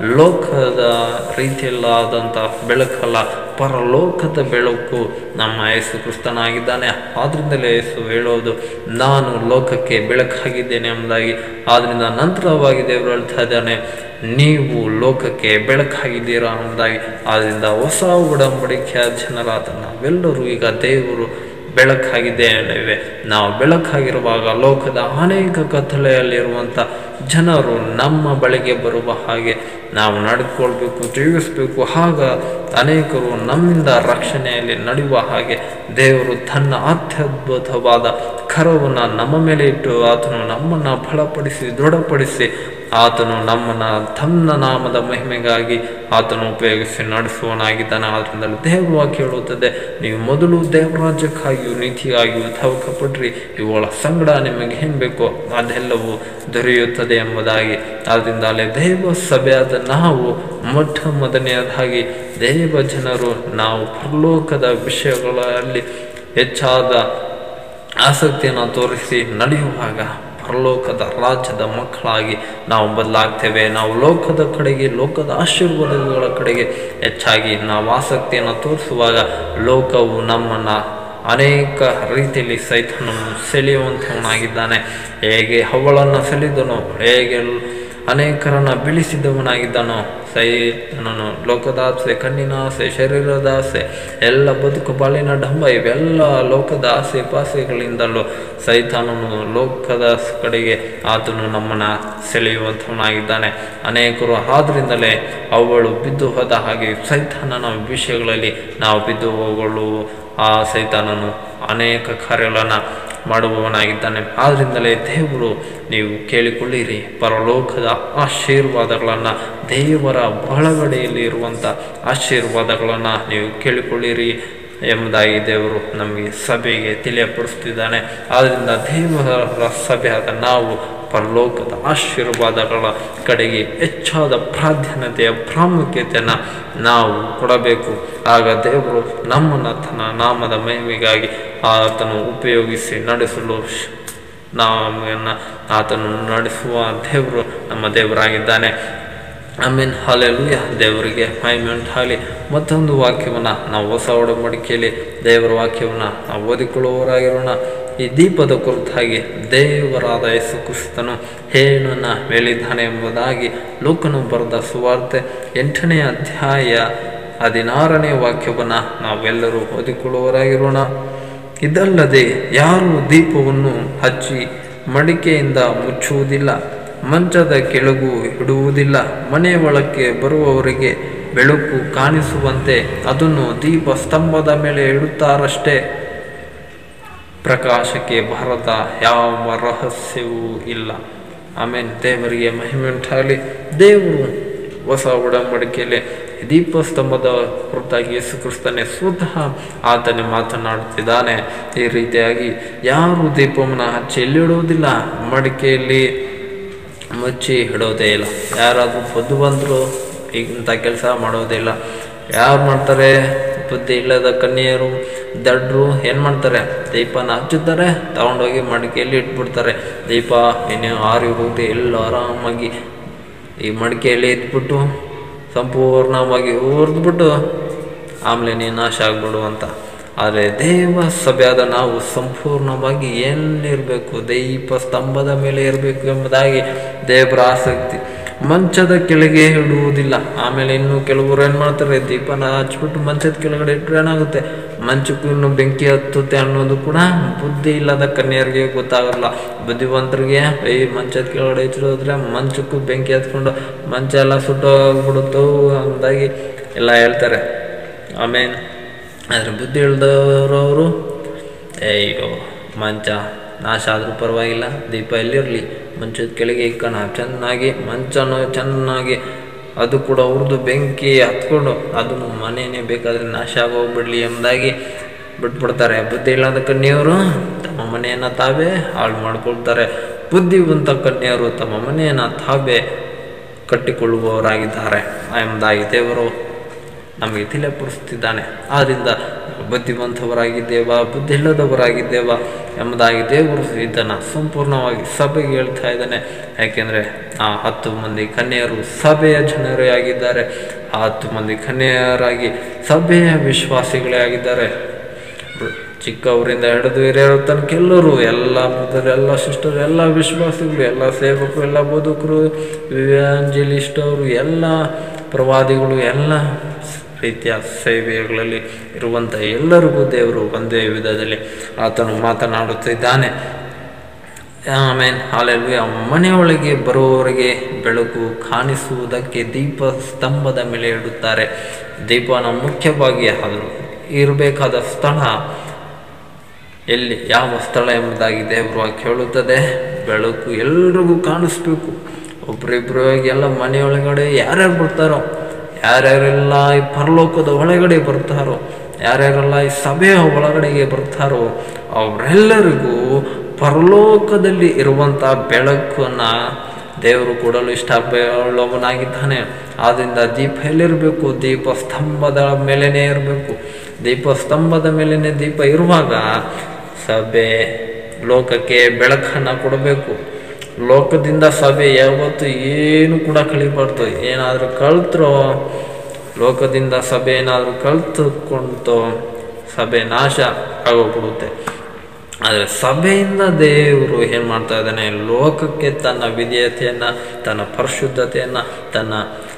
ಲೋಕದ ರೀತಿಯಲ್ಲಾದಂಥ ಬೆಳಕಲ್ಲ ಪರಲೋಕದ ಬೆಳಕು ನಮ್ಮ ಯೇಸು ಕ್ರಿಸ್ತನಾಗಿದ್ದಾನೆ ಆದ್ರಿಂದಲೇ ಯೇಸು ಹೇಳೋದು ನಾನು ಲೋಕಕ್ಕೆ ಬೆಳಕಾಗಿದ್ದೇನೆ ಎಂಬುದಾಗಿ ಆದ್ದರಿಂದ ನಂತರವಾಗಿ ದೇವರು ಹೇಳ್ತಾ ಇದ್ದಾನೆ ನೀವು ಲೋಕಕ್ಕೆ ಬೆಳಕಾಗಿದ್ದೀರಾ ಎಂಬುದಾಗಿ ಆದ್ದರಿಂದ ಹೊಸ ಉಡಂಬಡಿಕೆಯ ಜನರಾದ ನಾವೆಲ್ಲರೂ ಈಗ ದೇವರು ಬೆಳಕಾಗಿದ್ದೇವೆ ನಾವು ಬೆಳಕಾಗಿರುವಾಗ ಲೋಕದ ಅನೇಕ ಕತ್ತಲೆಯಲ್ಲಿರುವಂಥ ಜನರು ನಮ್ಮ ಬಳಿಗೆ ಬರುವ ಹಾಗೆ ನಾವು ನಡೆದುಕೊಳ್ಬೇಕು ಜೀವಿಸಬೇಕು ಆಗ ಅನೇಕರು ನಮ್ಮಿಂದ ರಕ್ಷಣೆಯಲ್ಲಿ ನಡೆಯುವ ಹಾಗೆ ದೇವರು ತನ್ನ ಅತ್ಯದ್ಭುತವಾದ ಕರವನ್ನು ನಮ್ಮ ಮೇಲೆ ಇಟ್ಟು ಆತನು ನಮ್ಮನ್ನು ಬಲಪಡಿಸಿ ದೃಢಪಡಿಸಿ ಆತನು ನಮ್ಮನ್ನು ತನ್ನ ನಾಮದ ಮಹಿಮೆಗಾಗಿ ಆತನು ಉಪಯೋಗಿಸಿ ನಡೆಸುವನಾಗಿದ್ದಾನೆ ಆದ್ದರಿಂದ ದೇವರು ವಾಕ್ಯ ಹೇಳುತ್ತದೆ ನೀವು ಮೊದಲು ದೇವರಾಜ್ಯಕ್ಕಾಗಿಯೂ ನೀತಿಯಾಗಿಯೂ ತವಕಪಡ್ರಿ ಇವುಗಳ ಸಂಗಡ ನಿಮಗೆ ಏನು ಬೇಕೋ ಅದೆಲ್ಲವೂ ದೊರೆಯುತ್ತದೆ ಎಂಬುದಾಗಿ ಆದ್ದರಿಂದ ಅಲ್ಲಿ ದೇವ ಸಭೆಯಾದ ನಾವು ಮೊಟ್ಟ ಮೊದಲನೆಯದಾಗಿ ದೇವ ಜನರು ನಾವು ಪರಲೋಕದ ವಿಷಯಗಳಲ್ಲಿ ಹೆಚ್ಚಾದ ಆಸಕ್ತಿಯನ್ನು ತೋರಿಸಿ ನಡೆಯುವಾಗ ಪರಲೋಕದ ರಾಜ್ಯದ ಮಕ್ಕಳಾಗಿ ನಾವು ಬದಲಾಗ್ತೇವೆ ನಾವು ಲೋಕದ ಕಡೆಗೆ ಲೋಕದ ಆಶೀರ್ವಾದಗಳ ಕಡೆಗೆ ಹೆಚ್ಚಾಗಿ ನಾವು ಆಸಕ್ತಿಯನ್ನು ತೋರಿಸುವಾಗ ಲೋಕವು ನಮ್ಮನ್ನು ಅನೇಕ ರೀತಿಯಲ್ಲಿ ಸೈತನನ್ನು ಸೆಳೆಯುವಂಥವನಾಗಿದ್ದಾನೆ ಹೇಗೆ ಹವಳನ್ನು ಸೆಳೆದನೋ ಹೇಗೆ ಅನೇಕರನ್ನು ಬೀಳಿಸಿದವನಾಗಿದ್ದಾನೋ ಸೈತನನು ಲೋಕದ ಆಸೆ ಕಣ್ಣಿನ ಆಸೆ ಶರೀರದ ಆಸೆ ಎಲ್ಲ ಬದುಕು ಬಾಳಿನ ಡಂಬ ಇವೆಲ್ಲ ಲೋಕದ ಆಸೆ ಪಾಸೆಗಳಿಂದಲೂ ಸೈತಾನನು ಲೋಕದ ಕಡೆಗೆ ಆತನು ನಮ್ಮನ್ನು ಸೆಳೆಯುವಂಥವನಾಗಿದ್ದಾನೆ ಅನೇಕರು ಆದ್ರಿಂದಲೇ ಅವಳು ಬಿದ್ದು ಹೋದ ಹಾಗೆ ಸೈತಾನನ ವಿಷಯಗಳಲ್ಲಿ ನಾವು ಬಿದ್ದು ಹೋಗಲು ಆ ಸೈತಾನನು ಅನೇಕ ಕಾರ್ಯಗಳನ್ನು ಮಾಡುವವನಾಗಿದ್ದಾನೆ ಆದ್ದರಿಂದಲೇ ದೇವರು ನೀವು ಕೇಳಿಕೊಳ್ಳಿರಿ ಪರಲೋಕದ ಆಶೀರ್ವಾದಗಳನ್ನು ದೇವರ ಒಳಗಡೆಯಲ್ಲಿ ಇರುವಂಥ ಆಶೀರ್ವಾದಗಳನ್ನು ನೀವು ಕೇಳಿಕೊಳ್ಳಿರಿ ಎಂಬುದಾಗಿ ದೇವರು ನಮಗೆ ಸಭೆಗೆ ತಿಳಿಯಪಡಿಸ್ತಿದ್ದಾನೆ ಆದ್ದರಿಂದ ದೇವರ ಸಭೆಯಾದ ನಾವು ಪರಲೋಕದ ಆಶೀರ್ವಾದಗಳ ಕಡೆಗೆ ಹೆಚ್ಚಾದ ಪ್ರಾಧಾನ್ಯತೆಯ ಪ್ರಾಮುಖ್ಯತೆಯನ್ನು ನಾವು ಕೊಡಬೇಕು ಆಗ ದೇವರು ನಮ್ಮನ್ನು ತನ್ನ ನಾಮದ ಮಹಿಮೆಗಾಗಿ ಆತನು ಉಪಯೋಗಿಸಿ ನಡೆಸಲು ಶ್- ನಮ್ಮನ್ನು ಆತನು ನಡೆಸುವ ದೇವರು ನಮ್ಮ ದೇವರಾಗಿದ್ದಾನೆ ಆಮೇಲೆ ಹಾಲೆಲುಯ್ಯ ದೇವರಿಗೆ ಮಹಿಮೆ ಉಂಟಾಗಲಿ ಮತ್ತೊಂದು ವಾಕ್ಯವನ್ನು ನಾವು ಹೊಸ ಒಡಂಬಡಿಕೆಯಲ್ಲಿ ದೇವರ ವಾಕ್ಯವನ್ನು ನಾವು ಓದಿಕೊಳ್ಳುವವರಾಗಿರೋಣ ಈ ದೀಪದ ಕುರಿತಾಗಿ ದೇವರಾದ ಯೇಸು ಕ್ರಿಸ್ತನು ಏನನ್ನ ಹೇಳಿದ್ದಾನೆ ಎಂಬುದಾಗಿ ಲೋಕನು ಬರೆದ ಸುವಾರ್ತೆ ಎಂಟನೇ ಅಧ್ಯಾಯ ಹದಿನಾರನೇ ವಾಕ್ಯವನ್ನು ನಾವೆಲ್ಲರೂ ಓದಿಕೊಳ್ಳುವವರಾಗಿರೋಣ ಇದಲ್ಲದೆ ಯಾರು ದೀಪವನ್ನು ಹಚ್ಚಿ ಮಡಿಕೆಯಿಂದ ಮುಚ್ಚುವುದಿಲ್ಲ ಮಂಚದ ಕೆಳಗೂ ಇಡುವುದಿಲ್ಲ ಮನೆಯ ಒಳಕ್ಕೆ ಬರುವವರಿಗೆ ಬೆಳಕು ಕಾಣಿಸುವಂತೆ ಅದನ್ನು ದೀಪ ಸ್ತಂಭದ ಮೇಲೆ ಇಡುತ್ತಾರಷ್ಟೇ ಪ್ರಕಾಶಕ್ಕೆ ಭಾರತ ಯಾವ ರಹಸ್ಯವೂ ಇಲ್ಲ ಆಮೇಲೆ ದೇವರಿಗೆ ಮಹಿಮೆ ಉಂಟಾಗಲಿ ದೇವರು ಹೊಸ ಒಡಂಬಡಿಕೆಯಲ್ಲಿ ದೀಪಸ್ತಂಭದ ಕುರಿತಾಗಿ ಯೇಸು ಕ್ರಿಸ್ತನೇ ಸ್ವತಃ ಆತನೇ ಮಾತನಾಡುತ್ತಿದ್ದಾನೆ ಈ ರೀತಿಯಾಗಿ ಯಾರು ದೀಪವನ್ನು ಹಚ್ಚಿ ಎಲ್ಲಿಡುವುದಿಲ್ಲ ಮಡಿಕೆಯಲ್ಲಿ ಮುಚ್ಚಿ ಇಡೋದೇ ಇಲ್ಲ ಯಾರಾದರೂ ಬುದ್ಧಿವಂತರು ಇಂಥ ಕೆಲಸ ಮಾಡೋದೇ ಇಲ್ಲ ಯಾರು ಮಾಡ್ತಾರೆ ಬುದ್ಧಿ ಇಲ್ಲದ ಕನ್ಯೆಯರು ದಡ್ರು ಏನು ಮಾಡ್ತಾರೆ ದೀಪನ ಹಚ್ಚುತ್ತಾರೆ ತಗೊಂಡೋಗಿ ಮಡಿಕೆಯಲ್ಲಿ ಇಟ್ಬಿಡ್ತಾರೆ ದೀಪ ಏನೇ ಆರಿ ಹೋಗಿ ಎಲ್ಲ ಆರಾಮಾಗಿ ಈ ಮಡಿಕೆಯಲ್ಲಿ ಇಟ್ಬಿಟ್ಟು ಸಂಪೂರ್ಣವಾಗಿ ಹುರಿದ್ಬಿಟ್ಟು ಆಮೇಲೆ ನೀನು ನಾಶ ಆಗ್ಬಿಡು ಅಂತ ಆದರೆ ದೇವ ಸಭೆಯಾದ ನಾವು ಸಂಪೂರ್ಣವಾಗಿ ಎಲ್ಲಿರಬೇಕು ದೀಪ ಸ್ತಂಭದ ಮೇಲೆ ಇರಬೇಕು ಎಂಬುದಾಗಿ ದೇವರ ಆಸಕ್ತಿ ಮಂಚದ ಕೆಳಗೆ ಇಡುವುದಿಲ್ಲ ಆಮೇಲೆ ಇನ್ನು ಕೆಲವರು ಏನು ಮಾಡ್ತಾರೆ ದೀಪನ ಹಚ್ಬಿಟ್ಟು ಮಂಚದ ಕೆಳಗಡೆ ಇಟ್ಟರೆ ಏನಾಗುತ್ತೆ ಮಂಚಕ್ಕೂ ಇನ್ನು ಬೆಂಕಿ ಹತ್ತುತ್ತೆ ಅನ್ನೋದು ಕೂಡ ಬುದ್ಧಿ ಇಲ್ಲದ ಕನ್ಯರಿಗೆ ಗೊತ್ತಾಗಲ್ಲ ಬುದ್ಧಿವಂತರಿಗೆ ಈ ಮಂಚದ ಕೆಳಗಡೆ ಇಟ್ಟಿರೋದ್ರೆ ಮಂಚಕ್ಕೂ ಬೆಂಕಿ ಹತ್ಕೊಂಡು ಮಂಚ ಎಲ್ಲ ಸುಟ್ಟೋಗ್ಬಿಡುತ್ತೋ ಅಂದಾಗಿ ಎಲ್ಲ ಹೇಳ್ತಾರೆ ಆಮೇಲೆ ಆದರೆ ಬುದ್ಧಿ ಇಳ್ದವರು ಅಯ್ಯೋ ಮಂಚ ನಾಶ ಆದರೂ ಪರವಾಗಿಲ್ಲ ದೀಪ ಎಲ್ಲಿರಲಿ ಮಂಚದ ಕೆಳಗೆ ಇಕ್ಕಣ ಚೆನ್ನಾಗಿ ಮಂಚನ ಚೆನ್ನಾಗಿ ಅದು ಕೂಡ ಹುರಿದು ಬೆಂಕಿ ಹತ್ಕೊಂಡು ಅದನ್ನು ಮನೆಯೇ ಬೇಕಾದರೆ ನಾಶ ಆಗೋಗ್ಬಿಡ್ಲಿ ಎಂಬುದಾಗಿ ಬಿಟ್ಬಿಡ್ತಾರೆ ಬುದ್ಧಿ ಇಲ್ಲದ ಕನ್ಯೆಯವರು ತಮ್ಮ ಮನೆಯನ್ನು ತಾವೇ ಹಾಳು ಮಾಡ್ಕೊಳ್ತಾರೆ ಬುದ್ಧಿವಂತ ಕನ್ಯೆಯರು ತಮ್ಮ ಮನೆಯನ್ನು ತಾವೇ ಕಟ್ಟಿಕೊಳ್ಳುವವರಾಗಿದ್ದಾರೆ ಎಂಬುದಾಗಿ ದೇವರು ನಮಗೆ ತಿಳಿಯಪಡಿಸುತ್ತಿದ್ದಾನೆ ಆದ್ದರಿಂದ ಬುದ್ಧಿವಂತವರಾಗಿದ್ದೇವಾ ಬುದ್ಧಿ ಇಲ್ಲದವರಾಗಿದ್ದೇವಾ ಎಂಬುದಾಗಿ ದೇವರು ಇದನ್ನು ಸಂಪೂರ್ಣವಾಗಿ ಸಭೆಗೆ ಹೇಳ್ತಾ ಇದ್ದಾನೆ ಯಾಕೆಂದರೆ ಆ ಹತ್ತು ಮಂದಿ ಕನ್ಯೆಯರು ಸಭೆಯ ಜನರೇ ಆಗಿದ್ದಾರೆ ಆ ಹತ್ತು ಮಂದಿ ಕನ್ಯೆಯರಾಗಿ ಸಭೆಯ ವಿಶ್ವಾಸಿಗಳೇ ಆಗಿದ್ದಾರೆ ಚಿಕ್ಕವರಿಂದ ಹಿಡಿದು ಹಿರಿಯರ ತನಕ ಎಲ್ಲರೂ ಎಲ್ಲ ಬ್ರದರ್ ಎಲ್ಲ ಸಿಸ್ಟರ್ ಎಲ್ಲ ವಿಶ್ವಾಸಿಗಳು ಎಲ್ಲ ಸೇವಕರು ಎಲ್ಲ ಬದುಕರು ವಿವ್ಯಾಂಜಲಿಸ್ಟ್ ಅವರು ಎಲ್ಲ ಪ್ರವಾದಿಗಳು ಎಲ್ಲ ರೀತಿಯ ಸೇವೆಗಳಲ್ಲಿ ಇರುವಂಥ ಎಲ್ಲರಿಗೂ ದೇವರು ಒಂದೇ ವಿಧದಲ್ಲಿ ಆತನು ಮಾತನಾಡುತ್ತಿದ್ದಾನೆ ಆಮೇನ್ ಹಾಲೆಲುಯ ಮನೆಯೊಳಗೆ ಬರುವವರಿಗೆ ಬೆಳಕು ಕಾಣಿಸುವುದಕ್ಕೆ ದೀಪ ಸ್ತಂಭದ ಮೇಲೆ ಇಡುತ್ತಾರೆ ದೀಪನ ಮುಖ್ಯವಾಗಿ ಅದು ಇರಬೇಕಾದ ಸ್ಥಳ ಎಲ್ಲಿ ಯಾವ ಸ್ಥಳ ಎಂಬುದಾಗಿ ದೇವರು ಕೇಳುತ್ತದೆ ಬೆಳಕು ಎಲ್ರಿಗೂ ಕಾಣಿಸ್ಬೇಕು ಒಬ್ರಿಬ್ರು ಎಲ್ಲ ಮನೆಯೊಳಗಡೆ ಯಾರ್ಯಾರು ಬರ್ತಾರೋ ಯಾರ್ಯಾರೆಲ್ಲ ಈ ಪರಲೋಕದ ಒಳಗಡೆ ಬರ್ತಾರೋ ಯಾರ್ಯಾರೆಲ್ಲ ಈ ಸಭೆಯ ಒಳಗಡೆಗೆ ಬರ್ತಾರೋ ಅವರೆಲ್ಲರಿಗೂ ಪರಲೋಕದಲ್ಲಿ ಇರುವಂಥ ಬೆಳಕನ್ನು ದೇವರು ಕೊಡಲು ಇಷ್ಟಪಡುವವನಾಗಿದ್ದಾನೆ ಆದ್ದರಿಂದ ದೀಪ ಎಲ್ಲಿರಬೇಕು ದೀಪ ಸ್ತಂಭದ ಮೇಲೇನೆ ಇರಬೇಕು ದೀಪ ಸ್ತಂಭದ ಮೇಲೇನೆ ದೀಪ ಇರುವಾಗ ಸಭೆ ಲೋಕಕ್ಕೆ ಬೆಳಕನ್ನು ಕೊಡಬೇಕು ಲೋಕದಿಂದ ಸಭೆ ಯಾವತ್ತು ಏನು ಕೂಡ ಕಳಿಬಾರ್ದು ಏನಾದರೂ ಕಳ್ತರೋ ಲೋಕದಿಂದ ಸಭೆ ಏನಾದರೂ ಕಲ್ತುಕೊಂಡ್ತೋ ಸಭೆ ನಾಶ ಆಗೋಗ್ಬಿಡುತ್ತೆ ಆದರೆ ಸಭೆಯಿಂದ ದೇವರು ಏನು ಮಾಡ್ತಾ ಇದ್ದಾನೆ ಲೋಕಕ್ಕೆ ತನ್ನ ವಿಧೇಯತೆಯನ್ನು ತನ್ನ ಪರಿಶುದ್ಧತೆಯನ್ನು ತನ್ನ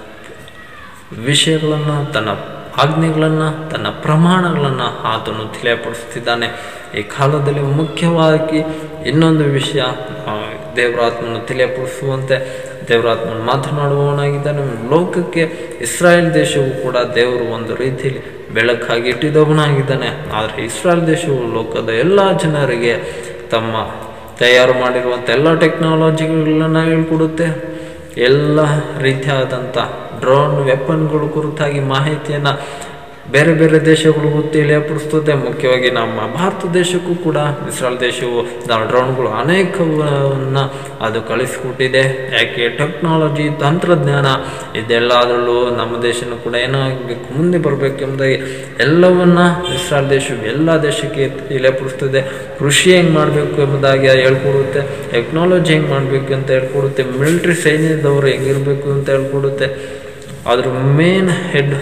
ವಿಷಯಗಳನ್ನು ತನ್ನ ಆಜ್ಞೆಗಳನ್ನು ತನ್ನ ಪ್ರಮಾಣಗಳನ್ನು ಆತನು ತಿಳಿಯಪಡಿಸ್ತಿದ್ದಾನೆ ಈ ಕಾಲದಲ್ಲಿ ಮುಖ್ಯವಾಗಿ ಇನ್ನೊಂದು ವಿಷಯ ಆ, ದೇವರಾತ್ಮನು ತಿಳಿಯಪಡಿಸುವಂತೆ ದೇವರಾತ್ಮನು ಮಾತನಾಡುವವನಾಗಿದ್ದಾನೆ ಲೋಕಕ್ಕೆ ಇಸ್ರಾಯೇಲ್ ದೇಶವು ಕೂಡ ದೇವರು ಒಂದು ರೀತಿಯಲ್ಲಿ ಬೆಳಕಾಗಿ ಇಟ್ಟಿದವನಾಗಿದ್ದಾನೆ ಆದರೆ ಇಸ್ರಾಯೇಲ್ ದೇಶವು ಲೋಕದ ಎಲ್ಲ ಜನರಿಗೆ ತಮ್ಮ ತಯಾರು ಮಾಡಿರುವಂಥ ಎಲ್ಲ ಟೆಕ್ನಾಲಜಿಗಳನ್ನ ಹೇಳ್ಕೊಡುತ್ತೆ ಎಲ್ಲ ರೀತಿಯಾದಂಥ ಡ್ರೋನ್ ವೆಪನ್ಗಳು ಕುರಿತಾಗಿ ಮಾಹಿತಿಯನ್ನು ಬೇರೆ ಬೇರೆ ದೇಶಗಳಿಗೂ ತಿಳಿಯಪಡಿಸ್ತದೆ ಮುಖ್ಯವಾಗಿ ನಮ್ಮ ಭಾರತ ದೇಶಕ್ಕೂ ಕೂಡ ಇಸ್ರಾಯಲ್ ದೇಶವು ದ- ಡ್ರೋನ್ಗಳು ಅನೇಕವನ್ನು ಅದು ಕಳಿಸಿಕೊಟ್ಟಿದೆ ಯಾಕೆ ಟೆಕ್ನಾಲಜಿ ತಂತ್ರಜ್ಞಾನ ಇದೆಲ್ಲದರಲ್ಲೂ ನಮ್ಮ ದೇಶನೂ ಕೂಡ ಏನಾಗಬೇಕು ಮುಂದೆ ಬರಬೇಕೆಂಬುದಾಗಿ ಎಲ್ಲವನ್ನ ಇಸ್ರಾಯಲ್ ದೇಶವು ಎಲ್ಲ ದೇಶಕ್ಕೆ ತಿಳಿಯಪಡಿಸ್ತದೆ ಕೃಷಿ ಹೆಂಗೆ ಮಾಡಬೇಕು ಎಂಬುದಾಗಿ ಹೇಳ್ಕೊಡುತ್ತೆ ಟೆಕ್ನಾಲಜಿ ಹೆಂಗೆ ಮಾಡಬೇಕು ಅಂತ ಹೇಳ್ಕೊಡುತ್ತೆ ಮಿಲಿಟ್ರಿ ಸೈನ್ಯದವರು ಹೆಂಗಿರಬೇಕು ಅಂತ ಹೇಳ್ಕೊಡುತ್ತೆ ಅದ್ರ ಮೇನ್ ಹೆಡ್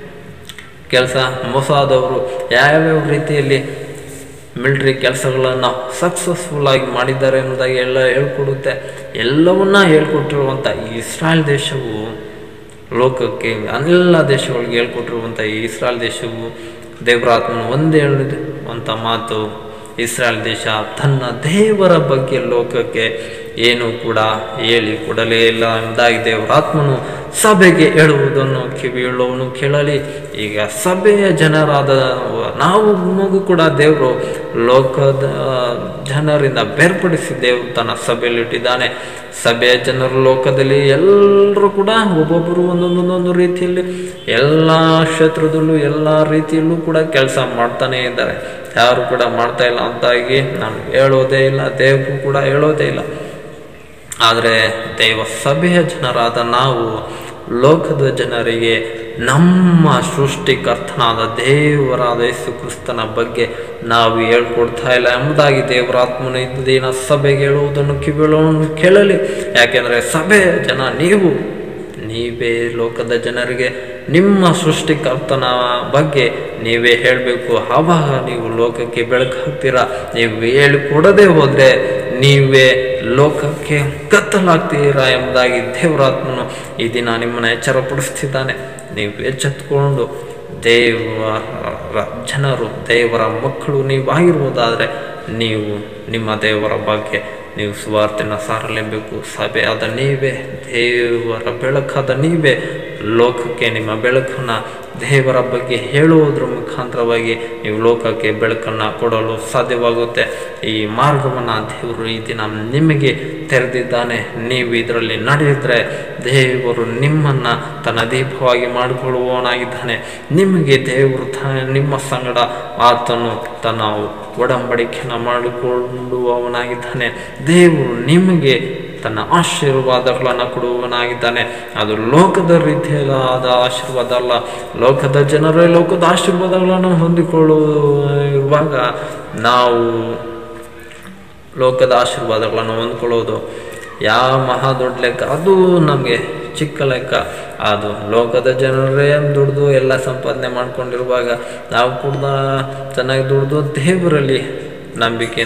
ಕೆಲಸ ಮೊಸಾದವರು ಯಾವ್ಯಾವ ರೀತಿಯಲ್ಲಿ ಮಿಲ್ಟ್ರಿ ಕೆಲಸಗಳನ್ನು ಸಕ್ಸಸ್ಫುಲ್ ಆಗಿ ಮಾಡಿದ್ದಾರೆ ಎಂಬುದಾಗಿ ಎಲ್ಲ ಹೇಳ್ಕೊಡುತ್ತೆ ಎಲ್ಲವನ್ನ ಹೇಳ್ಕೊಟ್ಟಿರುವಂಥ ಈ ಇಸ್ರಾಯಲ್ ದೇಶವು ಲೋಕಕ್ಕೆ ಎಲ್ಲ ದೇಶಗಳಿಗೆ ಹೇಳ್ಕೊಟ್ಟಿರುವಂಥ ಈ ಇಸ್ರಾಯಲ್ ದೇಶವು ದೇವರಾತ್ಮನು ಒಂದೇ ಹೇಳಿರುವಂಥ ಮಾತು ಇಸ್ರಾಯಲ್ ದೇಶ ತನ್ನ ದೇವರ ಬಗ್ಗೆ ಲೋಕಕ್ಕೆ ಏನು ಕೂಡ ಹೇಳಿ ಕೊಡಲೇ ಇಲ್ಲ ಎಂಬುದಾಗಿ ದೇವರಾತ್ಮನು ಸಭೆಗೆ ಹೇಳುವುದನ್ನು ಕಿವಿಯುಳ್ಳವನು ಕೇಳಲಿ ಈಗ ಸಭೆಯ ಜನರಾದ ನಾವು ಮಗು ಕೂಡ ದೇವರು ಲೋಕದ ಜನರಿಂದ ಬೇರ್ಪಡಿಸಿ ದೇವರು ತನ್ನ ಸಭೆಯಲ್ಲಿಟ್ಟಿದ್ದಾನೆ ಸಭೆಯ ಜನರು ಲೋಕದಲ್ಲಿ ಎಲ್ಲರೂ ಕೂಡ ಒಬ್ಬೊಬ್ಬರು ಒಂದೊಂದೊಂದೊಂದು ರೀತಿಯಲ್ಲಿ ಎಲ್ಲ ಕ್ಷೇತ್ರದಲ್ಲೂ ಎಲ್ಲ ರೀತಿಯಲ್ಲೂ ಕೂಡ ಕೆಲಸ ಮಾಡ್ತಾನೇ ಇದ್ದಾರೆ ಯಾರು ಕೂಡ ಮಾಡ್ತಾ ಇಲ್ಲ ಅಂತಾಗಿ ನಾನು ಹೇಳೋದೇ ಇಲ್ಲ ದೇವರು ಕೂಡ ಹೇಳೋದೇ ಇಲ್ಲ ಆದರೆ ದೈವ ಸಭೆಯ ಜನರಾದ ನಾವು ಲೋಕದ ಜನರಿಗೆ ನಮ್ಮ ಸೃಷ್ಟಿಕರ್ತನಾದ ದೇವರಾದ ಯೇಸು ಕ್ರಿಸ್ತನ ಬಗ್ಗೆ ನಾವು ಹೇಳ್ಕೊಡ್ತಾ ಇಲ್ಲ ಎಂಬುದಾಗಿ ದೇವರಾತ್ಮನ ದಿನ ಸಭೆಗೆ ಹೇಳುವುದನ್ನು ಕಿವಿಳವನ್ನು ಕೇಳಲಿ ಯಾಕೆಂದರೆ ಸಭೆಯ ಜನ ನೀವು ನೀವೇ ಲೋಕದ ಜನರಿಗೆ ನಿಮ್ಮ ಸೃಷ್ಟಿಕರ್ತನ ಬಗ್ಗೆ ನೀವೇ ಹೇಳಬೇಕು ಆವಾಗ ನೀವು ಲೋಕಕ್ಕೆ ಬೆಳಕು ಹಾಕ್ತೀರಾ ನೀವು ಹೇಳಿಕೊಡದೆ ಹೋದರೆ ನೀವೇ ಲೋಕಕ್ಕೆ ಕತ್ತಲಾಗ್ತೀರಾ ಎಂಬುದಾಗಿ ದೇವರಾತ್ಮನು ಈ ದಿನ ನಿಮ್ಮನ್ನು ಎಚ್ಚರಪಡಿಸ್ತಿದ್ದಾನೆ ನೀವು ಎಚ್ಚೆತ್ತುಕೊಂಡು ದೇವರ ಜನರು ದೇವರ ಮಕ್ಕಳು ನೀವಾಗಿರುವುದಾದರೆ ನೀವು ನಿಮ್ಮ ದೇವರ ಬಗ್ಗೆ ನೀವು ಸುವಾರ್ತೆನ ಸಾರಲೇಬೇಕು ಸಭೆಯಾದ ನೀವೇ ದೇವರ ಬೆಳಕಾದ ನೀವೇ ಲೋಕಕ್ಕೆ ನಿಮ್ಮ ಬೆಳಕನ್ನು ದೇವರ ಬಗ್ಗೆ ಹೇಳುವುದರ ಮುಖಾಂತರವಾಗಿ ನೀವು ಲೋಕಕ್ಕೆ ಬೆಳಕನ್ನು ಕೊಡಲು ಸಾಧ್ಯವಾಗುತ್ತೆ ಈ ಮಾರ್ಗವನ್ನು ದೇವರು ಈ ದಿನ ನಿಮಗೆ ತೆರೆದಿದ್ದಾನೆ ನೀವು ಇದರಲ್ಲಿ ನಡೆಯಿದ್ರೆ ದೇವರು ನಿಮ್ಮನ್ನು ತನ್ನ ದೀಪವಾಗಿ ಮಾಡಿಕೊಳ್ಳುವವನಾಗಿದ್ದಾನೆ ನಿಮಗೆ ದೇವರು ತ ನಿಮ್ಮ ಸಂಗಡ ಆತನು ತನ್ನ ಒಡಂಬಡಿಕೆಯನ್ನು ಮಾಡಿಕೊಳ್ಳುವವನಾಗಿದ್ದಾನೆ ದೇವರು ನಿಮಗೆ ತನ್ನ ಆಶೀರ್ವಾದಗಳನ್ನು ಕೊಡುವವನಾಗಿದ್ದಾನೆ ಅದು ಲೋಕದ ರೀತಿಯಾದ ಆಶೀರ್ವಾದ ಅಲ್ಲ ಲೋಕದ ಜನರೇ ಲೋಕದ ಆಶೀರ್ವಾದಗಳನ್ನು ಹೊಂದಿಕೊಳ್ಳುವಾಗ ನಾವು ಲೋಕದ ಆಶೀರ್ವಾದಗಳನ್ನು ಹೊಂದ್ಕೊಳ್ಳೋದು ಯಾವ ಮಹಾ ದೊಡ್ಡ ಲೆಕ್ಕ ಅದು ನಮಗೆ ಚಿಕ್ಕ ಲೆಕ್ಕ ಅದು ಲೋಕದ ಜನರೇ ದುಡ್ದು ಎಲ್ಲ ಸಂಪಾದನೆ ಮಾಡ್ಕೊಂಡಿರುವಾಗ ನಾವು ಕೂಡ ಚೆನ್ನಾಗಿ ದುಡ್ದು ದೇವರಲ್ಲಿ ನಂಬಿಕೆಯಿಂದ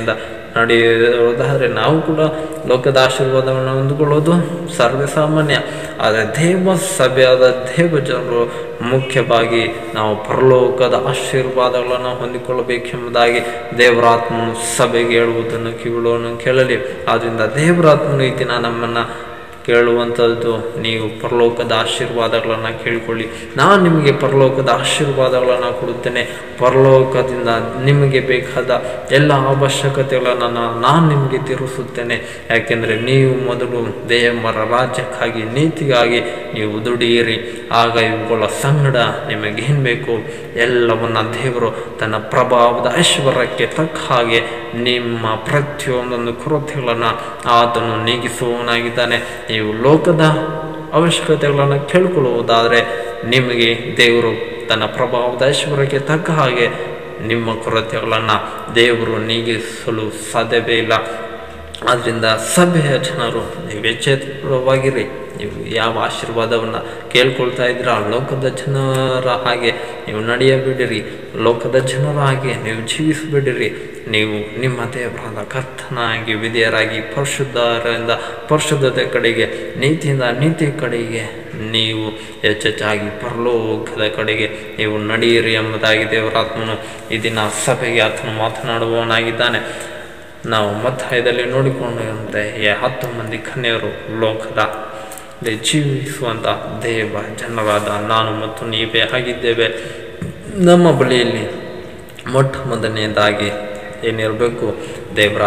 ನಡೆಯುವುದಾದರೆ ನಾವು ಕೂಡ ಲೋಕದ ಆಶೀರ್ವಾದವನ್ನು ಹೊಂದಿಕೊಳ್ಳೋದು ಸರ್ವೇ ಸಾಮಾನ್ಯ ಆದರೆ ದೇವ ಸಭೆಯಾದ ದೇವ ಜನರು ಮುಖ್ಯವಾಗಿ ನಾವು ಪರಲೋಕದ ಆಶೀರ್ವಾದಗಳನ್ನು ಹೊಂದಿಕೊಳ್ಳಬೇಕೆಂಬುದಾಗಿ ದೇವರಾತ್ಮನು ಸಭೆಗೆ ಹೇಳುವುದನ್ನು ಕಿವಿಗಳನ್ನು ಕೇಳಲಿ ಆದ್ದರಿಂದ ದೇವರಾತ್ಮನು ಈ ದಿನ ನಮ್ಮನ್ನು ಕೇಳುವಂಥದ್ದು ನೀವು ಪರಲೋಕದ ಆಶೀರ್ವಾದಗಳನ್ನು ಕೇಳಿಕೊಳ್ಳಿ ನಾನು ನಿಮಗೆ ಪರಲೋಕದ ಆಶೀರ್ವಾದಗಳನ್ನು ಕೊಡುತ್ತೇನೆ ಪರಲೋಕದಿಂದ ನಿಮಗೆ ಬೇಕಾದ ಎಲ್ಲ ಅವಶ್ಯಕತೆಗಳನ್ನು ನಾನು ನಿಮಗೆ ತೀರಿಸುತ್ತೇನೆ ಯಾಕೆಂದರೆ ನೀವು ಮೊದಲು ದೇವರ ರಾಜ್ಯಕ್ಕಾಗಿ ನೀತಿಗಾಗಿ ನೀವು ದುಡಿಯಿರಿ ಆಗ ಇವುಗಳ ಸಂಗಡ ನಿಮಗೇನು ಬೇಕು ಎಲ್ಲವನ್ನ ದೇವರು ತನ್ನ ಪ್ರಭಾವದ ಐಶ್ವರ್ಯಕ್ಕೆ ತಕ್ಕ ಹಾಗೆ ನಿಮ್ಮ ಪ್ರತಿಯೊಂದೊಂದು ಕೊರತೆಗಳನ್ನು ಆತನು ನೀಗಿಸುವವನಾಗಿದ್ದಾನೆ ನೀವು ಲೋಕದ ಅವಶ್ಯಕತೆಗಳನ್ನು ಕೇಳಿಕೊಳ್ಳುವುದಾದರೆ ನಿಮಗೆ ದೇವರು ತನ್ನ ಪ್ರಭಾವದ ಐಶ್ವರ್ಯಕ್ಕೆ ತಕ್ಕ ಹಾಗೆ ನಿಮ್ಮ ಕೊರತೆಗಳನ್ನು ದೇವರು ನೀಗಿಸಲು ಸಾಧ್ಯವೇ ಇಲ್ಲ ಆದ್ದರಿಂದ ಸಭೆಯ ಜನರು ನೀವು ಎಚ್ಚೆತ್ತವಾಗಿರಿ ನೀವು ಯಾವ ಆಶೀರ್ವಾದವನ್ನು ಕೇಳ್ಕೊಳ್ತಾ ಇದ್ದೀರ ಲೋಕದ ಜನರ ಹಾಗೆ ನೀವು ನಡೆಯಬೇಡಿರಿ ಲೋಕದ ಜನರ ಹಾಗೆ ನೀವು ಜೀವಿಸಬೇಡಿರಿ ನೀವು ನಿಮ್ಮ ದೇವರಾದ ಕರ್ತನಾಗಿ ವಿಧೇಯರಾಗಿ ಪರಿಶುದ್ಧರಿಂದ ಪರಿಶುದ್ಧತೆ ಕಡೆಗೆ ನೀತಿಯಿಂದ ನೀತಿ ಕಡೆಗೆ ನೀವು ಹೆಚ್ಚೆಚ್ಚಾಗಿ ಪರಲೋಕದ ಕಡೆಗೆ ನೀವು ನಡೆಯಿರಿ ಎಂಬುದಾಗಿ ದೇವರಾತ್ಮನು ಈ ದಿನ ಸಭೆಗೆ ಆತನು ಮಾತನಾಡುವವನಾಗಿದ್ದಾನೆ ನಾವು ಮತ್ತಾಯದಲ್ಲಿ ನೋಡಿಕೊಂಡಂತೆ ಈ ಹತ್ತು ಮಂದಿ ಕನ್ಯರು ಲೋಕದ ದಲ್ಲಿ ಜೀವಿಸುವಂಥ ದೇವ ಜನರಾದ ನಾನು ಮತ್ತು ನೀವೇ ಆಗಿದ್ದೇವೆ ನಮ್ಮ ಬಳಿಯಲ್ಲಿ ಮೊಟ್ಟ ಮೊದಲನೇದಾಗಿ ಏನಿರಬೇಕು ದೇವರ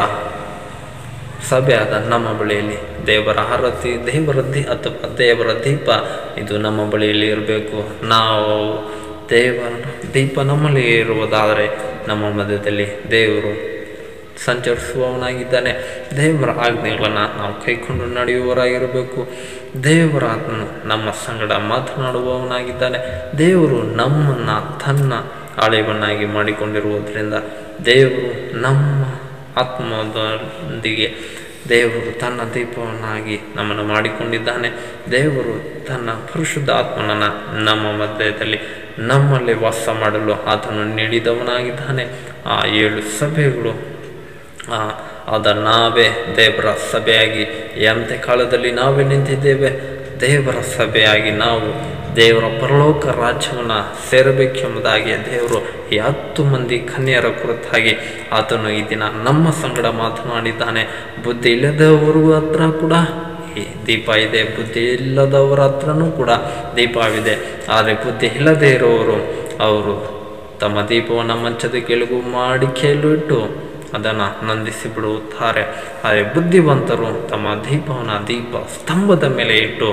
ಸಭೆಯಾದ ನಮ್ಮ ಬಳಿಯಲ್ಲಿ ದೇವರ ಆರತಿ ದೇವರ ದಿ ಅಥವಾ ದೇವರ ದೀಪ ಇದು ನಮ್ಮ ಬಳಿಯಲ್ಲಿ ಇರಬೇಕು ನಾವು ದೇವರ ದೀಪ ನಮ್ಮಲ್ಲಿ ಇರುವುದಾದರೆ ನಮ್ಮ ಮಧ್ಯದಲ್ಲಿ ದೇವರು ಸಂಚರಿಸುವವನಾಗಿದ್ದಾನೆ ದೇವರ ಆಜ್ಞೆಗಳನ್ನು ನಾವು ಕೈಕೊಂಡು ನಡೆಯುವವರಾಗಿರಬೇಕು ದೇವರ ಆತ್ಮನು ನಮ್ಮ ಸಂಗಡ ಮಾತನಾಡುವವನಾಗಿದ್ದಾನೆ ದೇವರು ನಮ್ಮನ್ನು ತನ್ನ ಆಳೆವನ್ನಾಗಿ ಮಾಡಿಕೊಂಡಿರುವುದರಿಂದ ದೇವರು ನಮ್ಮ ಆತ್ಮದೊಂದಿಗೆ ದೇವರು ತನ್ನ ದೀಪವನ್ನಾಗಿ ನಮ್ಮನ್ನು ಮಾಡಿಕೊಂಡಿದ್ದಾನೆ ದೇವರು ತನ್ನ ಪರಿಶುದ್ಧ ಆತ್ಮನನ್ನು ನಮ್ಮ ಮಧ್ಯದಲ್ಲಿ ನಮ್ಮಲ್ಲಿ ವಾಸ ಮಾಡಲು ಆತನು ನೀಡಿದವನಾಗಿದ್ದಾನೆ ಆ ಏಳು ಸಭೆಗಳು ಆದ ನಾವೇ ದೇವರ ಸಭೆಯಾಗಿ ಎಂತೆ ಕಾಲದಲ್ಲಿ ನಾವೇ ನಿಂತಿದ್ದೇವೆ ದೇವರ ಸಭೆಯಾಗಿ ನಾವು ದೇವರ ಪರಲೋಕ ರಾಜ್ಯವನ್ನು ಸೇರಬೇಕೆಂಬುದಾಗಿ ದೇವರು ಈ ಹತ್ತು ಮಂದಿ ಕನ್ಯರ ಕುರಿತಾಗಿ ಆತನು ಈ ದಿನ ನಮ್ಮ ಸಂಗಡ ಮಾತನಾಡಿದ್ದಾನೆ ಬುದ್ಧಿ ಇಲ್ಲದವರು ಹತ್ರ ಕೂಡ ಈ ದೀಪ ಇದೆ ಬುದ್ಧಿ ಇಲ್ಲದವರ ಹತ್ರನೂ ಕೂಡ ದೀಪವಿದೆ ಆದರೆ ಬುದ್ಧಿ ಇಲ್ಲದೆ ಇರುವವರು ಅವರು ತಮ್ಮ ದೀಪವನ್ನು ಮಂಚದ ಕೆಳಗು ಮಾಡಿ ಕೇಳು ಇಟ್ಟು ಅದನ್ನು ನಂದಿಸಿ ಬಿಡುತ್ತಾರೆ ಆದರೆ ಬುದ್ಧಿವಂತರು ತಮ್ಮ ದೀಪವನ್ನು ದೀಪ ಸ್ತಂಭದ ಮೇಲೆ ಇಟ್ಟು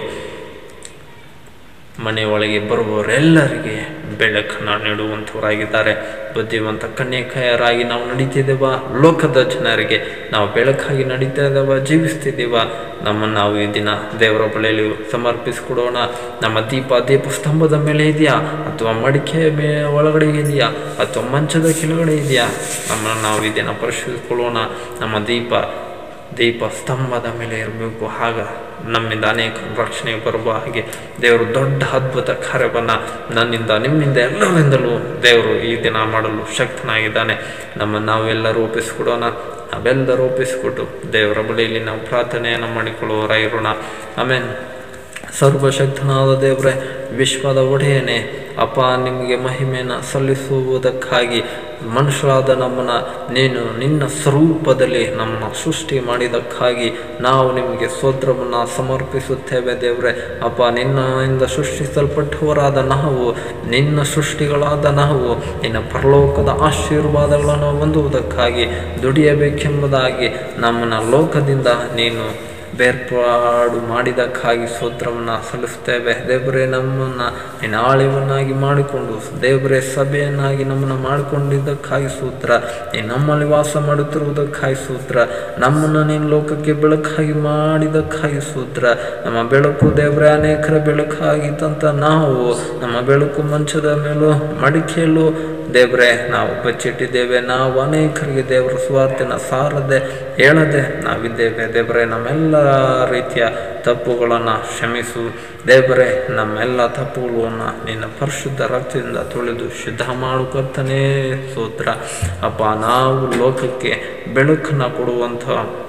ಮನೆಯೊಳಗೆ ಬರುವವರೆಲ್ಲರಿಗೆ ಬೆಳಕನ್ನು ನೀಡುವಂಥವರಾಗಿದ್ದಾರೆ ಬುದ್ಧಿವಂತ ಕನ್ಯಕೆಯರಾಗಿ ನಾವು ನಡೀತಿದ್ದೇವ ಲೋಕದ ಜನರಿಗೆ ನಾವು ಬೆಳಕಾಗಿ ನಡೀತಾ ಇದ್ದೇವ ಜೀವಿಸ್ತಿದ್ದೀವ ನಮ್ಮನ್ನು ನಾವು ಈ ದಿನ ದೇವರ ಬಳಿಯಲ್ಲಿ ಸಮರ್ಪಿಸಿಕೊಡೋಣ ನಮ್ಮ ದೀಪ ದೀಪ ಸ್ತಂಭದ ಮೇಲೆ ಇದೆಯಾ ಅಥವಾ ಮಡಿಕೆ ಮೇ ಒಳಗಡೆ ಇದೆಯಾ ಅಥವಾ ಮಂಚದ ಕೆಳಗಡೆ ಇದೆಯಾ ನಮ್ಮನ್ನು ನಾವು ಈ ದಿನ ಪರಿಶೀಲಿಸಿಕೊಳ್ಳೋಣ ನಮ್ಮ ದೀಪ ದೀಪ ಸ್ತಂಭದ ಮೇಲೆ ಇರಬೇಕು ಆಗ ನಮ್ಮಿಂದ ಅನೇಕ ರಕ್ಷಣೆ ಬರುವ ಹಾಗೆ ದೇವರು ದೊಡ್ಡ ಅದ್ಭುತ ಕಾರ್ಯವನ್ನು ನನ್ನಿಂದ ನಿಮ್ಮಿಂದ ಎಲ್ಲರಿಂದಲೂ ದೇವರು ಈ ದಿನ ಮಾಡಲು ಶಕ್ತನಾಗಿದ್ದಾನೆ ನಮ್ಮನ್ನು ನಾವೆಲ್ಲರೂ ಒಪ್ಪಿಸಿಕೊಡೋಣ ನಾವೆಲ್ಲರೂ ಒಪ್ಪಿಸಿಕೊಟ್ಟು ದೇವರ ಬಳಿಯಲ್ಲಿ ನಾವು ಪ್ರಾರ್ಥನೆಯನ್ನು ಮಾಡಿಕೊಳ್ಳುವವರಾಗಿರೋಣ ಆಮೇಲೆ ಸರ್ವಶಕ್ತನಾದ ದೇವರೇ ವಿಶ್ವದ ಒಡೆಯನೇ ಅಪ್ಪ ನಿಮಗೆ ಮಹಿಮೆಯನ್ನು ಸಲ್ಲಿಸುವುದಕ್ಕಾಗಿ ಮನುಷ್ಯರಾದ ನಮ್ಮನ್ನು ನೀನು ನಿನ್ನ ಸ್ವರೂಪದಲ್ಲಿ ನಮ್ಮನ್ನು ಸೃಷ್ಟಿ ಮಾಡಿದ್ದಕ್ಕಾಗಿ ನಾವು ನಿಮಗೆ ಸ್ತೋತ್ರವನ್ನು ಸಮರ್ಪಿಸುತ್ತೇವೆ ದೇವರೇ ಅಪ್ಪ ನಿನ್ನಿಂದ ಸೃಷ್ಟಿಸಲ್ಪಟ್ಟವರಾದ ನಾವು ನಿನ್ನ ಸೃಷ್ಟಿಗಳಾದ ನಾವು ನಿನ್ನ ಪರಲೋಕದ ಆಶೀರ್ವಾದಗಳನ್ನು ಹೊಂದುವುದಕ್ಕಾಗಿ ದುಡಿಯಬೇಕೆಂಬುದಾಗಿ ನಮ್ಮನ್ನು ಲೋಕದಿಂದ ನೀನು ಬೇರ್ಪಾಡು ಮಾಡಿದ್ದಕ್ಕಾಗಿ ಸ್ತೋತ್ರವನ್ನು ಸಲ್ಲಿಸ್ತೇವೆ ದೇವರೇ ನಮ್ಮನ್ನು ನಿನ್ನ ಆಳಿವನ್ನಾಗಿ ಮಾಡಿಕೊಂಡು ದೇವರೇ ಸಭೆಯನ್ನಾಗಿ ನಮ್ಮನ್ನು ಮಾಡಿಕೊಂಡಿದ್ದಕ್ಕಾಗಿ ಸೂತ್ರ ನೀನು ನಮ್ಮಲ್ಲಿ ವಾಸ ಮಾಡುತ್ತಿರುವುದಕ್ಕಾಗಿ ಸೂತ್ರ ನಮ್ಮನ್ನು ನೀನು ಲೋಕಕ್ಕೆ ಬೆಳಕಾಗಿ ಮಾಡಿದ್ದಕ್ಕಾಗಿ ಸೂತ್ರ ನಮ್ಮ ಬೆಳಕು ದೇವರೇ ಅನೇಕರ ಬೆಳಕಾಗಿದ್ದಂಥ ನಾವು ನಮ್ಮ ಬೆಳಕು ಮಂಚದ ಮೇಲೂ ಮಡಿಕೆಯಲ್ಲೂ ದೇವರೇ ನಾವು ಬಚ್ಚಿಟ್ಟಿದ್ದೇವೆ ನಾವು ಅನೇಕರಿಗೆ ದೇವರ ಸ್ವಾರ್ಥನ ಸಾರದೆ ಹೇಳದೆ ನಾವಿದ್ದೇವೆ ದೇವರೇ ನಮ್ಮೆಲ್ಲ ರೀತಿಯ ತಪ್ಪುಗಳನ್ನು ಕ್ಷಮಿಸು ದೇವರೇ ನಮ್ಮೆಲ್ಲ ತಪ್ಪುಗಳನ್ನು ನಿನ್ನ ಪರಿಶುದ್ಧ ರಕ್ತದಿಂದ ತೊಳೆದು ಶುದ್ಧ ಮಾಡು ಕರ್ತನೇ ಸ್ತೋತ್ರ ಅಪ್ಪ ನಾವು ಲೋಕಕ್ಕೆ ಬೆಳಕನ್ನು ಕೊಡುವಂಥ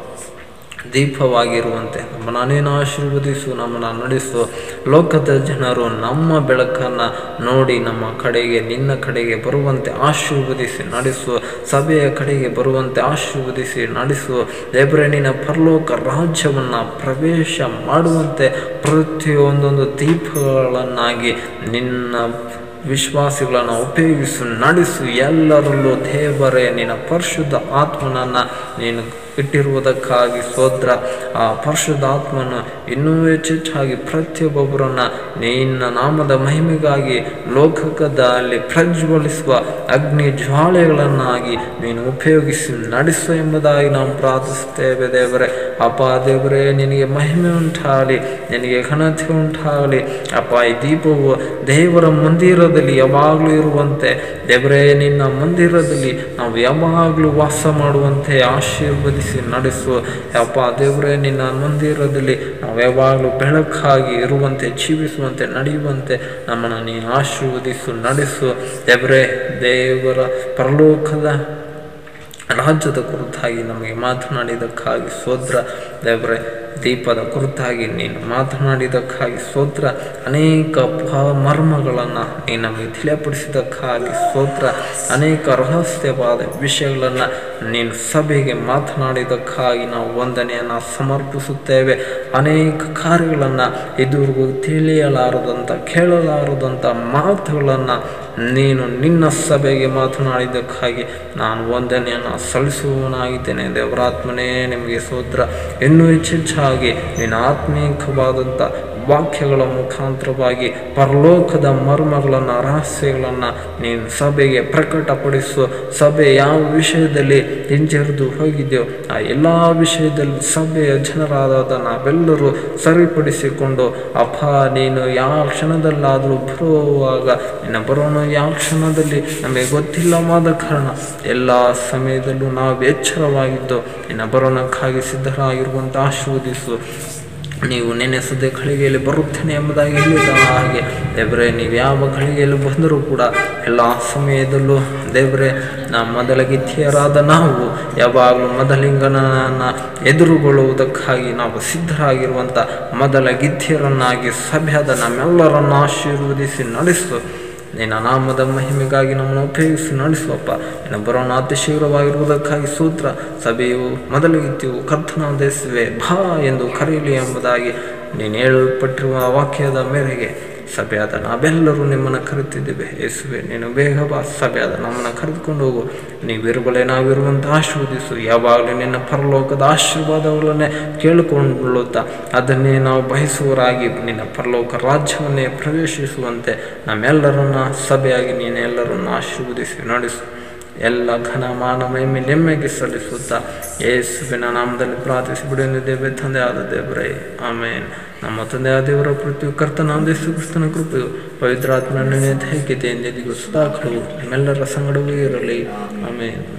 ದೀಪವಾಗಿರುವಂತೆ ನಮ್ಮನ್ನು ನೀನು ಆಶೀರ್ವದಿಸು ನಮ್ಮನ್ನು ನಡೆಸು ಲೋಕದ ಜನರು ನಮ್ಮ ಬೆಳಕನ್ನು ನೋಡಿ ನಮ್ಮ ಕಡೆಗೆ ನಿನ್ನ ಕಡೆಗೆ ಬರುವಂತೆ ಆಶೀರ್ವದಿಸಿ ನಡೆಸು ಸಭೆಯ ಕಡೆಗೆ ಬರುವಂತೆ ಆಶೀರ್ವದಿಸಿ ನಡೆಸು ದೇವರೇ ನಿನ್ನ ಪರಲೋಕ ರಾಜ್ಯವನ್ನು ಪ್ರವೇಶ ಮಾಡುವಂತೆ ಪ್ರತಿಯೊಂದೊಂದು ದೀಪಗಳನ್ನಾಗಿ ನಿನ್ನ ವಿಶ್ವಾಸಿಗಳನ್ನು ಉಪಯೋಗಿಸು ನಡೆಸು ಎಲ್ಲರಲ್ಲೂ ದೇವರೇ ನಿನ್ನ ಪರಿಶುದ್ಧ ಆತ್ಮನನ್ನು ನೀನು ಇಟ್ಟಿರುವುದಕ್ಕಾಗಿ ಸೋದ್ರ ಆ ಪರಿಶುದ್ಧ ಆತ್ಮನು ಇನ್ನೂ ಹೆಚ್ಚೆಚ್ಚಾಗಿ ಪ್ರತಿಯೊಬ್ಬೊಬ್ಬರನ್ನು ನಿನ್ನ ನಾಮದ ಮಹಿಮೆಗಾಗಿ ಲೋಕದಲ್ಲಿ ಪ್ರಜ್ವಲಿಸುವ ಅಗ್ನಿ ಜ್ವಾಲೆಗಳನ್ನಾಗಿ ನೀನು ಉಪಯೋಗಿಸಿ ನಡೆಸು ಎಂಬುದಾಗಿ ನಾವು ಪ್ರಾರ್ಥಿಸುತ್ತೇವೆ ದೇವರೇ ಅಪ್ಪ ದೇವರೇ ನಿನಗೆ ಮಹಿಮೆ ಉಂಟಾಗಲಿ ನಿನಗೆ ಘನತೆ ಉಂಟಾಗಲಿ ಅಪ್ಪ ಈ ದೀಪವು ದೇವರ ಮಂದಿರದಲ್ಲಿ ಯಾವಾಗಲೂ ಇರುವಂತೆ ದೇವರೇ ನಿನ್ನ ಮಂದಿರದಲ್ಲಿ ನಾವು ಯಾವಾಗಲೂ ವಾಸ ಮಾಡುವಂತೆ ಆಶೀರ್ವದಿಸಿ ನಡೆಸು ಅಪ್ಪ ದೇವರೇ ನಿನ್ನ ಮಂದಿರದಲ್ಲಿ ನಾವು ಯಾವಾಗಲೂ ಬೆಳಕಾಗಿ ಇರುವಂತೆ ಜೀವಿಸುವಂತೆ ನಡೆಯುವಂತೆ ನಮ್ಮನ್ನು ನೀನು ಆಶೀರ್ವದಿಸು ನಡೆಸು ದೇವರೇ ದೇವರ ಪರಲೋಕದ ರಾಜ್ಯದ ಕುರಿತಾಗಿ ನಮಗೆ ಮಾತನಾಡಿದ್ದಕ್ಕಾಗಿ ಸೋದ್ರ ದೇವರೇ ದೀಪದ ಕುರಿತಾಗಿ ನೀನು ಮಾತನಾಡಿದ್ದಕ್ಕಾಗಿ ಸ್ತೋತ್ರ ಅನೇಕ ಪ ಮರ್ಮಗಳನ್ನು ನೀನು ನಮಗೆ ತಿಳಿಯಪಡಿಸಿದ್ದಕ್ಕಾಗಿ ಸ್ತೋತ್ರ ಅನೇಕ ರಹಸ್ಯವಾದ ವಿಷಯಗಳನ್ನು ನೀನು ಸಭೆಗೆ ಮಾತನಾಡಿದ್ದಕ್ಕಾಗಿ ನಾವು ವಂದನೆಯನ್ನು ಸಮರ್ಪಿಸುತ್ತೇವೆ ಅನೇಕ ಕಾರ್ಯಗಳನ್ನು ಇದುವರೆಗೂ ತಿಳಿಯಲಾರದಂಥ ಕೇಳಲಾರದಂಥ ಮಾತುಗಳನ್ನು ನೀನು ನಿನ್ನ ಸಭೆಗೆ ಮಾತನಾಡಿದ್ದಕ್ಕಾಗಿ ನಾನು ವಂದನೆಯನ್ನು ಸಲ್ಲಿಸುವವನಾಗಿದ್ದೇನೆ ದೇವರಾತ್ಮನೇ ನಿಮಗೆ ಸೋತ್ರ ಇನ್ನೂ ಹೆಚ್ಚೆಚ್ಚಾಗಿ ನಿನ್ನ ಆತ್ಮೀಕವಾದಂಥ ವಾಕ್ಯಗಳ ಮುಖಾಂತರವಾಗಿ ಪರಲೋಕದ ಮರ್ಮಗಳನ್ನು ರಹಸ್ಯಗಳನ್ನು ನೀನು ಸಭೆಗೆ ಪ್ರಕಟಪಡಿಸು ಸಭೆ ಯಾವ ವಿಷಯದಲ್ಲಿ ಹಿಂಜರಿದು ಹೋಗಿದೆಯೋ ಆ ಎಲ್ಲ ವಿಷಯದಲ್ಲಿ ಸಭೆಯ ಜನರಾದ ನಾವೆಲ್ಲರೂ ಸರಿಪಡಿಸಿಕೊಂಡು ಅಪ್ಪ ನೀನು ಯಾವ ಕ್ಷಣದಲ್ಲಾದರೂ ಬರುವಾಗ ನಿನ್ನ ಬರೋನು ಯಾವ ಕ್ಷಣದಲ್ಲಿ ನಮಗೆ ಗೊತ್ತಿಲ್ಲವಾದ ಕಾರಣ ಎಲ್ಲ ಸಮಯದಲ್ಲೂ ನಾವು ಎಚ್ಚರವಾಗಿದ್ದು ನಿನ್ನ ಬರೋಣಕ್ಕಾಗಿ ಸಿದ್ಧರಾಗಿರುವಂಥ ಆಶೀರ್ವದಿಸು ನೀವು ನೆನೆಸದೆ ಘಳಿಗೆಯಲ್ಲಿ ಬರುತ್ತೇನೆ ಎಂಬುದಾಗಿ ಹೇಳಿದ ಹಾಗೆ ದೇವರೇ ನೀವು ಯಾವ ಘಳಿಗೆಯಲ್ಲಿ ಬಂದರೂ ಕೂಡ ಎಲ್ಲ ಸಮಯದಲ್ಲೂ ದೇವರೇ ನಾ ಮೊದಲ ಗಿತ್ತಿಯರಾದ ನಾವು ಯಾವಾಗಲೂ ಮೊದಲಿಂಗನನ್ನು ಎದುರುಗೊಳ್ಳುವುದಕ್ಕಾಗಿ ನಾವು ಸಿದ್ಧರಾಗಿರುವಂಥ ಮೊದಲ ಗಿತ್ತಿಯರನ್ನಾಗಿ ಸಭೆಯಾದ ನಮ್ಮೆಲ್ಲರನ್ನು ಆಶೀರ್ವದಿಸಿ ನಡೆಸು ನಿನ್ನ ನಾಮದ ಮಹಿಮೆಗಾಗಿ ನಮ್ಮನ್ನು ಉಪಯೋಗಿಸಿ ನಡೆಸುವಪ್ಪ ನಿನ್ನ ಬರೋಣ ಅತಿ ಶೀಘ್ರವಾಗಿರುವುದಕ್ಕಾಗಿ ಸೂತ್ರ ಸಭೆಯು ಮೊದಲಿಗಿತ್ತೀವು ಕರ್ತನ ದೇಶವೇ ಭಾ ಎಂದು ಕರೆಯಲಿ ಎಂಬುದಾಗಿ ನೀನು ಹೇಳಲ್ಪಟ್ಟಿರುವ ವಾಕ್ಯದ ಮೇರೆಗೆ ಸಭೆಯಾದ ನಾವೆಲ್ಲರೂ ನಿಮ್ಮನ್ನು ಕರೆತಿದ್ದೇವೆ ಯೇಸುವೆ ನೀನು ಬೇಗ ಬಾ ಸಭೆಯಾದ ನಮ್ಮನ್ನು ಕರೆದುಕೊಂಡು ಹೋಗು ನೀವಿರುಗಳೇ ನಾವಿರುವಂಥ ಆಶೀರ್ವದಿಸು ಯಾವಾಗಲೂ ನಿನ್ನ ಪರಲೋಕದ ಆಶೀರ್ವಾದಗಳನ್ನೇ ಕೇಳಿಕೊಳ್ಳುತ್ತಾ ಅದನ್ನೇ ನಾವು ಬಯಸುವರಾಗಿ ನಿನ್ನ ಪರಲೋಕ ರಾಜ್ಯವನ್ನೇ ಪ್ರವೇಶಿಸುವಂತೆ ನಮ್ಮೆಲ್ಲರನ್ನ ಸಭೆಯಾಗಿ ನೀನು ಎಲ್ಲರನ್ನು ಆಶೀರ್ವದಿಸಿ ನಡೆಸು ಎಲ್ಲ ಘನ ಮಾನ ಮಹಿಮೆ ನೆಮ್ಮೆಗೆ ಸಲ್ಲಿಸುತ್ತಾ ಯೇಸುವಿನ ನಾಮದಲ್ಲಿ ಪ್ರಾರ್ಥಿಸಿ ಬಿಡುತ್ತಿದ್ದೇವೆ ತಂದೆ ಆದ ದೇವರೇ ಆಮೇನ್ ನಮ್ಮ ತಂದೆಯ ದೇವರ ಪ್ರತಿ ಕರ್ತನಾದ ಯೇಸು ಕ್ರಿಸ್ತನ ಕೃಪೆಯು ಪವಿತ್ರಾತ್ಮನ ದೈಹಿಕತೆಯಿಂದ ಸದಾ ಕಳುವು ನಿಮ್ಮೆಲ್ಲರ ಸಂಗಡವೂ ಇರಲಿ ಆಮೇನ್